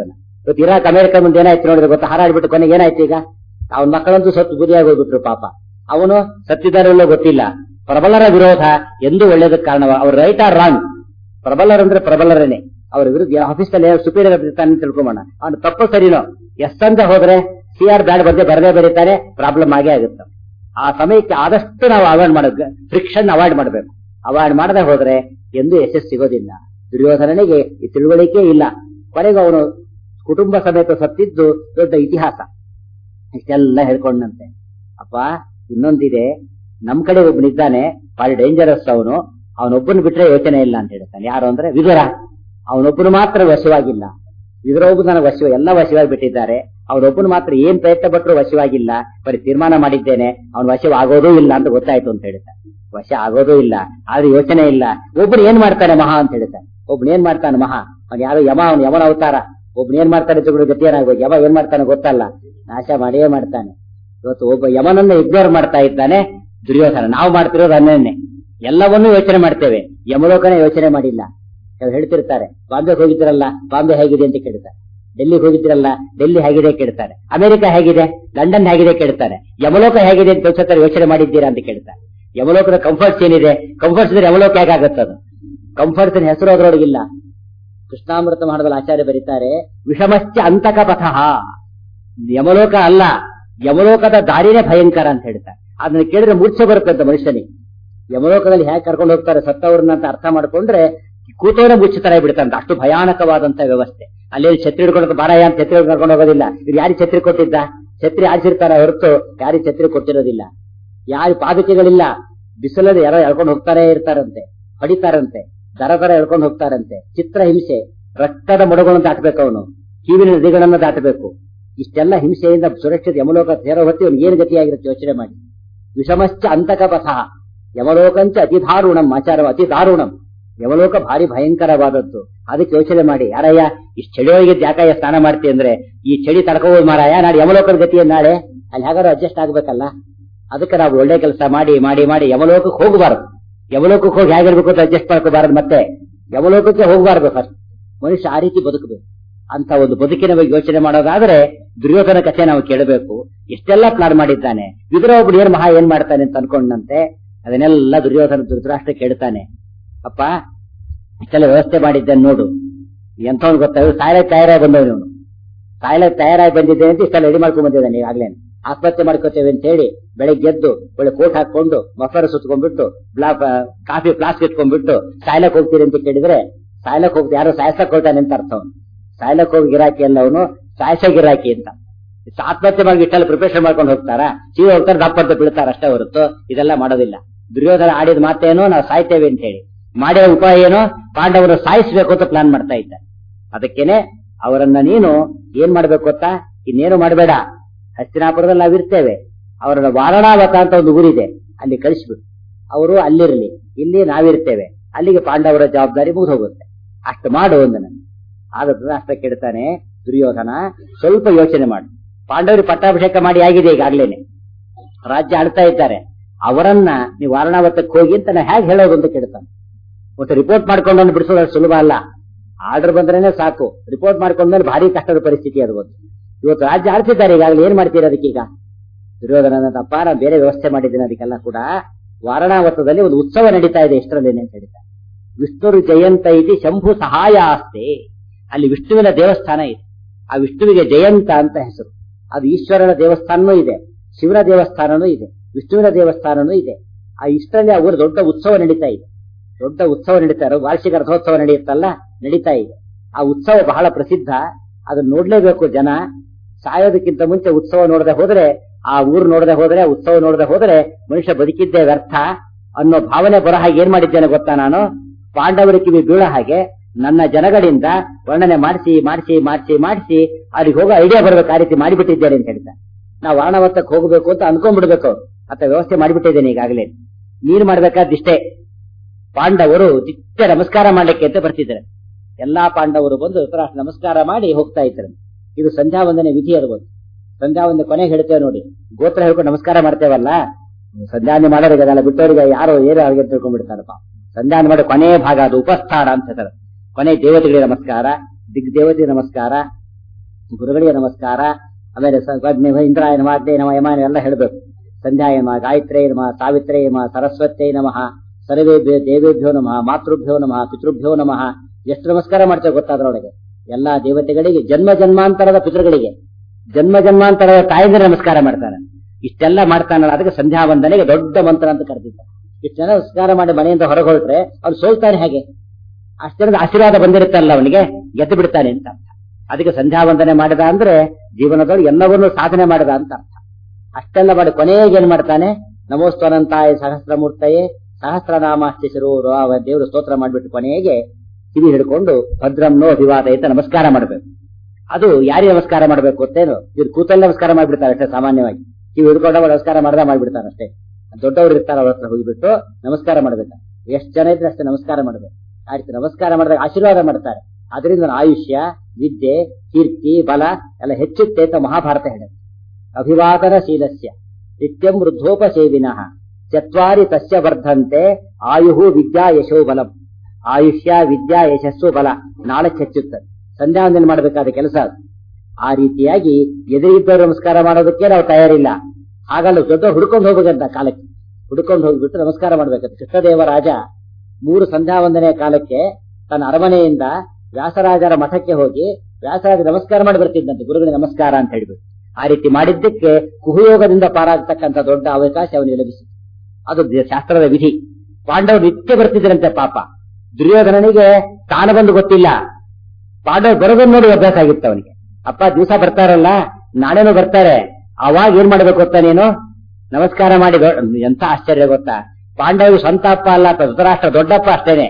ಇವತ್ತು ಇರಾಕ್ ಅಮೆರಿಕ ಮುಂದೆ ಏನಾಯ್ತು ನೋಡಿದ್ರೆ ಗೊತ್ತಾ ಹಾರಾಡ್ಬಿಟ್ಟು ಕೊನೆಗೆ ಏನಾಯ್ತು ಈಗ ಅವನ ಮಕ್ಕಳಂತೂ ಸತ್ತು ಬುದಿಯಾಗಿ ಹೋಗ್ಬಿಟ್ರು ಪಾಪ ಅವನು ಸತ್ತಿದಾರೆಲ್ಲೋ ಗೊತ್ತಿಲ್ಲ ಪ್ರಬಲರ ವಿರೋಧ ಎಂದು ಒಳ್ಳೇದಕ್ಕೆ ಕಾರಣ ಅವ್ರ ರೈಟ್ ಆರ್ ರಾಂಗ್ ಪ್ರಬಲರಂದ್ರೆ ಪ್ರಬಲರೇನೆ ಅವ್ರ ವಿರುದ್ಧ ಆಫೀಸಲ್ಲಿ ಸುಪೀರಿಯರ್ ಇರ್ತಾನೆ ತಿಳ್ಕೊಂಬೋಣ ಅವ್ನು ತಪ್ಪು ಸರಿನೋ ಎಸ್ ಅಂತ ಹೋದ್ರೆ ಸಿ ಆರ್ ಬ್ಯಾಡ್ ಬಗ್ಗೆ ಬರದೇ ಬರೀತಾರೆ ಪ್ರಾಬ್ಲಮ್ ಆಗೇ ಆಗುತ್ತೆ ಆ ಸಮಯಕ್ಕೆ ಆದಷ್ಟು ನಾವು ಅವಾಯ್ಡ್ ಮಾಡೋದು ಫ್ರಿಕ್ಷನ್ ಅವಾಯ್ಡ್ ಮಾಡಬೇಕು ಅವಾಯ್ಡ್ ಮಾಡದೆ ಹೋದ್ರೆ ಎಂದು ಯಶಸ್ಸು ಸಿಗೋದಿಲ್ಲ ದುರ್ಯೋಧನನಿಗೆ ಈ ತಿಳುವಳಿಕೆ ಇಲ್ಲ ಕೊನೆಗೂ ಅವನು ಕುಟುಂಬ ಸಮೇತ ಸತ್ತಿದ್ದು ದೊಡ್ಡ ಇತಿಹಾಸ ಇಷ್ಟೆಲ್ಲ ಹೇಳ್ಕೊಂಡಂತೆ ಅಪ್ಪ ಇನ್ನೊಂದಿದೆ ನಮ್ ಕಡೆ ಒಬ್ಬನಿದ್ದಾನೆ ಭಾರಿ ಡೇಂಜರಸ್ ಅವನು ಅವನೊಬ್ಬನ ಬಿಟ್ರೆ ಯೋಚನೆ ಇಲ್ಲ ಅಂತ ಹೇಳ್ತಾನೆ ಯಾರು ಅಂದ್ರೆ ವಿದುರ ಅವನೊಬ್ಬನು ಮಾತ್ರ ವಶವಾಗಿಲ್ಲ ವಿದುರ ಒಬ್ಬ ನನಗೆ ವಶ ಎಲ್ಲ ವಶವಾಗಿ ಬಿಟ್ಟಿದ್ದಾರೆ ಅವನೊಬ್ಬನು ಮಾತ್ರ ಏನ್ ಪ್ರಯತ್ನ ಪಟ್ಟರು ವಶವಾಗಿಲ್ಲ ಬರೀ ತೀರ್ಮಾನ ಮಾಡಿದ್ದೇನೆ ಅವನ ವಶವಾಗೋದೂ ಇಲ್ಲ ಅಂತ ಗೊತ್ತಾಯ್ತು ಅಂತ ಹೇಳ್ತಾನೆ ವಶ ಆಗೋದೂ ಇಲ್ಲ ಆದ್ರೆ ಯೋಚನೆ ಇಲ್ಲ ಒಬ್ಬನು ಏನ್ ಮಾಡ್ತಾನೆ ಮಹಾ ಅಂತ ಹೇಳ್ತಾನೆ ಒಬ್ನು ಏನ್ ಮಾಡ್ತಾನೆ ಮಹಾ ಅವ್ನು ಯಾರು ಯಮ ಅವನು ಯಮನ ಅವತಾರ ಒಬ್ನು ಏನ್ ಮಾಡ್ತಾನೆ ಜಗಳು ಗತಿ ಏನಾಗ್ಬೇಕು ಯಮ ಏನ್ ಮಾಡ್ತಾನೆ ಗೊತ್ತಲ್ಲ ನಾಶ ಮಾಡಿಯೇ ಮಾಡ್ತಾನೆ ಇವತ್ತು ಒಬ್ಬ ಯಮನನ್ನ ಇಗ್ನೋರ್ ಮಾಡ್ತಾ ಇದ್ದಾನೆ ದುರ್ಯೋಧನ ನಾವು ಮಾಡ್ತಿರೋದು ಅನ್ನನ್ನೇ ಎಲ್ಲವನ್ನೂ ಯೋಚನೆ ಮಾಡ್ತೇವೆ ಯಮಲೋಕನೇ ಯೋಚನೆ ಮಾಡಿಲ್ಲ ಅವ್ರು ಹೇಳ್ತಿರ್ತಾರೆ ಬಾಂಬೆಗೆ ಹೋಗಿದ್ರಲ್ಲ ಬಾಂಬೆ ಹೇಗಿದೆ ಅಂತ ಕೇಳ್ತಾರೆ ಡೆಲ್ಲಿಗೆ ಹೋಗಿದ್ರಲ್ಲ ಡೆಲ್ಲಿ ಹೇಗಿದೆ ಕೇಳ್ತಾರೆ ಅಮೆರಿಕ ಹೇಗಿದೆ ಲಂಡನ್ ಹೇಗಿದೆ ಕೇಳ್ತಾರೆ ಯಮಲೋಕ ಹೇಗಿದೆ ಅಂತ ಯೋಚನೆ ಯೋಚನೆ ಮಾಡಿದ್ದೀರಾ ಅಂತ ಕೇಳ್ತಾರೆ ಯಮಲೋಕದ ಕಂಫರ್ಟ್ಸ್ ಏನಿದೆ ಕಂಫರ್ಟ್ಸ್ ಇದ್ರೆ ಯಮಲೋಕ ಹೇಗಾಗತ್ತೆ ಅದು ಕಂಫರ್ಟ್ಸ್ ಹೆಸರು ಅದರೊಳಗಿಲ್ಲ ಕೃಷ್ಣಾಮೃತ ಮಾಡದಲ್ಲಿ ಆಚಾರ್ಯ ಬರೀತಾರೆ ವಿಷಮಶ್ಚ ಅಂತಕ ಪಥಃ ಯಮಲೋಕ ಅಲ್ಲ ಯಮಲೋಕದ ದಾರಿನೇ ಭಯಂಕರ ಅಂತ ಹೇಳ್ತಾರೆ ಅದನ್ನ ಕೇಳಿದ್ರೆ ಮೂರ್ಛೆ ಬರುತ್ತೆ ಅಂತ ಮನುಷ್ಯನಿಗೆ ಯಮಲೋಕದಲ್ಲಿ ಹೇಗೆ ಕರ್ಕೊಂಡು ಹೋಗ್ತಾರೆ ಸತ್ತವ್ರನ್ನ ಅಂತ ಅರ್ಥ ಮಾಡ್ಕೊಂಡ್ರೆ ಕೂತವನೇ ಮುಚ್ಚಿತರ ಬಿಡ್ತಂತ ಅಷ್ಟು ಭಯಾನಕವಾದಂತ ವ್ಯವಸ್ಥೆ ಅಲ್ಲಿ ಛತ್ರಿ ಹಿಡ್ಕೊಂಡು ಬಾರಯ್ಯ ಅಂತ ಛತ್ರಿ ಕರ್ಕೊಂಡು ಹೋಗೋದಿಲ್ಲ ಇವ್ರು ಯಾರಿಗೆ ಛತ್ರಿ ಕೊಟ್ಟಿದ್ದ ಛತ್ರಿ ಆಡಿಸಿರ್ತಾರೆ ಹೊರತು ಯಾರಿಗೆ ಛತ್ರಿ ಕೊಟ್ಟಿರೋದಿಲ್ಲ ಯಾರು ಪಾದಕೆಗಳಿಲ್ಲ ಬಿಸಿಲಲ್ಲಿ ಯಾರೋ ಎಳ್ಕೊಂಡು ಹೋಗ್ತಾನೆ ಇರ್ತಾರಂತೆ ಹೊಡಿತಾರಂತೆ ದರ ದರ ಎಳ್ಕೊಂಡು ಹೋಗ್ತಾರಂತೆ ಚಿತ್ರ ಹಿಂಸೆ ರಕ್ತದ ಮೊಡಗಳನ್ನು ದಾಟಬೇಕು ಅವನು ಕಿವಿನ ನದಿಗಳನ್ನ ದಾಟಬೇಕು ಇಷ್ಟೆಲ್ಲ ಹಿಂಸೆಯಿಂದ ಸುರಕ್ಷಿತ ಯಮಲೋಕ ಸೇರೋ ಹೊತ್ತಿ ಅವ್ನಿಗೆ ಏನು ಗತಿಯಾಗಿರುತ್ತೆ ಯೋಚನೆ ಮಾಡಿ ವಿಷಮಶ್ಚ ಅಂತಕ ಪಥ ಯಮಲೋಕಂಚ ಅತಿ ದಾರುಣಂ ಆಚಾರ ಅತಿ ದಾರುಣಂ ಯಮಲೋಕ ಭಾರಿ ಭಯಂಕರವಾದದ್ದು ಅದಕ್ಕೆ ಯೋಚನೆ ಮಾಡಿ ಯಾರಯ್ಯ ಇಷ್ಟು ಚಳಿ ಹೋಗಿದ್ದು ಯಾಕಯ್ಯ ಸ್ನಾನ ಮಾಡ್ತಿ ಅಂದ್ರೆ ಈ ಚಳಿ ತಡ್ಕೋಬೋದು ಮಾರಾಯ ನಾಳೆ ಯಮಲೋಕದ ಗತಿ ನಾಳೆ ಅಲ್ಲಿ ಹೇಗಾದ್ರು ಅಡ್ಜಸ್ಟ್ ಆಗ್ಬೇಕಲ್ಲ ಅದಕ್ಕೆ ನಾವು ಒಳ್ಳೆ ಕೆಲಸ ಮಾಡಿ ಮಾಡಿ ಮಾಡಿ ಯಮಲೋಕಕ್ಕೆ ಹೋಗಬಾರದು ಯಮಲೋಕಕ್ಕೆ ಹೋಗಿ ಹೇಗಿರ್ಬೇಕು ಅಂತ ಅಡ್ಜಸ್ಟ್ ಮಾಡ್ಕೋಬಾರದು ಮತ್ತೆ ಯಮಲೋಕಕ್ಕೆ ಹೋಗಬಾರದು ಫಸ್ಟ್ ಮನುಷ್ಯ ಆ ರೀತಿ ಬದುಕಬೇಕು ಅಂತ ಒಂದು ಬದುಕಿನ ಬಗ್ಗೆ ಯೋಚನೆ ಮಾಡೋದಾದ್ರೆ ದುರ್ಯೋಧನ ಕಥೆ ನಾವು ಕೇಳಬೇಕು ಎಷ್ಟೆಲ್ಲ ಪ್ಲಾನ್ ಮಾಡಿದ್ದಾನೆ ವಿದುರ ಒಬ್ಬರು ಏನ್ ಮಹಾ ಏನ್ ಮಾಡ್ತಾನೆ ಅಂತ ಅನ್ಕೊಂಡಂತೆ ಅದನ್ನೆಲ್ಲ ದುರ್ಯೋಧನ ಧೃತರಾಷ್ಟ್ರ ಕೇಳ್ತಾನೆ ಅಪ್ಪ ಇಷ್ಟೆಲ್ಲ ವ್ಯವಸ್ಥೆ ಮಾಡಿದ್ದೇನೆ ನೋಡು ಎಂಥವ್ನು ಗೊತ್ತಾಗ ಸಾಯಲಕ್ಕೆ ತಯಾರಾಗಿ ಬಂದವನು ಇವನು ಸಾಯಲಕ್ಕೆ ತಯಾರಾಗಿ ಬಂದಿದ್ದೇನೆ ಅಂತ ಇಷ್ಟೆಲ್ಲ ರೆಡಿ ಮಾಡ್ಕೊಂಡ್ ಬಂದಿದ್ದಾನೆ ಈಗಾಗ್ಲೇ ಆತ್ಮಹತ್ಯೆ ಮಾಡ್ಕೋತೇವೆ ಅಂತ ಹೇಳಿ ಬೆಳಗ್ಗೆ ಎದ್ದು ಒಳ್ಳೆ ಕೋಟ್ ಹಾಕೊಂಡು ಮಫರ ಸುತ್ಕೊಂಡ್ಬಿಟ್ಟು ಬ್ಲಾ ಕಾಫಿ ಫ್ಲಾಸ್ಕ್ ಇಟ್ಕೊಂಡ್ಬಿಟ್ಟು ಸಾಯ್ಲಕ್ ಹೋಗ್ತೀರಿ ಅಂತ ಕೇಳಿದ್ರೆ ಸಾಯ್ಲಕ್ ಹೋಗ್ತಿ ಯಾರೋ ಸಾಯಸಕ್ ಹೋಗ್ತಾನೆ ಅಂತ ಅರ್ಥ ಅವನು ಸಾಯ್ಲಕ್ ಹೋಗಿ ಗಿರಾಕಿ ಅಲ್ಲ ಅವನು ಸಾಯಸ ಗಿರಾಕಿ ಅಂತ ಆತ್ಮಹತ್ಯೆ ಮಾಡಿ ಇಟ್ಟಲ್ಲಿ ಪ್ರಿಪರೇಷನ್ ಮಾಡ್ಕೊಂಡು ಹೋಗ್ತಾರಾ ಸೀವೆ ಹೋಗ್ತಾರೆ ದಪ್ಪ ಅಂತ ಬೀಳ್ತಾರ ಅಷ್ಟೇ ಹೊರತು ಇದೆಲ್ಲ ಮಾಡೋದಿಲ್ಲ ದುರ್ಯೋಧನ ಆಡಿದ ಮಾತೇನೋ ನಾವು ಸಾಯ್ತೇವೆ ಅಂತ ಹೇಳಿ ಮಾಡಿದ ಉಪಾಯ ಏನೋ ಪಾಂಡವರು ಸಾಯಿಸಬೇಕು ಅಂತ ಪ್ಲಾನ್ ಮಾಡ್ತಾ ಇದ್ದ ಅದಕ್ಕೇನೆ ಅವರನ್ನ ನೀನು ಏನ್ ಮಾಡ್ಬೇಕು ಗೊತ್ತಾ ಇನ್ನೇನು ಮಾಡಬೇಡ ಹಸ್ತಿನಾಪುರದಲ್ಲಿ ನಾವಿರ್ತೇವೆ ಅವರ ವಾರಣಾವತ ಅಂತ ಒಂದು ಊರಿದೆ ಅಲ್ಲಿ ಕಳಿಸ್ಬಿಡು ಅವರು ಅಲ್ಲಿರಲಿ ಇಲ್ಲಿ ನಾವಿರ್ತೇವೆ ಅಲ್ಲಿಗೆ ಪಾಂಡವರ ಜವಾಬ್ದಾರಿ ಮುಗಿದು ಹೋಗುತ್ತೆ ಅಷ್ಟು ಮಾಡು ಒಂದನ ಆಗ ಧೃತರಾಷ್ಟ್ರ ಕೇಳ್ತಾನೆ ದುರ್ಯೋಧನ ಸ್ವಲ್ಪ ಯೋಚನೆ ಮಾಡು ಪಾಂಡವರಿಗೆ ಪಟ್ಟಾಭಿಷೇಕ ಮಾಡಿ ಆಗಿದೆ ಈಗಾಗ್ಲೇನೆ ರಾಜ್ಯ ಆಳ್ತಾ ಇದ್ದಾರೆ ಅವರನ್ನ ನೀವು ವಾರಣಾವತಕ್ಕೆ ಹೋಗಿ ಅಂತ ನಾ ಹೇಗೆ ಹೇಳೋದು ಅಂತ ಕೇಳ್ತಾನೆ ಮತ್ತೆ ರಿಪೋರ್ಟ್ ಮಾಡ್ಕೊಂಡು ಬಿಡಿಸೋದು ಅಷ್ಟು ಸುಲಭ ಅಲ್ಲ ಆರ್ಡರ್ ಬಂದ್ರೇನೆ ಸಾಕು ರಿಪೋರ್ಟ್ ಮಾಡ್ಕೊಂಡ್ಮೇಲೆ ಭಾರಿ ಕಷ್ಟದ ಪರಿಸ್ಥಿತಿ ಅದು ಒಂದು ಇವತ್ತು ರಾಜ್ಯ ಆಡ್ತಿದ್ದಾರೆ ಈಗಾಗಲೇ ಏನ್ ಮಾಡ್ತೀರ ಅದಕ್ಕೀಗ ದುರ್ಯೋಧನ ತಪ್ಪ ನಾನು ಬೇರೆ ವ್ಯವಸ್ಥೆ ಮಾಡಿದ್ದೀನಿ ಅದಕ್ಕೆಲ್ಲ ಕೂಡ ವಾರಣಾವತದಲ್ಲಿ ಒಂದು ಉತ್ಸವ ನಡೀತಾ ಇದೆ ಇಷ್ಟರಲ್ಲೇನೆ ಅಂತ ಹೇಳ್ತಾರೆ ವಿಷ್ಣುರು ಜಯಂತ ಇದೆ ಶಂಭು ಸಹಾಯ ಆಸ್ತೆ ಅಲ್ಲಿ ವಿಷ್ಣುವಿನ ದೇವಸ್ಥಾನ ಇದೆ ಆ ವಿಷ್ಣುವಿಗೆ ಜಯಂತ ಅಂತ ಹೆಸರು ಅದು ಈಶ್ವರನ ದೇವಸ್ಥಾನನೂ ಇದೆ ಶಿವನ ದೇವಸ್ಥಾನನೂ ಇದೆ ವಿಷ್ಣುವಿನ ದೇವಸ್ಥಾನನೂ ಇದೆ ಆ ಇಷ್ಟರಲ್ಲಿ ಆ ಊರು ದೊಡ್ಡ ಉತ್ಸವ ನಡೀತಾ ಇದೆ ದೊಡ್ಡ ಉತ್ಸವ ನಡೀತಾ ಇರೋ ವಾರ್ಷಿಕ ರಥೋತ್ಸವ ನಡೆಯುತ್ತಲ್ಲ ನಡೀತಾ ಇದೆ ಆ ಉತ್ಸವ ಬಹಳ ಪ್ರಸಿದ್ಧ ಅದನ್ನ ನೋಡ್ಲೇಬೇಕು ಜನ ಸಾಯೋದಕ್ಕಿಂತ ಮುಂಚೆ ಉತ್ಸವ ನೋಡದೆ ಹೋದ್ರೆ ಆ ಊರು ನೋಡದೆ ಹೋದ್ರೆ ಆ ಉತ್ಸವ ನೋಡದೆ ಹೋದ್ರೆ ಮನುಷ್ಯ ಬದುಕಿದ್ದೇ ವ್ಯರ್ಥ ಅನ್ನೋ ಭಾವನೆ ಬರೋ ಹಾಗೆ ಏನ್ ಮಾಡಿದ್ದೇನೆ ಗೊತ್ತಾ ನಾನು ಪಾಂಡವರ ಕಿವಿ ಬೀಳೋ ಹಾಗೆ ನನ್ನ ಜನಗಳಿಂದ ವರ್ಣನೆ ಮಾಡಿಸಿ ಮಾಡಿಸಿ ಮಾಡಿಸಿ ಮಾಡಿಸಿ ಅವ್ರಿಗೆ ಹೋಗೋ ಐಡಿಯಾ ಬರ್ಬೇಕು ಆ ರೀತಿ ಮಾಡಿಬಿಟ್ಟಿದ್ದೇನೆ ಅಂತ ಹೇಳ್ತಾರೆ ನಾವು ವಾರಣಾವತಕ್ಕೆ ಹೋಗಬೇಕು ಅಂತ ಅನ್ಕೊಂಡ್ಬಿಡ್ಬೇಕು ಅಂತ ವ್ಯವಸ್ಥೆ ಮಾಡಿಬಿಟ್ಟಿದ್ದೇನೆ ಈಗಾಗಲೇ ನೀನು ಮಾಡ್ಬೇಕಾದಿಷ್ಟೇ ಪಾಂಡವರು ನಿತ್ಯ ನಮಸ್ಕಾರ ಮಾಡ್ಲಿಕ್ಕೆ ಅಂತ ಬರ್ತಿದ್ದಾರೆ ಎಲ್ಲಾ ಪಾಂಡವರು ಬಂದು ಧೃತರಾಷ್ಟ್ರ ನಮಸ್ಕಾರ ಮಾಡಿ ಹೋಗ್ತಾ ಇದ್ದಾರೆ ಇದು ಸಂಧ್ಯಾ ವಂದನೆ ವಿಧಿ ಇರ್ಬೋದು ಸಂಧ್ಯಾ ವಂದನೆ ಕೊನೆಗೆ ಹೇಳ್ತೇವೆ ನೋಡಿ ಗೋತ್ರ ಹೇಳ್ಕೊಂಡು ನಮಸ್ಕಾರ ಮಾಡ್ತೇವಲ್ಲ ಸಂಧ್ಯಾನೆ ಮಾಡೋರಿಗೆ ಅದೆಲ್ಲ ಬಿಟ್ಟವರಿಗೆ ಯಾರೋ ಏನು ಅವ್ರಿಗೆ ತಿಳ್ಕೊಂಡ್ಬಿಡ್ತಾರಪ್ಪ ಸಂಧ್ಯಾನ ಮಾಡೋ ಕೊನೆ ಭಾಗ ಅದು ಉಪಸ್ಥಾನ ಅಂತ ಹೇಳ್ತಾರೆ ಕೊನೆ ದೇವತೆಗಳಿಗೆ ನಮಸ್ಕಾರ ದಿಗ್ ದೇವತೆಗೆ ನಮಸ್ಕಾರ ಗುರುಗಳಿಗೆ ನಮಸ್ಕಾರ ಆಮೇಲೆ ಸ- ಅಗ್ನಿ ಇಂದ್ರಾಯ ನಮ ಅಗ್ನೇ ನಮ ಯಮಾನ ಎಲ್ಲ ಹೇಳಬೇಕು ಸಂಧ್ಯಾಯ ನಮ ಗಾಯತ್ರೇ ನಮಃ ಸಾವಿತ್ರೇ ನಮಃ ಸರಸ್ವತೇ ನಮಃ ಸರ್ವೇಭ್ಯೋ ದೇವೇಭ್ಯೋ ನಮಃ ಮಾತೃಭ್ಯೋ ನಮಃ ಪಿತೃಭ್ಯೋ ನಮಃ ಎಷ್ಟು ನಮಸ್ಕಾರ ಮಾಡ್ತೇವೆ ಗೊತ್ತಾದ್ರೊಳಗೆ ಎಲ್ಲಾ ದೇವತೆಗಳಿಗೆ ಜನ್ಮ ಜನ್ಮಾಂತರದ ಪಿತೃಗಳಿಗೆ ಜನ್ಮ ಜನ್ಮಾಂತರದ ತಾಯಿಗೆ ನಮಸ್ಕಾರ ಮಾಡ್ತಾನೆ ಇಷ್ಟೆಲ್ಲ ಮಾಡ್ತಾನಲ್ಲ ಅದಕ್ಕೆ ಸಂಧ್ಯಾ ವಂದನೆಗೆ ದೊಡ್ಡ ಮಂತ್ರ ಅಂತ ಕರೆದಿದ್ದಾರೆ ಇಷ್ಟೆಲ್ಲ ನಮಸ್ಕಾರ ಮಾಡಿ ಮನೆಯಿಂದ ಹೊರಗೆ ಹೊರಟ್ರೆ ಅವ್ನು ಸೋಲ್ತಾನೆ ಹೇಗೆ ಅಷ್ಟರದ ಆಶೀರ್ವಾದ ಬಂದಿರುತ್ತಲ್ಲ ಅವನಿಗೆ ಗೆದ್ದು ಬಿಡ್ತಾನೆ ಅಂತ ಅರ್ಥ ಅದಕ್ಕೆ ಸಂಧ್ಯಾ ವಂದನೆ ಮಾಡಿದ ಅಂದ್ರೆ ಜೀವನದೊಳಗೆ ಎಲ್ಲವನ್ನೂ ಸಾಧನೆ ಮಾಡಿದ ಅಂತ ಅರ್ಥ ಅಷ್ಟೆಲ್ಲ ಮಾಡಿ ಕೊನೆಗೆ ಏನ್ ಮಾಡ್ತಾನೆ ನಮೋಸ್ತನಂತಾಯ ಸಹಸ್ರಮೂರ್ತಯೇ ಸಹಸ್ರನಾಮಾಸ್ತಿ ಶಿರೋರು ಅವ ದೇವರು ಸ್ತೋತ್ರ ಮಾಡ್ಬಿಟ್ಟು ಕೊನೆಗೆ ಕಿವಿ ಹಿಡ್ಕೊಂಡು ಭದ್ರಂನೋ ಅಭಿವಾದಯಿತ ನಮಸ್ಕಾರ ಮಾಡಬೇಕು ಅದು ಯಾರಿಗೆ ನಮಸ್ಕಾರ ಮಾಡಬೇಕು ಅಂತೇನು ಇವ್ರು ಕೂತಲ್ಲಿ ನಮಸ್ಕಾರ ಮಾಡ್ಬಿಡ್ತಾರೆ ಅಷ್ಟೇ ಸಾಮಾನ್ಯವಾಗಿ ಕಿವಿ ಹಿಡ್ಕೊಂಡವ ನಮಸ್ಕಾರ ಮಾಡ್ದ ಮಾಡ್ಬಿಡ್ತಾರೆ ಅಷ್ಟೇ ದೊಡ್ಡವರು ಇರ್ತಾರೆ ಅವ್ರ ಹತ್ರ ಹೋಗಿಬಿಟ್ಟು ನಮಸ್ಕಾರ ಮಾಡ್ಬೇಕು ಎಷ್ಟು ಜನ ಇದ್ರೆ ಅಷ್ಟೇ ನಮಸ್ಕಾರ ಮಾಡ್ಬೇಕು ಆ ರೀತಿ ನಮಸ್ಕಾರ ಮಾಡಿದಾಗ ಆಶೀರ್ವಾದ ಮಾಡ್ತಾರೆ ಅದರಿಂದ ಆಯುಷ್ಯ ವಿದ್ಯೆ ಕೀರ್ತಿ ಬಲ ಎಲ್ಲ ಹೆಚ್ಚುತ್ತೆ ಅಂತ ಮಹಾಭಾರತ ಹೇಳುತ್ತೆ ಅಭಿವಾದನ ಶೀಲಸ್ಯ ನಿತ್ಯಂ ವೃದ್ಧೋಪಸೇವಿನಃ ಚತ್ವಾರಿ ತಸ್ಯ ವರ್ಧಂತೆ ಆಯುಹು ವಿದ್ಯಾ ಯಶೋ ಬಲಂ ಆಯುಷ್ಯ ವಿದ್ಯಾ ಯಶಸ್ಸು ಬಲ ನಾಲ್ಕು ಹೆಚ್ಚುತ್ತದೆ ಸಂಧ್ಯಾ ವಂದನೆ ಮಾಡಬೇಕಾದ ಕೆಲಸ ಅದು ಆ ರೀತಿಯಾಗಿ ಎದುರಿದ್ದವರು ನಮಸ್ಕಾರ ಮಾಡೋದಕ್ಕೆ ನಾವು ತಯಾರಿಲ್ಲ ಹಾಗಲ್ಲ ದೊಡ್ಡ ಹುಡ್ಕೊಂಡು ಹೋಗ್ಬೇಕಂತ ಕಾಲಕ್ಕೆ ಹುಡ್ಕೊಂಡು ಹೋಗ್ಬಿಟ್ಟು ನಮಸ್ಕಾರ ಮಾಡ್ಬೇಕಂತ ಕೃಷ್ಣದೇವ ರಾಜ ಮೂರು ಸಂಧ್ಯಾ ವಂದನೆಯ ಕಾಲಕ್ಕೆ ತನ್ನ ಅರಮನೆಯಿಂದ ವ್ಯಾಸರಾಜರ ಮಠಕ್ಕೆ ಹೋಗಿ ವ್ಯಾಸರಾಜ ನಮಸ್ಕಾರ ಮಾಡಿ ಬರ್ತಿದ್ದಂತೆ ಗುರುಗಳಿಗೆ ನಮಸ್ಕಾರ ಅಂತ ಹೇಳ್ಬಿಟ್ಟು ಆ ರೀತಿ ಮಾಡಿದ್ದಕ್ಕೆ ಕುಹಯೋಗದಿಂದ ಪಾರಾಗ್ತಕ್ಕಂಥ ದೊಡ್ಡ ಅವಕಾಶ ಅವನಿಗೆ ಲಭಿಸಿತು ಅದು ದ- ಶಾಸ್ತ್ರದ ವಿಧಿ ಪಾಂಡವರು ನಿತ್ಯ ಬರ್ತಿದ್ರಂತೆ ಪಾಪ ದುರ್ಯೋಧನನಿಗೆ ತಾನು ಬಂದು ಗೊತ್ತಿಲ್ಲ ಪಾಂಡವರು ಬರೋದನ್ನ ನೋಡಿ ಅಭ್ಯಾಸ ಆಗಿತ್ತು ಅವನಿಗೆ ಅಪ್ಪ ದಿವಸ ಬರ್ತಾರಲ್ಲ ನಾಳೆನೂ ಬರ್ತಾರೆ ಅವಾಗ ಏನ್ ಮಾಡ್ಬೇಕು ಗೊತ್ತಾ ನೀನು ನಮಸ್ಕಾರ ಮಾಡಿ ದೊ- ಎಂತ ಆಶ್ಚರ್ಯ ಗೊತ್ತಾ ಪಾಂಡವರು ಸ್ವಂತ ಅಪ್ಪ ಅಲ್ಲ ಅಂತ ಧೃತರಾಷ್ಟ್ರ ದೊಡ್ಡಪ್ಪ ಅಷ್ಟೇನೆ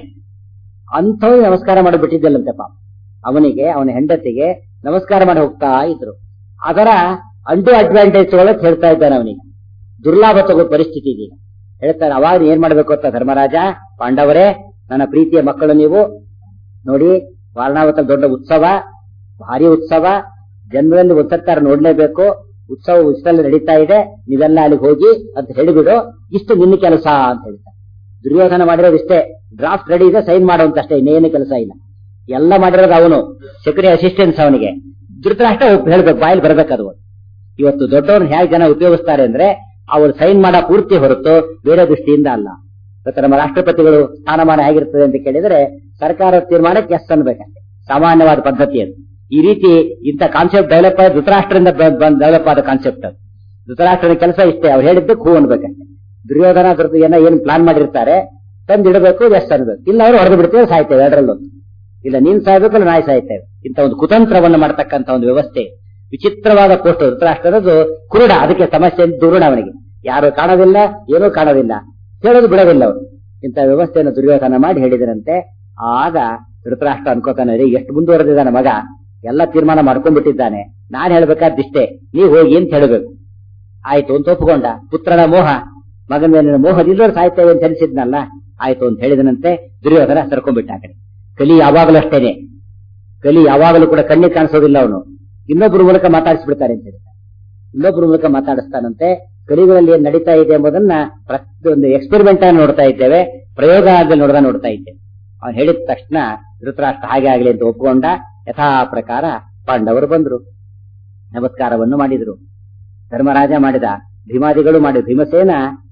ಅಂಥವ್ರು ನಮಸ್ಕಾರ ಮಾಡಿ ಬಿಟ್ಟಿದ್ದಲ್ಲಂತೆ ಪಾಪ ಅವನಿಗೆ ಅವನ ಹೆಂಡತಿಗೆ ನಮಸ್ಕಾರ ಮಾಡಿ ಹೋಗ್ತಾ ಇದ್ರು ಅದರ ಅಂಡು ಅಡ್ವಾಂಟೇಜ್ ಒಳಗೆ ಹೇಳ್ತಾ ಇದ್ದಾನೆ ಅವನಿಗೆ ದುರ್ಲಾಭ ತಗೋ ಪರಿಸ್ಥಿತಿ ಇದೀಗ ಹೇಳ್ತಾನೆ ಅವಾಗ ಏನ್ ಮಾಡ್ಬೇಕು ಅಂತ ಧರ್ಮರಾಜ ಪಾಂಡವರೇ ನನ್ನ ಪ್ರೀತಿಯ ಮಕ್ಕಳು ನೀವು ನೋಡಿ ವಾರಣಾವತ ದೊಡ್ಡ ಉತ್ಸವ ಭಾರಿ ಉತ್ಸವ ಜನ್ಮದಲ್ಲಿ ಒಂದ್ಸತ್ತಾರ ನೋಡ್ಲೇಬೇಕು ಉತ್ಸವ ಉತ್ಸವ ನಡೀತಾ ಇದೆ ನೀವೆಲ್ಲ ಅಲ್ಲಿಗೆ ಹೋಗಿ ಅಂತ ಹೇಳಿಬಿಡು ಇಷ್ಟು ನಿನ್ನ ಕೆಲಸ ಅಂತ ಹೇಳ್ತಾರೆ ದುರ್ಯೋಧನ ಮಾಡಿರೋದು ಇಷ್ಟೇ ಡ್ರಾಫ್ಟ್ ರೆಡಿ ಇದೆ ಸೈನ್ ಮಾಡುವಂತ ಅಷ್ಟೇ ಇನ್ನೇನು ಕೆಲಸ ಇಲ್ಲ ಎಲ್ಲ ಮಾಡಿರೋದು ಅವನು ಸೆಕ್ರೆಟರಿ ಅಸಿಸ್ಟೆನ್ಸ್ ಅವನಿಗೆ ಧೃತರಾಷ್ಟ್ರ ಹೇಳ್ಬೇಕು ಬಾಯಲ್ಲಿ ಬರ್ಬೇಕದು ಇವತ್ತು ದೊಡ್ಡವ್ರನ್ನ ಹೇಗೆ ಜನ ಉಪಯೋಗಿಸ್ತಾರೆ ಅಂದ್ರೆ ಅವರು ಸೈನ್ ಮಾಡೋ ಪೂರ್ತಿ ಹೊರತು ಬೇರೆ ದೃಷ್ಟಿಯಿಂದ ಅಲ್ಲ ಇವತ್ತು ನಮ್ಮ ರಾಷ್ಟ್ರಪತಿಗಳು ಸ್ಥಾನಮಾನ ಹೇಗಿರ್ತದೆ ಅಂತ ಕೇಳಿದ್ರೆ ಸರ್ಕಾರ ತೀರ್ಮಾನಕ್ಕೆ ಎಸ್ ಅನ್ಬೇಕಷ್ಟೇ ಸಾಮಾನ್ಯವಾದ ಪದ್ಧತಿ ಅದು ಈ ರೀತಿ ಇಂಥ ಕಾನ್ಸೆಪ್ಟ್ ಡೆವಲಪ್ ಆದ ಧೃತರಾಷ್ಟ್ರದಿಂದ ಡೆವಲಪ್ ಆದ ಕಾನ್ಸೆಪ್ಟ್ ಅದು ಧೃತರಾಷ್ಟ್ರನ ಕೆಲಸ ಇಷ್ಟೇ ಅವ್ರು ಹೇಳಿದ್ದಕ್ಕೆ ಹೂ ಅನ್ಬೇಕಷ್ಟೇ ದುರ್ಯೋಧನ ಧೃತ ಏನೋ ಏನ್ ಪ್ಲಾನ್ ಮಾಡಿರ್ತಾರೆ ತಂದು ಇಡಬೇಕು ಎಸ್ ಅನ್ಬೇಕು ಇಲ್ಲ ಅವರು ಹೊಡೆದು ಬಿಡ್ತೇವೆ ಸಾಯ್ತೇವೆ ಎರಡರಲ್ಲೂ ಇಲ್ಲ ನೀನ್ ಸಾಯ್ಬೇಕು ಇಲ್ಲ ನಾಯಿ ಸಾಯ್ತೇವೆ ಇಂಥ ಒಂದು ಕುತಂತ್ರವನ್ನು ಮಾಡತಕ್ಕಂತ ಒಂದು ವ್ಯವಸ್ಥೆ ವಿಚಿತ್ರವಾದ ಪೋಸ್ಟ್ ಧೃತರಾಷ್ಟ್ರದ್ದು ಕುರುಡ ಅದಕ್ಕೆ ಸಮಸ್ಯೆ ದುರುಣ ಅವನಿಗೆ ಯಾರು ಕಾಣೋದಿಲ್ಲ ಏನೂ ಕಾಣೋದಿಲ್ಲ ಹೇಳೋದು ಬಿಡೋದಿಲ್ಲ ಅವರು ಇಂಥ ವ್ಯವಸ್ಥೆಯನ್ನು ದುರ್ಯೋಧನ ಮಾಡಿ ಹೇಳಿದರಂತೆ ಆಗ ಧೃತರಾಷ್ಟ್ರ ಅನ್ಕೋತಾನೆ ರೀ ಎಷ್ಟು ಮುಂದುವರೆದಿದ್ದಾನೆ ಮಗ ಎಲ್ಲ ತೀರ್ಮಾನ ಮಾಡ್ಕೊಂಡ್ಬಿಟ್ಟಿದ್ದಾನೆ ನಾನ್ ಹೇಳ್ಬೇಕಾದಿಷ್ಟೇ ನೀವ್ ಹೋಗಿ ಅಂತ ಹೇಳಬೇಕು ಆಯ್ತು ಅಂತ ಒಪ್ಪಿಕೊಂಡ ಪುತ್ರನ ಮೋಹ ಮಗನ ಮೇಲೆ ಮೋಹದಿಂದ ಸಾಯ್ತೇವೆ ಅಂತ ಹೇಳಿಸಿದ್ನಲ್ಲ ಆಯ್ತು ಅಂತ ಹೇಳಿದನಂತೆ ದುರ್ಯೋಧನ ಸರ್ಕೊಂಡ್ಬಿಟ್ಟ ಆ ಕಡೆ ಕಲಿ ಯಾವಾಗಲೂ ಅಷ್ಟೇನೆ ಕಲಿ ಯಾವಾಗಲೂ ಕೂಡ ಕಣ್ಣಿಗೆ ಕಾಣಿಸೋದಿಲ್ಲ ಅವನು ಇನ್ನೊಬ್ಬರ ಮೂಲಕ ಮಾತಾಡಿಸ್ಬಿಡ್ತಾರೆ ಅಂತ ಹೇಳ್ತಾರೆ ಇನ್ನೊಬ್ಬರ ಮೂಲಕ ಮಾತಾಡಿಸ್ತಾನಂತೆ ಕಲಿಗಳಲ್ಲಿ ಏನ್ ನಡೀತಾ ಇದೆ ಎಂಬುದನ್ನ ಪ್ರತಿ ಒಂದು ಎಕ್ಸ್ಪೆರಿಮೆಂಟ್ ಆಗಿ ನೋಡ್ತಾ ಇದ್ದೇವೆ ಪ್ರಯೋಗಾಲಯದಲ್ಲಿ ನೋಡ್ದ ನೋಡ್ತಾ ಇದ್ದೇವೆ ಅವನು ಹೇಳಿದ ತಕ್ಷಣ ಧೃತರಾಷ್ಟ್ರ ಹಾಗೆ ಆಗಲಿ ಅಂತ ಒಪ್ಪಿಕೊಂಡ ಯಥಾ ಪ್ರಕಾರ ಪಾಂಡವರು ಬಂದ್ರು ನಮಸ್ಕಾರವನ್ನು ಮಾಡಿದ್ರು ಧರ್ಮರಾಜ ಮಾಡಿದ ಭೀಮಾದಿಗಳು ಮಾಡಿ ಭೀಮಸೇನ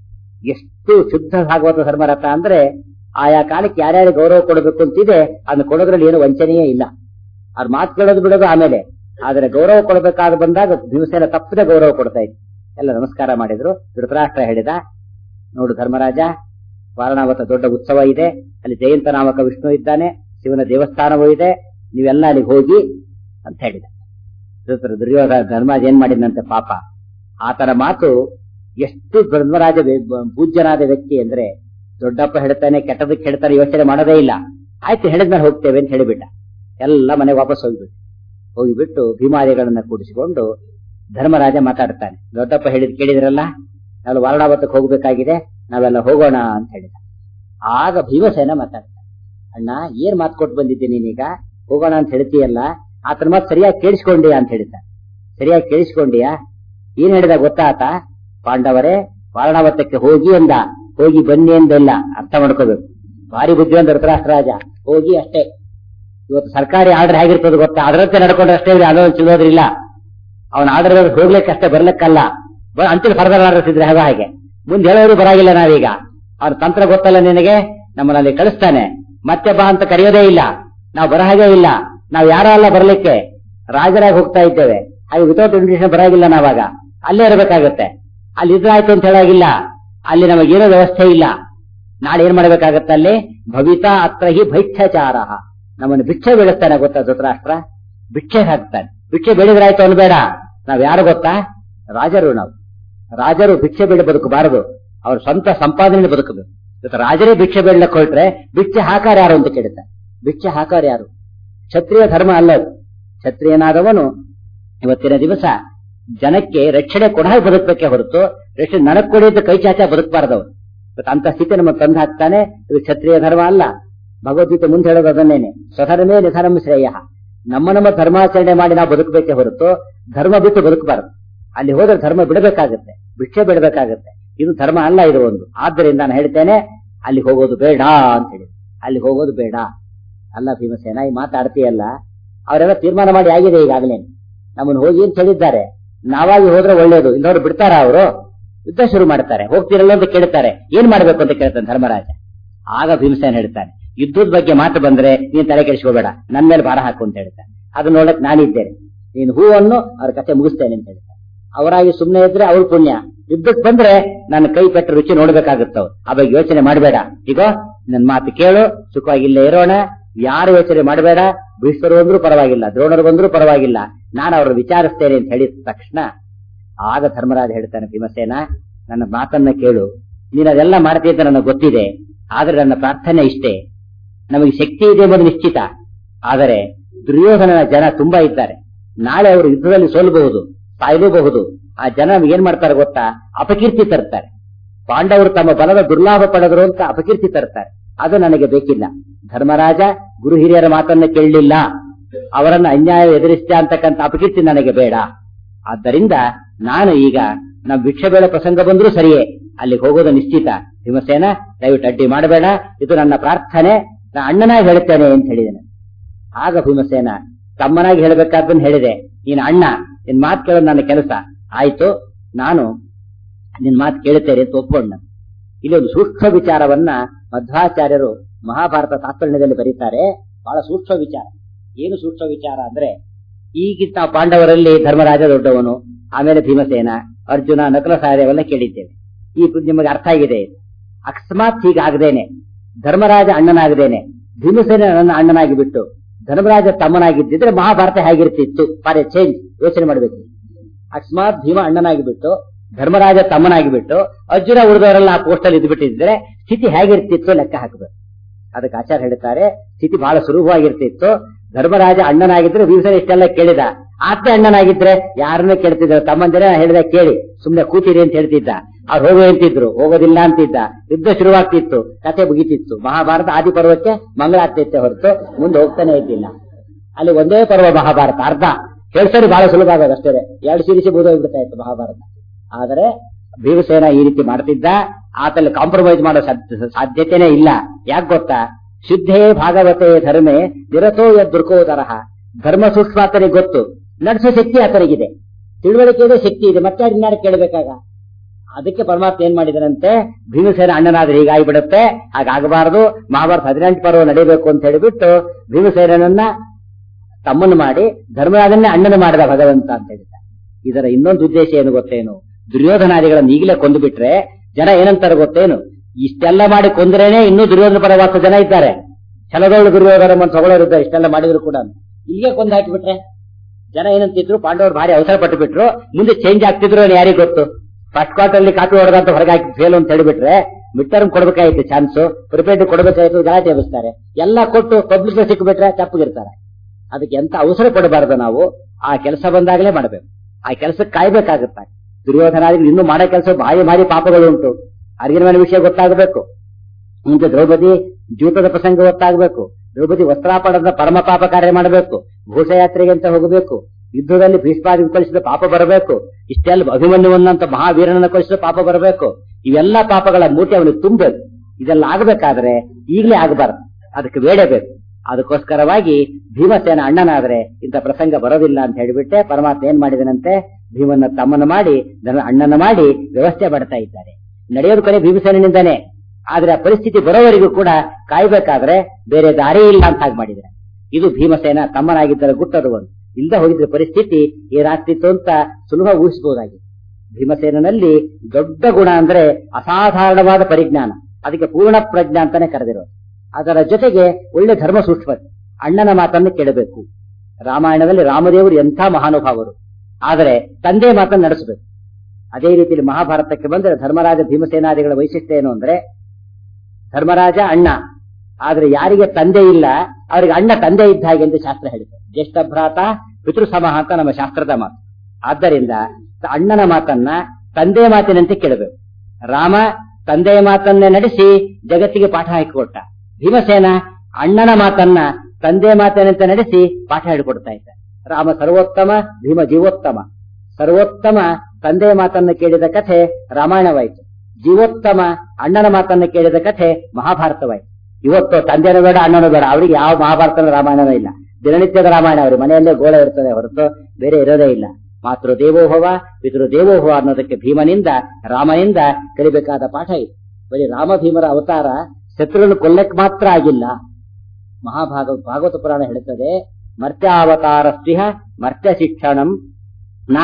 ಎಷ್ಟು ಶುದ್ಧ ಭಾಗವತ ಧರ್ಮರಥ ಅಂದ್ರೆ ಆಯಾ ಕಾಲಕ್ಕೆ ಯಾರ್ಯಾರು ಗೌರವ ಕೊಡಬೇಕು ಅಂತಿದೆ ಅದನ್ನ ಕೊಡೋದ್ರಲ್ಲಿ ಏನು ವಂಚನೆಯೇ ಇಲ್ಲ ಅವ್ರ ಮಾತು ಕೇಳೋದು ಬಿಡೋದು ಆಮೇಲೆ ಆದ್ರೆ ಗೌರವ ಕೊಡಬೇಕಾದ ಬಂದಾಗ ಭೀಮಸೇನ ತಪ್ಪದೆ ಗೌರವ ಕೊಡ್ತಾ ಇತ್ತು ಎಲ್ಲ ನಮಸ್ಕಾರ ಮಾಡಿದ್ರು ಧೃತರಾಷ್ಟ್ರ ಹೇಳಿದ ನೋಡು ಧರ್ಮರಾಜ ವಾರಣಾವತ ದೊಡ್ಡ ಉತ್ಸವ ಇದೆ ಅಲ್ಲಿ ಜಯಂತ ನಾಮಕ ವಿಷ್ಣು ಇದ್ದಾನೆ ಶಿವನ ದೇವಸ್ಥಾನವೂ ಇದೆ ನೀವೆಲ್ಲ ಅಲ್ಲಿಗೆ ಹೋಗಿ ಅಂತ ಹೇಳಿದ ಧೃತರ ದುರ್ಯೋಧನ ಧರ್ಮರಾಜ ಏನ್ ಮಾಡಿದಂತೆ ಪಾಪ ಆತನ ಮಾತು ಎಷ್ಟು ಧರ್ಮರಾಜ ವೇ- ಪೂಜ್ಯನಾದ ವ್ಯಕ್ತಿ ಅಂದ್ರೆ ದೊಡ್ಡಪ್ಪ ಹೇಳ್ತಾನೆ ಕೆಟ್ಟದಕ್ಕೆ ಹೇಳ್ತಾನೆ ಯೋಚನೆ ಮಾಡೋದೇ ಇಲ್ಲ ಆಯ್ತು ಹೇಳಿದ್ಮೇಲೆ ಹೋಗ್ತೇವೆ ಅಂತ ಹೇಳಿಬಿಟ್ಟ ಎಲ್ಲ ಮನೆಗೆ ವಾಪಸ್ ಹೋಗ್ಬಿಟ್ಟು ಹೋಗಿಬಿಟ್ಟು ಭೀಮಾದಿಗಳನ್ನ ಕೂಡಿಸಿಕೊಂಡು ಧರ್ಮರಾಜ ಮಾತಾಡ್ತಾನೆ ದೊಡ್ಡಪ್ಪ ಹೇಳಿದ್ ಕೇಳಿದ್ರಲ್ಲ ನಾವು ವಾರಣಾವತಕ್ಕೆ ಹೋಗ್ಬೇಕಾಗಿದೆ ನಾವೆಲ್ಲ ಹೋಗೋಣ ಅಂತ ಹೇಳಿದ ಆಗ ಭೀಮಸೇನ ಮಾತಾಡ್ತಾನೆ ಅಣ್ಣ ಏನ್ ಮಾತು ಕೊಟ್ಟು ಬಂದಿದ್ದೆ ನೀನೀಗ ಹೋಗೋಣ ಅಂತ ಹೇಳ್ತೀಯಲ್ಲ ಆತನ ಮಾತು ಸರಿಯಾಗಿ ಕೇಳಿಸ್ಕೊಂಡಿಯಾ ಅಂತ ಹೇಳಿದ್ದ ಸರಿಯಾಗಿ ಕೇಳಿಸ್ಕೊಂಡಿಯಾ ಏನ್ ಹೇಳಿದ ಗೊತ್ತಾ ಆತ ಪಾಂಡವರೇ ವಾರಣಾವತಕ್ಕೆ ಹೋಗಿ ಅಂದ ಹೋಗಿ ಬನ್ನಿ ಎಂದೆಲ್ಲ ಅರ್ಥ ಮಾಡ್ಕೋಬೇಕು ಭಾರಿ ಬುದ್ಧಿವಂತ ಧೃತರಾಷ್ಟ್ರ ರಾಜ ಹೋಗಿ ಅಷ್ಟೇ ಇವತ್ತು ಸರ್ಕಾರಿ ಆರ್ಡರ್ ಹೇಗಿರ್ತದೆ ಗೊತ್ತಾ ಅದರಂತೆ ನಡ್ಕೊಂಡ್ರೆ ಅಷ್ಟೇ ಅದೋ ಚಿಲ್ಲೋದ್ರಿಲ್ಲ ಅವನ ಆರ್ಡರ್ ಹೋಗ್ಲಿಕ್ಕಷ್ಟೇ ಬರ್ಲಿಕ್ಕಲ್ಲ ಅಂತಿಲ್ ಫರ್ದರ್ ಆರ್ಡರ್ ಇದ್ರೆ ಹಾಗೆ ಹಾಗೆ ಮುಂದೆ ಹೇಳೋರು ಬರಾಗಿಲ್ಲ ನಾವೀಗ ಅವ್ರ ತಂತ್ರ ಗೊತ್ತಲ್ಲ ನಿನಗೆ ನಮ್ಮನಲ್ಲಿ ಕಳಿಸ್ತಾನೆ ಮತ್ತೆ ಬಾ ಅಂತ ಕರೆಯೋದೇ ಇಲ್ಲ ನಾವು ಬರ ಹಾಗೆ ಇಲ್ಲ ನಾವು ಯಾರೋ ಅಲ್ಲ ಬರ್ಲಿಕ್ಕೆ ರಾಜರಾಗಿ ಹೋಗ್ತಾ ಇದ್ದೇವೆ ಹಾಗೆ ವಿತೌಟ್ ಇನ್ವಿಟೇಷನ್ ಬರಾಗಿಲ್ಲ ನಾವಾಗ ಅಲ್ಲೇ ಇರಬೇಕಾಗತ್ತೆ ಅಲ್ಲಿ ಇದ್ರಾಯ್ತು ಅಂತ ಹೇಳಾಗಿಲ್ಲ ಅಲ್ಲಿ ನಮಗೇನೋ ವ್ಯವಸ್ಥೆ ಇಲ್ಲ ನಾಳೆ ಏನ್ ಮಾಡ್ಬೇಕಾಗತ್ತೆ ಅಲ್ಲಿ ಭವಿತಾ ಅತ್ರ ಹಿ ಭೈಕ್ಷಾಚಾರ ನಮ್ಮನ್ನು ಭಿಕ್ಷೆ ಬೀಳಿಸ್ತಾನೆ ಗೊತ್ತಾ ಧೃತರಾಷ್ಟ್ರ ಭಿಕ್ಷೆ ಹಾಕ್ತಾನೆ ಭಿಕ್ಷೆ ಬೆಳೆದ್ರಾಯ್ತು ಅನ್ಬೇಡ ನಾವ್ ಯಾರು ಗೊತ್ತಾ ರಾಜರು ನಾವು ರಾಜರು ಭಿಕ್ಷೆ ಬೇಡ ಬದುಕಬಾರದು ಅವ್ರ ಸ್ವಂತ ಸಂಪಾದನೆ ಬದುಕಬೇಕು ಇವತ್ತು ರಾಜರೇ ಭಿಕ್ಷೆ ಬೇಡಲಕ್ಕೆ ಹೊರಟ್ರೆ ಭಿಕ್ಷೆ ಹಾಕಾರ ಯಾರು ಅಂತ ಕೇಳುತ್ತೆ ಭಿಕ್ಷೆ ಹಾಕಾರ ಯಾರು ಕ್ಷತ್ರಿಯ ಧರ್ಮ ಅಲ್ಲದು ಕ್ಷತ್ರಿಯನಾದವನು ಇವತ್ತಿನ ದಿವಸ ಜನಕ್ಕೆ ರಕ್ಷಣೆ ಕೊಡ ಬದುಕಬೇಕೆ ಹೊರತು ರಕ್ಷಣೆ ನನಗ್ ಕೊಡಿ ಅಂತ ಕೈ ಚಾಚ ಬದುಕಬಾರದವನು ಇವತ್ತು ಅಂತ ಸ್ಥಿತಿ ನಮ್ಮ ತಂದು ಹಾಕ್ತಾನೆ ಇದು ಕ್ಷತ್ರಿಯ ಧರ್ಮ ಅಲ್ಲ ಭಗವದ್ಗೀತೆ ಮುಂದೆ ಹೇಳೋದು ಅದನ್ನೇನೆ ಸ್ವಧರ್ಮೇ ನಿಧರ್ಮ ಶ್ರೇಯ ನಮ್ಮ ನಮ್ಮ ಧರ್ಮಾಚರಣೆ ಮಾಡಿ ನಾವು ಬದುಕಬೇಕೆ ಹೊರತು ಧರ್ಮ ಬಿಟ್ಟು ಬದುಕಬಾರದು ಅಲ್ಲಿ ಹೋದ್ರೆ ಧರ್ಮ ಬಿಡಬೇಕಾಗತ್ತೆ ಭಿಕ್ಷೆ ಬಿಡಬೇಕಾಗತ್ತೆ ಇದು ಧರ್ಮ ಅಲ್ಲ ಇದು ಒಂದು ಆದ್ದರಿಂದ ನಾನು ಹೇಳ್ತೇನೆ ಅಲ್ಲಿ ಹೋಗೋದು ಬೇಡ ಅಂತ ಹೇಳಿ ಅಲ್ಲಿ ಹೋಗೋದು ಬೇಡ ಅಲ್ಲ ಭೀಮಸೇನ ಈ ಮಾತಾಡ್ತೀಯಲ್ಲ ಅವರೆಲ್ಲ ತೀರ್ಮಾನ ಮಾಡಿ ಆಗಿದೆ ಈಗಾಗಲೇ ನಮ್ಮನ್ನು ಹೋಗಿ ಅಂತ ಹೇಳಿದ್ದಾರೆ ನಾವಾಗಿ ಹೋದ್ರೆ ಒಳ್ಳೇದು ಇಲ್ಲವ್ರು ಬಿಡ್ತಾರ ಅವರು ಯುದ್ಧ ಶುರು ಮಾಡ್ತಾರೆ ಹೋಗ್ತಿರಲ್ಲ ಅಂತ ಕೇಳ್ತಾರೆ ಏನ್ ಮಾಡ್ಬೇಕು ಅಂತ ಕೇಳ್ತಾನೆ ಧರ್ಮರಾಜ ಆಗ ಭೀಮಸೇನ ಹೇಳ್ತಾನೆ ಯುದ್ಧದ ಬಗ್ಗೆ ಮಾತು ಬಂದ್ರೆ ನೀನ್ ತಲೆ ಕೆಡಿಸ್ಕೋಬೇಡ ನನ್ನ ಮೇಲೆ ಭಾರ ಹಾಕು ಅಂತ ಹೇಳ್ತಾನೆ ಅದನ್ನ ನೋಡಕ್ ನಾನಿದ್ದೇನೆ ನೀನು ಹೂವನ್ನು ಅವ್ರ ಕತೆ ಮುಗಿಸ್ತೇನೆ ಅಂತ ಹೇಳ್ತಾನೆ ಅವರಾಗಿ ಸುಮ್ಮನೆ ಇದ್ರೆ ಅವ್ರ ಪುಣ್ಯ ಯುದ್ಧಕ್ಕೆ ಬಂದ್ರೆ ನನ್ನ ಕೈ ಪೆಟ್ಟ ರುಚಿ ನೋಡ್ಬೇಕಾಗುತ್ತವ್ ಆ ಬಗ್ಗೆ ಯೋಚನೆ ಮಾಡಬೇಡ ಈಗ ನನ್ ಮಾತು ಕೇಳು ಸುಖವಾಗಿ ಇಲ್ಲೇ ಇರೋಣ ಯಾರು ಯೋಚನೆ ಮಾಡಬೇಡ ಭೀಷ್ಮರು ಬಂದ್ರು ಪರವಾಗಿಲ್ಲ ದ್ರೋಣರು ಬಂದ್ರು ಪರವಾಗಿಲ್ಲ ನಾನು ಅವ್ರನ್ನ ವಿಚಾರಿಸ್ತೇನೆ ಅಂತ ಹೇಳಿದ ತಕ್ಷಣ ಆಗ ಧರ್ಮರಾಜ ಹೇಳ್ತಾನೆ ಭೀಮಸೇನ ನನ್ನ ಮಾತನ್ನ ಕೇಳು ನೀನ್ ಅದೆಲ್ಲ ಮಾಡ್ತೀಯ ಅಂತ ನನಗೆ ಗೊತ್ತಿದೆ ಆದ್ರೆ ನನ್ನ ಪ್ರಾರ್ಥನೆ ಇಷ್ಟೇ ನಮಗೆ ಶಕ್ತಿ ಇದೆ ಎಂಬುದು ನಿಶ್ಚಿತ ಆದರೆ ದುರ್ಯೋಧನನ ಜನ ತುಂಬಾ ಇದ್ದಾರೆ ನಾಳೆ ಅವರು ಯುದ್ಧದಲ್ಲಿ ಸೋಲಬಹುದು ಸಾಯಲೂಬಹುದು ಆ ಜನ ನಮ್ಗೆ ಏನ್ ಮಾಡ್ತಾರೆ ಗೊತ್ತಾ ಅಪಕೀರ್ತಿ ತರ್ತಾರೆ ಪಾಂಡವರು ತಮ್ಮ ಬಲದ ದುರ್ಲಾಭ ಪಡೆದರು ಅಂತ ಅಪಕೀರ್ತಿ ತರ್ತಾರೆ ಅದು ನನಗೆ ಬೇಕಿಲ್ಲ ಧರ್ಮರಾಜ ಗುರು ಹಿರಿಯರ ಮಾತನ್ನ ಕೇಳಲಿಲ್ಲ ಅವರನ್ನ ಅನ್ಯಾಯ ಎದುರಿಸಿದ ಅಂತಕ್ಕಂಥ ಅಪಕೀರ್ತಿ ನನಗೆ ಬೇಡ ಆದ್ದರಿಂದ ನಾನು ಈಗ ನಮ್ ಭಿಕ್ಷೆ ಬೇಡ ಪ್ರಸಂಗ ಬಂದ್ರೂ ಸರಿಯೇ ಅಲ್ಲಿಗೆ ಹೋಗೋದು ನಿಶ್ಚಿತ ಭೀಮಸೇನ ದಯವಿಟ್ಟು ಅಡ್ಡಿ ಮಾಡಬೇಡ ಇದು ನನ್ನ ಪ್ರಾರ್ಥನೆ ನಾ ಅಣ್ಣನಾಗಿ ಹೇಳ್ತೇನೆ ಅಂತ ಹೇಳಿದ್ದೇನೆ ಆಗ ಭೀಮಸೇನ ತಮ್ಮನಾಗಿ ಹೇಳಬೇಕಾದ್ದನ್ನು ಹೇಳಿದೆ ನೀನ್ ಅಣ್ಣ ನಿನ್ ಮಾತು ಕೇಳೋದು ನನ್ನ ಕೆಲಸ ಆಯ್ತು ನಾನು ನಿನ್ ಮಾತು ಕೇಳುತ್ತೇನೆ ಅಂತ ಒಪ್ಕೊಂಡ ಇಲ್ಲಿ ಒಂದು ಸೂಕ್ಷ್ಮ ವಿಚಾರವನ್ನ ಮಧ್ವಾಚಾರ್ಯರು ಮಹಾಭಾರತ ತಾತ್ಪರ್ಯದಲ್ಲಿ ಬರೀತಾರೆ ಬಹಳ ಸೂಕ್ಷ್ಮ ವಿಚಾರ ಏನು ಸೂಕ್ಷ್ಮ ವಿಚಾರ ಅಂದ್ರೆ ಈಗಿದ್ದ ಪಾಂಡವರಲ್ಲಿ ಧರ್ಮರಾಜ ದೊಡ್ಡವನು ಆಮೇಲೆ ಭೀಮಸೇನ ಅರ್ಜುನ ನಕಲ ಸಹದೇವೆಲ್ಲ ಕೇಳಿದ್ದೇವೆ ಈ ನಿಮಗೆ ಅರ್ಥ ಆಗಿದೆ ಅಕಸ್ಮಾತ್ ಹೀಗಾಗದೇನೆ ಧರ್ಮರಾಜ ಅಣ್ಣನಾಗದೇನೆ ಭೀಮಸೇನ ನನ್ನ ಅಣ್ಣನಾಗಿ ಬಿಟ್ಟು ಧರ್ಮರಾಜ ತಮ್ಮನಾಗಿದ್ದಿದ್ರೆ ಮಹಾಭಾರತ ಹೇಗಿರ್ತಿತ್ತು ಫಾರ್ ಎ ಚೇಂಜ್ ಯೋಚನೆ ಮಾಡಬೇಕು ಅಕಸ್ಮಾತ್ ಭೀಮ ಅಣ್ಣನಾಗಿ ಬಿಟ್ಟು ಧರ್ಮರಾಜ ತಮ್ಮನಾಗಿ ಬಿಟ್ಟು ಅರ್ಜುನ ಉಳಿದವರೆಲ್ಲ ಆ ಪೋಸ್ಟ್ ಅಲ್ಲಿ ಇದ್ಬಿಟ್ಟಿದ್ರೆ ಸ್ಥಿತಿ ಹೇಗಿರ್ತಿತ್ತು ಲೆಕ್ಕ ಹಾಕಬೇಕು ಅದಕ್ಕೆ ಆಚಾರ್ಯ ಹೇಳ್ತಾರೆ ಸ್ಥಿತಿ ಬಹಳ ಸುಲಭವಾಗಿರ್ತಿತ್ತು ಧರ್ಮರಾಜ ಅಣ್ಣನಾಗಿದ್ರೆ ಭೀಮಸೇನ ಇಷ್ಟೆಲ್ಲ ಕೇಳಿದ ಆತ ಅಣ್ಣನಾಗಿದ್ರೆ ಯಾರನ್ನ ಕೇಳ್ತಿದ್ರು ತಮ್ಮಂದಿರ ಹೇಳಿದ ಕೇಳಿ ಸುಮ್ನೆ ಕೂತಿರಿ ಅಂತ ಹೇಳ್ತಿದ್ದ ಅವ್ರು ಹೋಗು ಅಂತಿದ್ರು ಹೋಗೋದಿಲ್ಲ ಅಂತಿದ್ದ ಯುದ್ಧ ಶುರುವಾಗ್ತಿತ್ತು ಕತೆ ಮುಗಿತಿತ್ತು ಮಹಾಭಾರತ ಆದಿ ಪರ್ವಕ್ಕೆ ಮಂಗಳಾಗ್ತಿತ್ತೆ ಹೊರತು ಮುಂದೆ ಹೋಗ್ತಾನೆ ಇದ್ದಿಲ್ಲ ಅಲ್ಲಿ ಒಂದೇ ಪರ್ವ ಮಹಾಭಾರತ ಅರ್ಧ ಹೇಳ್ಸರಿ ಬಹಳ ಸುಲಭ ಆಗೋದು ಅಷ್ಟೇ ಎರಡು ಸೀರಿಸಿ ಬೋಧೋಗ್ಬಿಡ್ತಾ ಇತ್ತು ಮಹಾಭಾರತ ಆದರೆ ಭೀಮಸೇನ ಈ ರೀತಿ ಮಾಡ್ತಿದ್ದ ಆತಲ್ಲಿ ಕಾಂಪ್ರಮೈಸ್ ಮಾಡೋ ಸಾಧ್ಯ- ಸಾಧ್ಯತೆನೇ ಇಲ್ಲ ಯಾಕೆ ಗೊತ್ತಾ ಶುದ್ಧೇ ಭಾಗವತೆ ಧರ್ಮೆ ನಿರತೋ ದುರ್ಕೋ ತರಹ ಧರ್ಮ ಸೂಕ್ಷ್ಮ ಆತನಿಗೆ ಗೊತ್ತು ನಡೆಸೋ ಶಕ್ತಿ ಆತನಿಗಿದೆ ತಿಳುವಳಿಕೆ ಇದೆ ಶಕ್ತಿ ಇದೆ ಮತ್ತೆ ಅದನ್ನ ಕೇಳಬೇಕಾಗ ಅದಕ್ಕೆ ಪರಮಾತ್ಮ ಏನ್ ಮಾಡಿದನಂತೆ ಭೀಮಸೇನ ಅಣ್ಣನಾದ್ರೆ ಹೀಗಾಗಿಬಿಡುತ್ತೆ ಹಾಗಾಗಬಾರದು ಮಹಾಭಾರತ ಹದಿನೆಂಟು ಪರ್ವ ನಡೀಬೇಕು ಅಂತ ಹೇಳಿಬಿಟ್ಟು ಭೀಮಸೇನನ್ನ ತಮ್ಮನ್ನು ಮಾಡಿ ಧರ್ಮರಾಜನ್ನೇ ಅಣ್ಣನ ಮಾಡಿದ ಭಗವಂತ ಅಂತ ಹೇಳಿದ ಇದರ ಇನ್ನೊಂದು ಉದ್ದೇಶ ಏನು ಗೊತ್ತೇನು ದುರ್ಯೋಧನಾದಿಗಳನ್ನು ಈಗಲೇ ಕೊಂದು ಬಿಟ್ರೆ ಜನ ಏನಂತಾರೆ ಗೊತ್ತೇನು ಇಷ್ಟೆಲ್ಲ ಮಾಡಿ ಕೊಂದ್ರೇನೆ ಇನ್ನೂ ದುರ್ಯೋಧನ ಪರವಾಸ ಜನ ಇದ್ದಾರೆ ಛಲದೊಳು ದುರ್ಯೋಧನ ಅಂತ ತಗೊಳ್ಳೋರಿದ್ದಾರೆ ಇಷ್ಟೆಲ್ಲ ಮಾಡಿದ್ರು ಕೂಡ ಇಲ್ಲಿಗೆ ಕೊಂದು ಹಾಕಿಬಿಟ್ರೆ ಜನ ಏನಂತಿದ್ರು ಪಾಂಡವರು ಭಾರಿ ಅವಸರ ಪಟ್ಟು ಬಿಟ್ರು ಮುಂದೆ ಚೇಂಜ್ ಆಗ್ತಿದ್ರು ಅಂತ ಯಾರಿಗ್ ಗೊತ್ತು ಫಸ್ಟ್ ಕ್ವಾರ್ಟರ್ ಅಲ್ಲಿ ಕಾಪಿ ಹೊಡೆದಂತ ಹೊರಗೆ ಹಾಕಿ ಫೇಲ್ ಅಂತ ಹೇಳಿಬಿಟ್ರೆ ಮಿಡ್ ಟರ್ಮ್ ಕೊಡ್ಬೇಕಾಯ್ತು ಚಾನ್ಸ್ ಪ್ರಿಪೇರ್ಡ್ ಕೊಡಬೇಕಾಯ್ತು ಗಲಾಟೆ ಎಬ್ಬಿಸ್ತಾರೆ ಎಲ್ಲ ಕೊಟ್ಟು ಪಬ್ಲಿಕ್ ಸಿಕ್ಬಿಟ್ರೆ ತಪ್ಪಗಿರ್ತಾರೆ ಅದಕ್ಕೆ ಎಂತ ಅವಸರ ಪಡಬಾರದು ನಾವು ಆ ಕೆಲಸ ಬಂದಾಗಲೇ ಮಾಡಬೇಕು ಆ ಕೆಲಸಕ್ಕೆ ಕಾಯ್ಬೇಕಾಗುತ್ತೆ ದುರ್ಯೋಧನಾದಿಗಳು ಇನ್ನೂ ಮಾಡೋ ಕೆಲಸ ಭಾರಿ ಭಾರಿ ಪಾಪಗಳು ಉಂಟು ಅರ್ಗಿನ ಮೇಲೆ ವಿಷಯ ಗೊತ್ತಾಗಬೇಕು ಮುಂದೆ ದ್ರೌಪದಿ ಜೂತದ ಪ್ರಸಂಗ ಗೊತ್ತಾಗಬೇಕು ದ್ರೌಪದಿ ವಸ್ತ್ರಾಪಣದ ಪರಮ ಪಾಪ ಕಾರ್ಯ ಮಾಡಬೇಕು ಘೋಷಯಾತ್ರೆಗೆ ಅಂತ ಹೋಗಬೇಕು ಯುದ್ಧದಲ್ಲಿ ಭೀಷ್ಮಾದಿ ಕಳಿಸಿದ ಪಾಪ ಬರಬೇಕು ಇಷ್ಟೆಲ್ಲ ಅಭಿಮನ್ಯುವನ್ನಂತ ಮಹಾವೀರನನ್ನ ಕಳಿಸಿದ ಪಾಪ ಬರಬೇಕು ಇವೆಲ್ಲ ಪಾಪಗಳ ಮೂಟೆ ಅವನಿಗೆ ತುಂಬಬೇಕು ಇದೆಲ್ಲ ಆಗಬೇಕಾದ್ರೆ ಈಗಲೇ ಆಗಬಾರದು ಅದಕ್ಕೆ ಬೇಡ ಬೇಕು ಅದಕ್ಕೋಸ್ಕರವಾಗಿ ಭೀಮಸೇನ ಅಣ್ಣನಾದ್ರೆ ಇಂಥ ಪ್ರಸಂಗ ಬರೋದಿಲ್ಲ ಅಂತ ಹೇಳಿಬಿಟ್ಟೆ ಪರಮಾತ್ಮ ಏನ್ ಮಾಡಿದನಂತೆ ಭೀಮನ್ನ ತಮ್ಮನ ಮಾಡಿ ನನ್ನ ಅಣ್ಣನ ಮಾಡಿ ವ್ಯವಸ್ಥೆ ಮಾಡ್ತಾ ಇದ್ದಾರೆ ನಡೆಯೋದು ಕಡೆ ಭೀಮಸೇನಿಂದಾನೆ ಆದ್ರೆ ಆ ಪರಿಸ್ಥಿತಿ ಬರೋವರೆಗೂ ಕೂಡ ಕಾಯ್ಬೇಕಾದ್ರೆ ಬೇರೆ ದಾರಿ ಇಲ್ಲ ಅಂತ ಹಾಗೆ ಮಾಡಿದ್ರೆ ಇದು ಭೀಮಸೇನ ತಮ್ಮನಾಗಿದ್ದರೆ ಗುಟ್ಟದು ಒಂದು ಇಲ್ಲದ ಹೋಗಿದ್ರೆ ಪರಿಸ್ಥಿತಿ ಏನಾಗ್ತಿತ್ತು ಅಂತ ಸುಲಭ ಊಹಿಸಬಹುದಾಗಿ ಭೀಮಸೇನಲ್ಲಿ ದೊಡ್ಡ ಗುಣ ಅಂದ್ರೆ ಅಸಾಧಾರಣವಾದ ಪರಿಜ್ಞಾನ ಅದಕ್ಕೆ ಪೂರ್ಣ ಪ್ರಜ್ಞಾ ಅಂತಾನೆ ಕರೆದಿರೋದು ಅದರ ಜೊತೆಗೆ ಒಳ್ಳೆ ಧರ್ಮ ಸೂಕ್ಷ್ಮತೆ ಅಣ್ಣನ ಮಾತನ್ನು ಕೇಳಬೇಕು ರಾಮಾಯಣದಲ್ಲಿ ರಾಮದೇವರು ಎಂಥ ಮಹಾನುಭಾವರು ಆದರೆ ತಂದೆ ಮಾತನ್ನು ನಡೆಸಬೇಕು ಅದೇ ರೀತಿಯಲ್ಲಿ ಮಹಾಭಾರತಕ್ಕೆ ಬಂದರೆ ಧರ್ಮರಾಜ ಭೀಮಸೇನಾದಿಗಳ ವೈಶಿಷ್ಟ್ಯ ಏನು ಅಂದ್ರೆ ಧರ್ಮರಾಜ ಅಣ್ಣ ಆದ್ರೆ ಯಾರಿಗೆ ತಂದೆ ಇಲ್ಲ ಅವರಿಗೆ ಅಣ್ಣ ತಂದೆ ಇದ್ದ ಹಾಗೆ ಎಂದು ಶಾಸ್ತ್ರ ಹೇಳಿದೆ ಜ್ಯೇಷ್ಠ ಭ್ರಾತ ಪಿತೃ ಸಮಹ ಅಂತ ನಮ್ಮ ಶಾಸ್ತ್ರದ ಮಾತು ಆದ್ದರಿಂದ ಅಣ್ಣನ ಮಾತನ್ನ ತಂದೆ ಮಾತಿನಂತೆ ಕೇಳಬೇಕು ರಾಮ ತಂದೆಯ ಮಾತನ್ನೇ ನಡೆಸಿ ಜಗತ್ತಿಗೆ ಪಾಠ ಹಾಕಿಕೊಟ್ಟ ಭೀಮಸೇನ ಅಣ್ಣನ ಮಾತನ್ನ ತಂದೆ ಮಾತಿನಂತೆ ನಡೆಸಿ ಪಾಠ ಹೇಳಿಕೊಡ್ತಾ ಇದ್ದ ರಾಮ ಸರ್ವೋತ್ತಮ ಭೀಮ ಜೀವೋತ್ತಮ ಸರ್ವೋತ್ತಮ ತಂದೆಯ ಮಾತನ್ನು ಕೇಳಿದ ಕಥೆ ರಾಮಾಯಣವಾಯಿತು ಜೀವೋತ್ತಮ ಅಣ್ಣನ ಮಾತನ್ನು ಕೇಳಿದ ಕಥೆ ಮಹಾಭಾರತವಾಯಿತು ಇವತ್ತು ತಂದೆನೂ ಬೇಡ ಅಣ್ಣನೂ ಬೇಡ ಅವರಿಗೆ ಯಾವ ಮಹಾಭಾರತನ ರಾಮಾಯಣವೇ ಇಲ್ಲ ದಿನನಿತ್ಯದ ರಾಮಾಯಣ ಅವರು ಮನೆಯಲ್ಲೇ ಗೋಳ ಇರ್ತದೆ ಹೊರತು ಬೇರೆ ಇರೋದೇ ಇಲ್ಲ ಮಾತೃ ದೇವೋಭವ ಪಿತೃ ದೇವೋಭವ ಅನ್ನೋದಕ್ಕೆ ಭೀಮನಿಂದ ರಾಮನಿಂದ ಕಲಿಬೇಕಾದ ಪಾಠ ಇದು ಬರೀ ರಾಮ ಭೀಮರ ಅವತಾರ ಶತ್ರುಗಳನ್ನು ಕೊಲ್ಲಕ್ಕೆ ಮಾತ್ರ ಆಗಿಲ್ಲ ಮಹಾಭಾಗ ಭಾಗವತ ಪುರಾಣ ಹೇಳುತ್ತದೆ ಮರ್ತ್ಯಾವತಾರ ಸ್ತ್ರೀಹ ಮರ್ತ್ಯ ಶಿಕ್ಷಣಂ ನ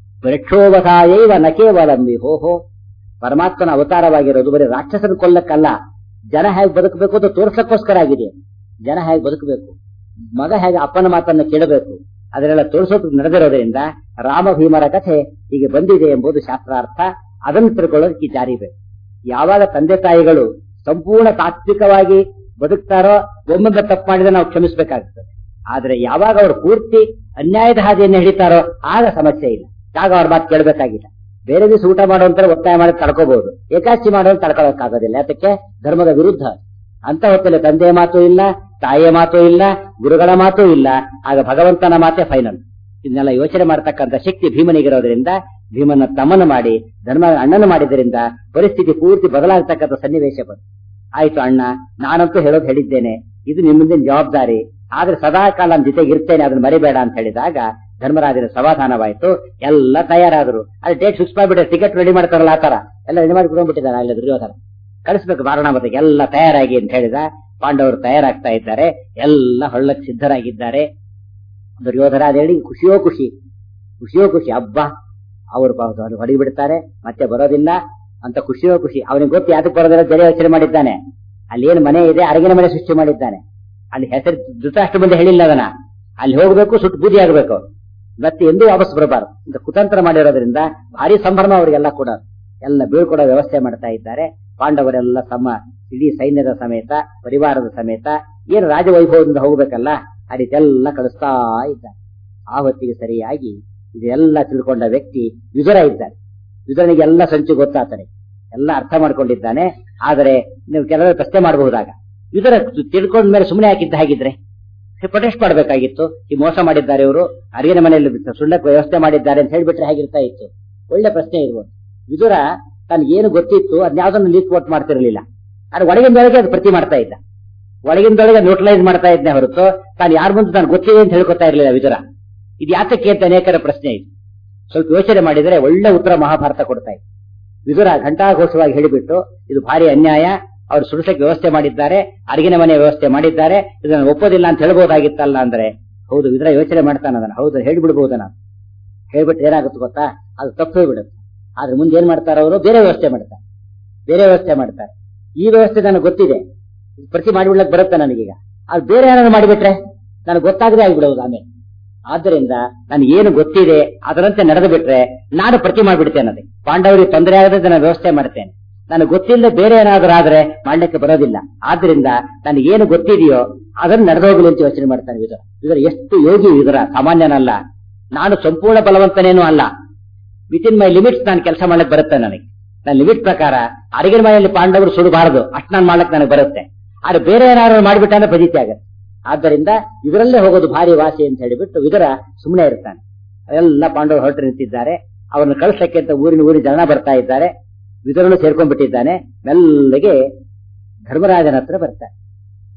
ವೃಕ್ಷೋವಸಾಯೈವ ನ ಕೇವಲಂ ವಿಹೋಹೋ ಪರಮಾತ್ಮನ ಅವತಾರವಾಗಿರೋದು ಬರೀ ರಾಕ್ಷಸನ ಕೊಲ್ಲಕ್ಕಲ್ಲ ಜನ ಹೇಗೆ ಬದುಕಬೇಕು ಅಂತ ತೋರ್ಸಕ್ಕೋಸ್ಕರ ಆಗಿದೆ ಜನ ಹೇಗೆ ಬದುಕಬೇಕು ಮಗ ಹೇಗೆ ಅಪ್ಪನ ಮಾತನ್ನು ಕೇಳಬೇಕು ಅದನ್ನೆಲ್ಲ ತೋರಿಸೋದು ನಡೆದಿರೋದ್ರಿಂದ ರಾಮ ಭೀಮರ ಕಥೆ ಹೀಗೆ ಬಂದಿದೆ ಎಂಬುದು ಶಾಸ್ತ್ರಾರ್ಥ ಅದನ್ನು ತಿಳ್ಕೊಳ್ಳೋದಕ್ಕೆ ಜಾರಿ ಬೇಕು ಯಾವಾಗ ತಂದೆ ತಾಯಿಗಳು ಸಂಪೂರ್ಣ ತಾತ್ವಿಕವಾಗಿ ಬದುಕ್ತಾರೋ ಒಮ್ಮೊಮ್ಮೆ ತಪ್ಪು ಮಾಡಿದ್ರೆ ನಾವು ಕ್ಷಮಿಸಬೇಕಾಗುತ್ತದೆ ಆದ್ರೆ ಯಾವಾಗ ಅವರು ಪೂರ್ತಿ ಅನ್ಯಾಯದ ಹಾದಿಯನ್ನು ಹಿಡಿತಾರೋ ಆಗ ಸಮಸ್ಯೆ ಇಲ್ಲ ಆಗ ಅವ್ರ ಮಾತು ಕೇಳಬೇಕಾಗಿಲ್ಲ ಬೇರೆ ದಿವಸ ಊಟ ಮಾಡುವಂತ ಒತ್ತಾಯ ಮಾಡಿ ತಡ್ಕೋಬಹುದು ಏಕಾಚಿ ಮಾಡುವಂತ ತಡ್ಕೊಳ್ಳೋಕ್ಕಾಗೋದಿಲ್ಲ ಯಾತಕ್ಕೆ ಧರ್ಮದ ವಿರುದ್ಧ ಅಂತ ಹೊತ್ತಲ್ಲಿ ತಂದೆಯ ಮಾತು ಇಲ್ಲ ತಾಯಿಯ ಮಾತು ಇಲ್ಲ ಗುರುಗಳ ಮಾತು ಇಲ್ಲ ಆಗ ಭಗವಂತನ ಮಾತೆ ಫೈನಲ್ ಇದನ್ನೆಲ್ಲ ಯೋಚನೆ ಮಾಡತಕ್ಕಂಥ ಶಕ್ತಿ ಭೀಮನಿಗಿರೋದ್ರಿಂದ ಭೀಮನ ತಮ್ಮನ ಮಾಡಿ ಧರ್ಮ ಅಣ್ಣನ ಮಾಡಿದ್ರಿಂದ ಪರಿಸ್ಥಿತಿ ಪೂರ್ತಿ ಬದಲಾಗತಕ್ಕಂಥ ಸನ್ನಿವೇಶ ಬಂತು ಆಯ್ತು ಅಣ್ಣ ನಾನಂತೂ ಹೇಳೋದು ಹೇಳಿದ್ದೇನೆ ಇದು ನಿಮ್ಮಿಂದ ಜವಾಬ್ದಾರಿ ಆದ್ರೆ ಸದಾ ಕಾಲ ನನ್ನ ಜೊತೆಗೆ ಇರ್ತೇನೆ ಅದನ್ನ ಮರಿಬೇಡ ಅಂತ ಹೇಳಿದಾಗ ಧರ್ಮರಾಜನ ಸಮಾಧಾನವಾಯ್ತು ಎಲ್ಲ ತಯಾರಾದ್ರು ಅಲ್ಲಿ ಡೇಟ್ ಫಿಕ್ಸ್ ಮಾಡ್ಬಿಟ್ಟೆ ಟಿಕೆಟ್ ರೆಡಿ ಮಾಡ್ತಾರಲ್ಲ ಆ ತರ ಎಲ್ಲ ರೆಡಿ ಮಾಡಿ ಕೊಡ್ಬಿಟ್ಟಿದ್ದಾರೆ ಅಲ್ಲಿ ದುರ್ಯೋಧನ ಕಳಿಸ್ಬೇಕು ಬಾರಣಾಮತಿಗೆ ಎಲ್ಲ ತಯಾರಾಗಿ ಅಂತ ಹೇಳಿದ ಪಾಂಡವರು ತಯಾರಾಗ್ತಾ ಇದ್ದಾರೆ ಎಲ್ಲ ಹೊಳ್ಳಕ್ ಸಿದ್ಧರಾಗಿದ್ದಾರೆ ದುರ್ಯೋಧನ ಅದ್ ಹೇಳಿ ಖುಷಿಯೋ ಖುಷಿ ಖುಷಿಯೋ ಖುಷಿ ಹಬ್ಬ ಅವರು ಹೊಡಿ ಬಿಡ್ತಾರೆ ಮತ್ತೆ ಬರೋದಿಲ್ಲ ಅಂತ ಖುಷಿಯೋ ಖುಷಿ ಅವನಿಗೆ ಗೊತ್ತು ಯಾತಕ್ಕೆ ಬರೋದಿಲ್ಲ ಜನ ಯೋಚನೆ ಮಾಡಿದ್ದಾನೆ ಅಲ್ಲಿ ಏನು ಮನೆ ಇದೆ ಅರಗಿನ ಮನೆ ಸೃಷ್ಟಿ ಮಾಡಿದ್ದಾನೆ ಅಲ್ಲಿ ಹೆಸರು ಧೃತರಾಷ್ಟ್ರ ಮುಂದೆ ಹೇಳಿಲ್ಲ ಅದನ್ನ ಅಲ್ಲಿ ಹೋಗ್ಬೇಕು ಸುಟ್ಟು ಬೂದಿ ಆಗ್ಬೇಕು ಮತ್ತೆ ಎಂದೂ ವಾಪಸ್ ಬರಬಾರದು ಅಂತ ಕುತಂತ್ರ ಮಾಡಿರೋದ್ರಿಂದ ಭಾರಿ ಸಂಭ್ರಮ ಅವರಿಗೆಲ್ಲ ಕೂಡ ಎಲ್ಲ ಬೀಳ್ಕೊಡೋ ವ್ಯವಸ್ಥೆ ಮಾಡ್ತಾ ಇದ್ದಾರೆ ಪಾಂಡವರೆಲ್ಲ ತಮ್ಮ ಇಡೀ ಸೈನ್ಯದ ಸಮೇತ ಪರಿವಾರದ ಸಮೇತ ಏನು ರಾಜವೈಭವದಿಂದ ಹೋಗ್ಬೇಕಲ್ಲ ಆ ರೀತಿ ಎಲ್ಲ ಕಳಿಸ್ತಾ ಇದ್ದಾರೆ ಆ ಹೊತ್ತಿಗೆ ಸರಿಯಾಗಿ ಇದೆಲ್ಲ ತಿಳ್ಕೊಂಡ ವ್ಯಕ್ತಿ ವಿದುರ ಇದ್ದಾರೆ ವಿದುರನಿಗೆ ಎಲ್ಲ ಸಂಚು ಗೊತ್ತಾಗ್ತಾನೆ ಎಲ್ಲ ಅರ್ಥ ಮಾಡ್ಕೊಂಡಿದ್ದಾನೆ ಆದರೆ ನೀವು ಕೆಲವರು ಪ್ರಶ್ನೆ ಮಾಡಬಹುದಾಗ ವಿದುರ ತಿಳ್ಕೊಂಡ ಮೇಲೆ ಸುಮ್ಮನೆ ಹಾಕಿದ್ದ ಹಾಗಿದ್ರೆ ಪ್ರೊಟೆಸ್ಟ್ ಮಾಡಬೇಕಾಗಿತ್ತು ಈ ಮೋಸ ಮಾಡಿದ್ದಾರೆ ಇವರು ಅರಿಗಿನ ಮನೆಯಲ್ಲಿ ಸುಳ್ಳಕ್ಕೆ ವ್ಯವಸ್ಥೆ ಮಾಡಿದ್ದಾರೆ ಅಂತ ಹೇಳ್ಬಿಟ್ರೆ ಹೇಗಿರ್ತಾ ಇತ್ತು ಒಳ್ಳೆ ಪ್ರಶ್ನೆ ಇರ್ಬೋದು ವಿದುರ ತನಗೇನು ಗೊತ್ತಿತ್ತು ಅದ್ಯಾವುದನ್ನು ಲೀಕ್ ಔಟ್ ಮಾಡ್ತಿರ್ಲಿಲ್ಲ ಆದ್ರೆ ಒಳಗಿಂದೊಳಗೆ ಅದು ಪ್ರತಿ ಮಾಡ್ತಾ ಇದ್ದ ಒಳಗಿಂದೊಳಗೆ ನ್ಯೂಟ್ರಲೈಸ್ ಮಾಡ್ತಾ ಇದ್ದೆ ಹೊರತು ತಾನು ಯಾರ ಮುಂದೆ ತಾನು ಗೊತ್ತಿದೆ ಅಂತ ಹೇಳ್ಕೊತಾ ಇರಲಿಲ್ಲ ವಿದುರ ಇದು ಯಾತಕ್ಕೆ ಅಂತ ಅನೇಕರ ಪ್ರಶ್ನೆ ಇದೆ ಸ್ವಲ್ಪ ಯೋಚನೆ ಮಾಡಿದರೆ ಒಳ್ಳೆ ಉತ್ತರ ಮಹಾಭಾರತ ಕೊಡ್ತಾ ಇದೆ ವಿದುರ ಘಂಟಾಘೋಷವಾಗಿ ಹೇಳಿಬಿಟ್ಟು ಇದು ಭಾರಿ ಅನ್ಯಾಯ ಅವರು ಸುಡಿಸಕ್ಕೆ ವ್ಯವಸ್ಥೆ ಮಾಡಿದ್ದಾರೆ ಅರಿಗಿನ ಮನೆ ವ್ಯವಸ್ಥೆ ಮಾಡಿದ್ದಾರೆ ಇದನ್ನು ಒಪ್ಪೋದಿಲ್ಲ ಅಂತ ಹೇಳ್ಬೋದಾಗಿತ್ತಲ್ಲ ಅಂದ್ರೆ ಹೌದು ವಿದುರ ಯೋಚನೆ ಮಾಡ್ತಾನೆ ಅದನ್ನ ಹೌದು ಹೇಳ್ಬಿಡ್ಬೋದು ನಾನು ಹೇಳ್ಬಿಟ್ಟು ಏನಾಗುತ್ತೆ ಗೊತ್ತಾ ಅದು ತಪ್ಪೇ ಬಿಡುತ್ತೆ ಆದ್ರೆ ಮುಂದೆ ಏನ್ ಮಾಡ್ತಾರೆ ಅವರು ಬೇರೆ ವ್ಯವಸ್ಥೆ ಮಾಡ್ತಾರೆ ಬೇರೆ ವ್ಯವಸ್ಥೆ ಮಾಡ್ತಾರೆ ಈ ವ್ಯವಸ್ಥೆ ನನಗೆ ಗೊತ್ತಿದೆ ಪ್ರತಿ ಮಾಡಿಬಿಡ್ಲಕ್ ಬರುತ್ತೆ ನನಗೀಗ ಅದು ಬೇರೆ ಏನಾದ್ರು ಮಾಡಿಬಿಟ್ರೆ ನನಗೆ ಗೊತ್ತಾಗದೆ ಆಗಿಬಿಡೋದು ಆಮೇಲೆ ಆದ್ದರಿಂದ ನನಗೆ ಏನು ಗೊತ್ತಿದೆ ಅದರಂತೆ ನಡೆದು ಬಿಟ್ರೆ ನಾನು ಪ್ರತಿ ಮಾಡಿಬಿಡ್ತೇನೆ ಅದಕ್ಕೆ ಪಾಂಡವರಿಗೆ ತೊಂದರೆ ಆಗದೆ ನಾನು ವ್ಯವಸ್ಥೆ ಮಾಡ್ತೇನೆ ನನಗೆ ಗೊತ್ತಿಲ್ಲದೆ ಬೇರೆ ಏನಾದರೂ ಆದ್ರೆ ಮಾಡ್ಲಿಕ್ಕೆ ಬರೋದಿಲ್ಲ ಆದ್ರಿಂದ ನನಗೆ ಏನು ಗೊತ್ತಿದೆಯೋ ಅದನ್ನು ನಡೆದೋಗಲಿ ಅಂತ ಯೋಚನೆ ಮಾಡ್ತಾನೆ ವಿದುರ ವಿದುರ ಎಷ್ಟು ಯೋಗಿ ವಿದುರ ಸಾಮಾನ್ಯನಲ್ಲ ನಾನು ಸಂಪೂರ್ಣ ಬಲವಂತನೇನೂ ಅಲ್ಲ ವಿತ್ ಇನ್ ಮೈ ಲಿಮಿಟ್ಸ್ ನಾನು ಕೆಲಸ ಮಾಡ್ಲಿಕ್ಕೆ ಬರುತ್ತೆ ನನಗೆ ನನ್ನ ಲಿಮಿಟ್ ಪ್ರಕಾರ ಅರಿಗಿನ ಮನೆಯಲ್ಲಿ ಪಾಂಡವರು ಸುಡಬಾರದು ಅಷ್ಟು ನಾನು ಮಾಡ್ಲಿಕ್ಕೆ ನನಗೆ ಬರುತ್ತೆ ಆದ್ರೆ ಬೇರೆ ಏನಾದ್ರು ಮಾಡಿಬಿಟ್ಟ ಅಂದ್ರೆ ಫಜಿತಿ ಆಗುತ್ತೆ ಆದ್ದರಿಂದ ಇದರಲ್ಲೇ ಹೋಗೋದು ಭಾರಿ ವಾಸಿ ಅಂತ ಹೇಳಿಬಿಟ್ಟು ವಿದುರ ಸುಮ್ಮನೆ ಇರ್ತಾನೆ ಎಲ್ಲ ಪಾಂಡವರು ಹೊರಟು ನಿಂತಿದ್ದಾರೆ ಅವರನ್ನು ಕಳಿಸಕ್ಕೆ ಅಂತ ಊರಿನ ಊರಿನ ಜನ ಬರ್ತಾ ಇದ್ದಾರೆ ವಿದುರನು ಸೇರ್ಕೊಂಡ್ಬಿಟ್ಟಿದ್ದಾನೆ ಮೆಲ್ಲಗೆ ಧರ್ಮರಾಜನ ಹತ್ರ ಬರ್ತಾರೆ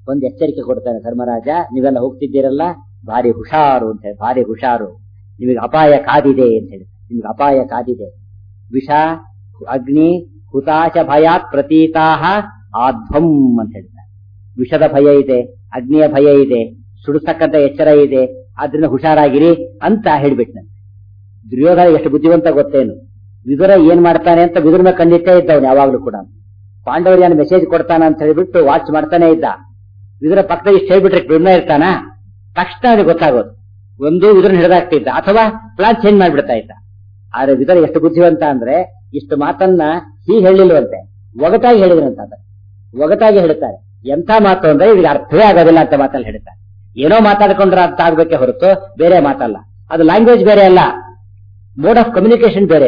ಒಂದು ಎಚ್ಚರಿಕೆ ಕೊಡ್ತಾನೆ ಧರ್ಮರಾಜ ನೀವೆಲ್ಲ ಹೋಗ್ತಿದ್ದೀರಲ್ಲ ಭಾರಿ ಹುಷಾರು ಅಂತ ಹೇಳಿ ಭಾರಿ ಹುಷಾರು ನಿಮಗೆ ಅಪಾಯ ಕಾದಿದೆ ಅಂತ ಹೇಳಿ ನಿಮ್ಗೆ ಅಪಾಯ ಕಾದಿದೆ ವಿಷ ಅಗ್ನಿ ಹುತಾಶ ಭಯಾತ್ ಪ್ರತೀತಾಹ ಆಧ್ವಂ ಅಂತ ಹೇಳ್ತಾರೆ ವಿಷದ ಭಯ ಇದೆ ಅಗ್ನಿಯ ಭಯ ಇದೆ ಸುಡಿಸ್ತಕ್ಕಂಥ ಎಚ್ಚರ ಇದೆ ಆದ್ರಿಂದ ಹುಷಾರಾಗಿರಿ ಅಂತ ಹೇಳ್ಬಿಟ್ನಂತೆ ದುರ್ಯೋಧನ ಎಷ್ಟು ಬುದ್ಧಿವಂತ ಗೊತ್ತೇನು ವಿದುರ ಏನ್ ಮಾಡ್ತಾನೆ ಅಂತ ವಿದುರನ ಕಂಡಿಟ್ಟೇ ಇದ್ದವನು ಯಾವಾಗ್ಲೂ ಕೂಡ ಪಾಂಡವರು ಏನು ಮೆಸೇಜ್ ಕೊಡ್ತಾನ ಅಂತ ಹೇಳ್ಬಿಟ್ಟು ವಾಚ್ ಮಾಡ್ತಾನೆ ಇದ್ದ ವಿದುರ ಪಕ್ಕದಲ್ಲಿ ಇಷ್ಟು ಹೇಳ್ಬಿಟ್ರೆ ಬಿಡ್ನ ಇರ್ತಾನ ತಕ್ಷಣ ಅವನಿಗೆ ಗೊತ್ತಾಗೋದು ಒಂದು ವಿದುರನ ಹಿಡಿದಾಗ್ತಿದ್ದ ಅಥವಾ ಪ್ಲಾನ್ ಚೇಂಜ್ ಮಾಡ್ಬಿಡ್ತಾ ಇದ್ದ ಆದ್ರೆ ವಿದುರ ಎಷ್ಟು ಬುದ್ಧಿವಂತ ಅಂದ್ರೆ ಇಷ್ಟು ಮಾತನ್ನ ಹೀಗೆ ಹೇಳಿಲ್ವಂತೆ ಒಗಟಾಗಿ ಹೇಳಿದ್ರಂತ ಅದ ಒಗಟಾಗಿ ಹೇಳ್ತಾರೆ ಎಂತ ಮಾತು ಅಂದ್ರೆ ಇವ್ರಿಗೆ ಅರ್ಥವೇ ಆಗೋದಿಲ್ಲ ಅಂತ ಮಾತಲ್ಲಿ ಹೇಳ್ತಾರೆ ಏನೋ ಮಾತಾಡ್ಕೊಂಡ್ರೆ ಅರ್ಥ ಆಗ್ಬೇಕೆ ಹೊರತು ಬೇರೆ ಮಾತಲ್ಲ ಅದು ಲ್ಯಾಂಗ್ವೇಜ್ ಬೇರೆ ಅಲ್ಲ ಮೋಡ್ ಆಫ್ ಕಮ್ಯುನಿಕೇಶನ್ ಬೇರೆ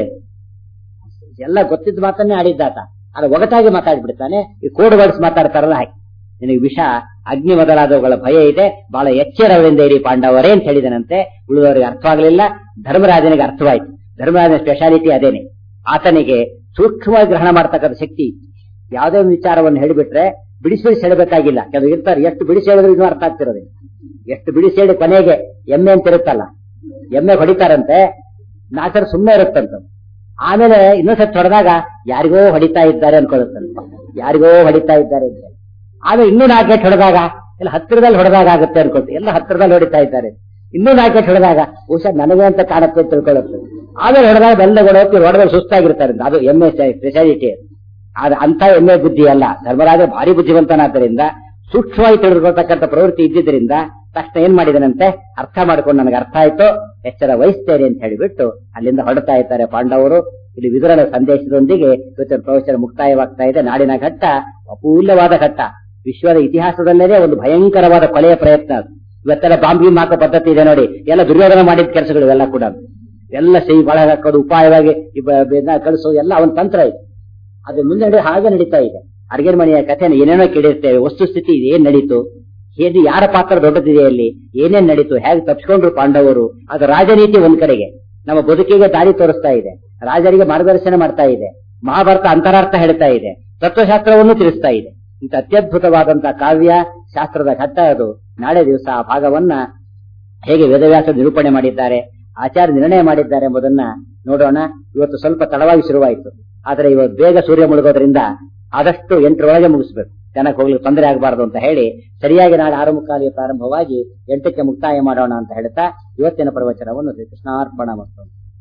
ಎಲ್ಲ ಗೊತ್ತಿದ್ದ ಮಾತನ್ನೇ ಆಡಿದ್ದಾತ ಅದು ಒಗಟಾಗಿ ಮಾತಾಡ್ಬಿಡ್ತಾನೆ ಈ ಕೋಡ್ ವರ್ಡ್ಸ್ ಮಾತಾಡ್ತಾರಲ್ಲ ಹಾಗೆ ನಿನಗೆ ವಿಷ ಅಗ್ನಿ ಮೊದಲಾದವುಗಳ ಭಯ ಇದೆ ಬಹಳ ಎಚ್ಚರದಿಂದ ಇರಿ ಪಾಂಡವರೇ ಅಂತ ಹೇಳಿದನಂತೆ ಉಳಿದವರಿಗೆ ಅರ್ಥವಾಗಲಿಲ್ಲ ಧರ್ಮರಾಜನಿಗೆ ಅರ್ಥವಾಯ್ತು ಧರ್ಮರಾಜನ ಸ್ಪೆಷಾಲಿಟಿ ಅದೇನೆ ಆತನಿಗೆ ಸೂಕ್ಷ್ಮವಾಗಿ ಗ್ರಹಣ ಮಾಡ್ತಕ್ಕಂಥ ಶಕ್ತಿ ಇತ್ತು. ಯಾವುದೇ ಒಂದು ವಿಚಾರವನ್ನು ಹೇಳಿಬಿಟ್ರೆ ಬಿಡಿಸಿ ಬಿಡಿಸಿ ಹೇಳಬೇಕಾಗಿಲ್ಲ ಕೆಲವು ಇರ್ತಾರೆ ಎಷ್ಟು ಬಿಡಿಸಿ ಹೇಳಿದ್ರು ಇನ್ನೂ ಅರ್ಥ ಆಗ್ತಿರೋದಿಲ್ಲ ಎಷ್ಟು ಬಿಡಿಸಿ ಹೇಳಿ ಕೊನೆಗೆ ಎಮ್ಮೆ ಅಂತ ಇರುತ್ತಲ್ಲ ಎಮ್ಮೆ ಹೊಡಿತಾರಂತೆ ನಾಲ್ಕರ ಸುಮ್ಮನೆ ಇರುತ್ತಂತ ಆಮೇಲೆ ಇನ್ನೊಂದ್ಸತಿ ಹೊಡೆದಾಗ ಯಾರಿಗೋ ಹೊಡಿತಾ ಇದ್ದಾರೆ ಅನ್ಕೊಳ್ಳುತ್ತಂತೆ ಯಾರಿಗೋ ಹೊಡಿತಾ ಇದ್ದಾರೆ ಅಂತ ಆಮೇಲೆ ಇನ್ನೂ ನಾಲ್ಕೇಟ್ ಹೊಡೆದಾಗ ಎಲ್ಲ ಹತ್ತಿರದಲ್ಲಿ ಹೊಡೆದಾಗ ಆಗುತ್ತೆ ಅನ್ಕೊಳ್ತು ಎಲ್ಲ ಹತ್ತಿರದಲ್ಲಿ ಹೊಡಿತಾ ಇದ್ದಾರೆ ಇನ್ನೂ ನಾಲ್ಕೇಟ್ ಹೊಡೆದಾಗ ಬಹುಶಃ ನನಗೆ ಅಂತ ಕಾಣುತ್ತೆ ಅಂತ ತಿಳ್ಕೊಳ್ಳುತ್ತೆ ಆಮೇಲೆ ಹೊಡೆದಾಗ ಬೆಲ್ಲಗಳು ಹೊಡೆದಲ್ಲಿ ಸುಸ್ತಾಗಿರ್ತಾರೆ ಅಂತ. ಅದು ಎಮ್ಮೆ ಸ್ಪೆಷಾಲಿಟಿ ಆದ್ರೆ ಅಂತ ಎಮ್ಮೆ ಬುದ್ಧಿ ಅಲ್ಲ ಧರ್ಮರಾಜ ಭಾರಿ ಬುದ್ಧಿವಂತನಾದ್ದರಿಂದ ಸೂಕ್ಷ್ಮವಾಗಿ ತಿಳಿದುಕೊಳ್ತಕ್ಕಂಥ ಪ್ರವೃತ್ತಿ ಇದ್ದಿದ್ದರಿಂದ ತಕ್ಷಣ ಏನ್ ಮಾಡಿದನಂತೆ ಅರ್ಥ ಮಾಡ್ಕೊಂಡು ನನಗೆ ಅರ್ಥ ಆಯ್ತು ಎಚ್ಚರ ವಹಿಸ್ತೇನೆ ಅಂತ ಹೇಳಿಬಿಟ್ಟು ಅಲ್ಲಿಂದ ಹೊರಡ್ತಾ ಇದ್ದಾರೆ ಪಾಂಡವರು ಇಲ್ಲಿ ವಿದುರನ ಸಂದೇಶದೊಂದಿಗೆ ಇವತ್ತಿನ ಪ್ರವಚನ ಮುಕ್ತಾಯವಾಗ್ತಾ ಇದೆ ನಾಡಿನ ಘಟ್ಟ ಅಪೂಲ್ಯವಾದ ಘಟ್ಟ ವಿಶ್ವದ ಇತಿಹಾಸದಲ್ಲೇ ಒಂದು ಭಯಂಕರವಾದ ಕೊಲೆಯ ಪ್ರಯತ್ನ ಅದು ಇವತ್ತೆಲ್ಲ ಬಾಂಬ್ ಹಾಕೋ ಪದ್ಧತಿ ಇದೆ ನೋಡಿ ಎಲ್ಲ ದುರ್ಯೋಧನ ಮಾಡಿದ ಕೆಲಸಗಳು ಇವೆಲ್ಲ ಕೂಡ ಎಲ್ಲ ಸಿಹಿ ಒಳಗೆ ಹಾಕೋದು ಉಪಾಯವಾಗಿ ಕಳಿಸೋದು ಎಲ್ಲ ಅವನ ತಂತ್ರ ಇದೆ ಅದು ಮುಂದೆ ನಡೆ ಹಾಗೆ ನಡೀತಾ ಇದೆ ಅರ್ಗೇನ್ ಮನೆಯ ಕಥೆನ ಏನೇನೋ ಕೇಳಿರ್ತೇವೆ ವಸ್ತುಸ್ಥಿತಿ ಏನ್ ನಡೀತು ಹೇಗೆ ಯಾರ ಪಾತ್ರ ದೊಡ್ಡದಿದೆ ಅಲ್ಲಿ ಏನೇನ್ ನಡೀತು ಹೇಗೆ ತಪ್ಪಿಕೊಂಡ್ರು ಪಾಂಡವರು ಅದು ರಾಜನೀತಿ ಒಂದ್ ಕಡೆಗೆ ನಮ್ಮ ಬದುಕಿಗೆ ದಾರಿ ತೋರಿಸ್ತಾ ಇದೆ ರಾಜರಿಗೆ ಮಾರ್ಗದರ್ಶನ ಮಾಡ್ತಾ ಇದೆ ಮಹಾಭಾರತ ಅಂತರಾರ್ಥ ಹೇಳ್ತಾ ಇದೆ ತತ್ವಶಾಸ್ತ್ರವನ್ನು ತಿಳಿಸ್ತಾ ಇದೆ ಇಂಥ ಅತ್ಯದ್ಭುತವಾದಂತಹ ಕಾವ್ಯ ಶಾಸ್ತ್ರದ ಘಟ್ಟ ಅದು ನಾಳೆ ದಿವಸ ಆ ಭಾಗವನ್ನ ಹೇಗೆ ವೇದವ್ಯಾಸ ನಿರೂಪಣೆ ಮಾಡಿದ್ದಾರೆ ಆಚಾರ್ಯ ನಿರ್ಣಯ ಮಾಡಿದ್ದಾರೆ ಎಂಬುದನ್ನ ನೋಡೋಣ ಇವತ್ತು ಸ್ವಲ್ಪ ತಡವಾಗಿ ಶುರುವಾಯಿತು ಆದರೆ ಇವತ್ತು ಬೇಗ ಸೂರ್ಯ ಮುಳುಗೋದ್ರಿಂದ ಆದಷ್ಟು ಎಂಟರೊಳಗೆ ಮುಗಿಸ್ಬೇಕು ಜನಕ್ಕೆ ಹೋಗ್ಲಿಕ್ಕೆ ತೊಂದರೆ ಆಗಬಾರದು ಅಂತ ಹೇಳಿ ಸರಿಯಾಗಿ ನಾಳೆ ಆರು ಮುಕ್ಕಾಲಿಗೆ ಪ್ರಾರಂಭವಾಗಿ ಎಂಟಕ್ಕೆ ಮುಕ್ತಾಯ ಮಾಡೋಣ ಅಂತ ಹೇಳ್ತಾ ಇವತ್ತಿನ ಪ್ರವಚನವನ್ನು ಶ್ರೀ ಕೃಷ್ಣಾರ್ಪಣ ಮತ್ತು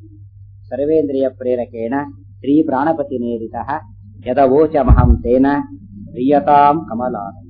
ಸರ್ವೇಂದ್ರಿಯ ಪ್ರೇರಕೇಣ ಶ್ರೀ ಪ್ರಾಣಪತಿ ನೇರಿತ ಯದವೋಚ ಮಹಂ ತೇನ ಪ್ರಿಯತಾಂ ಕಮಲಾ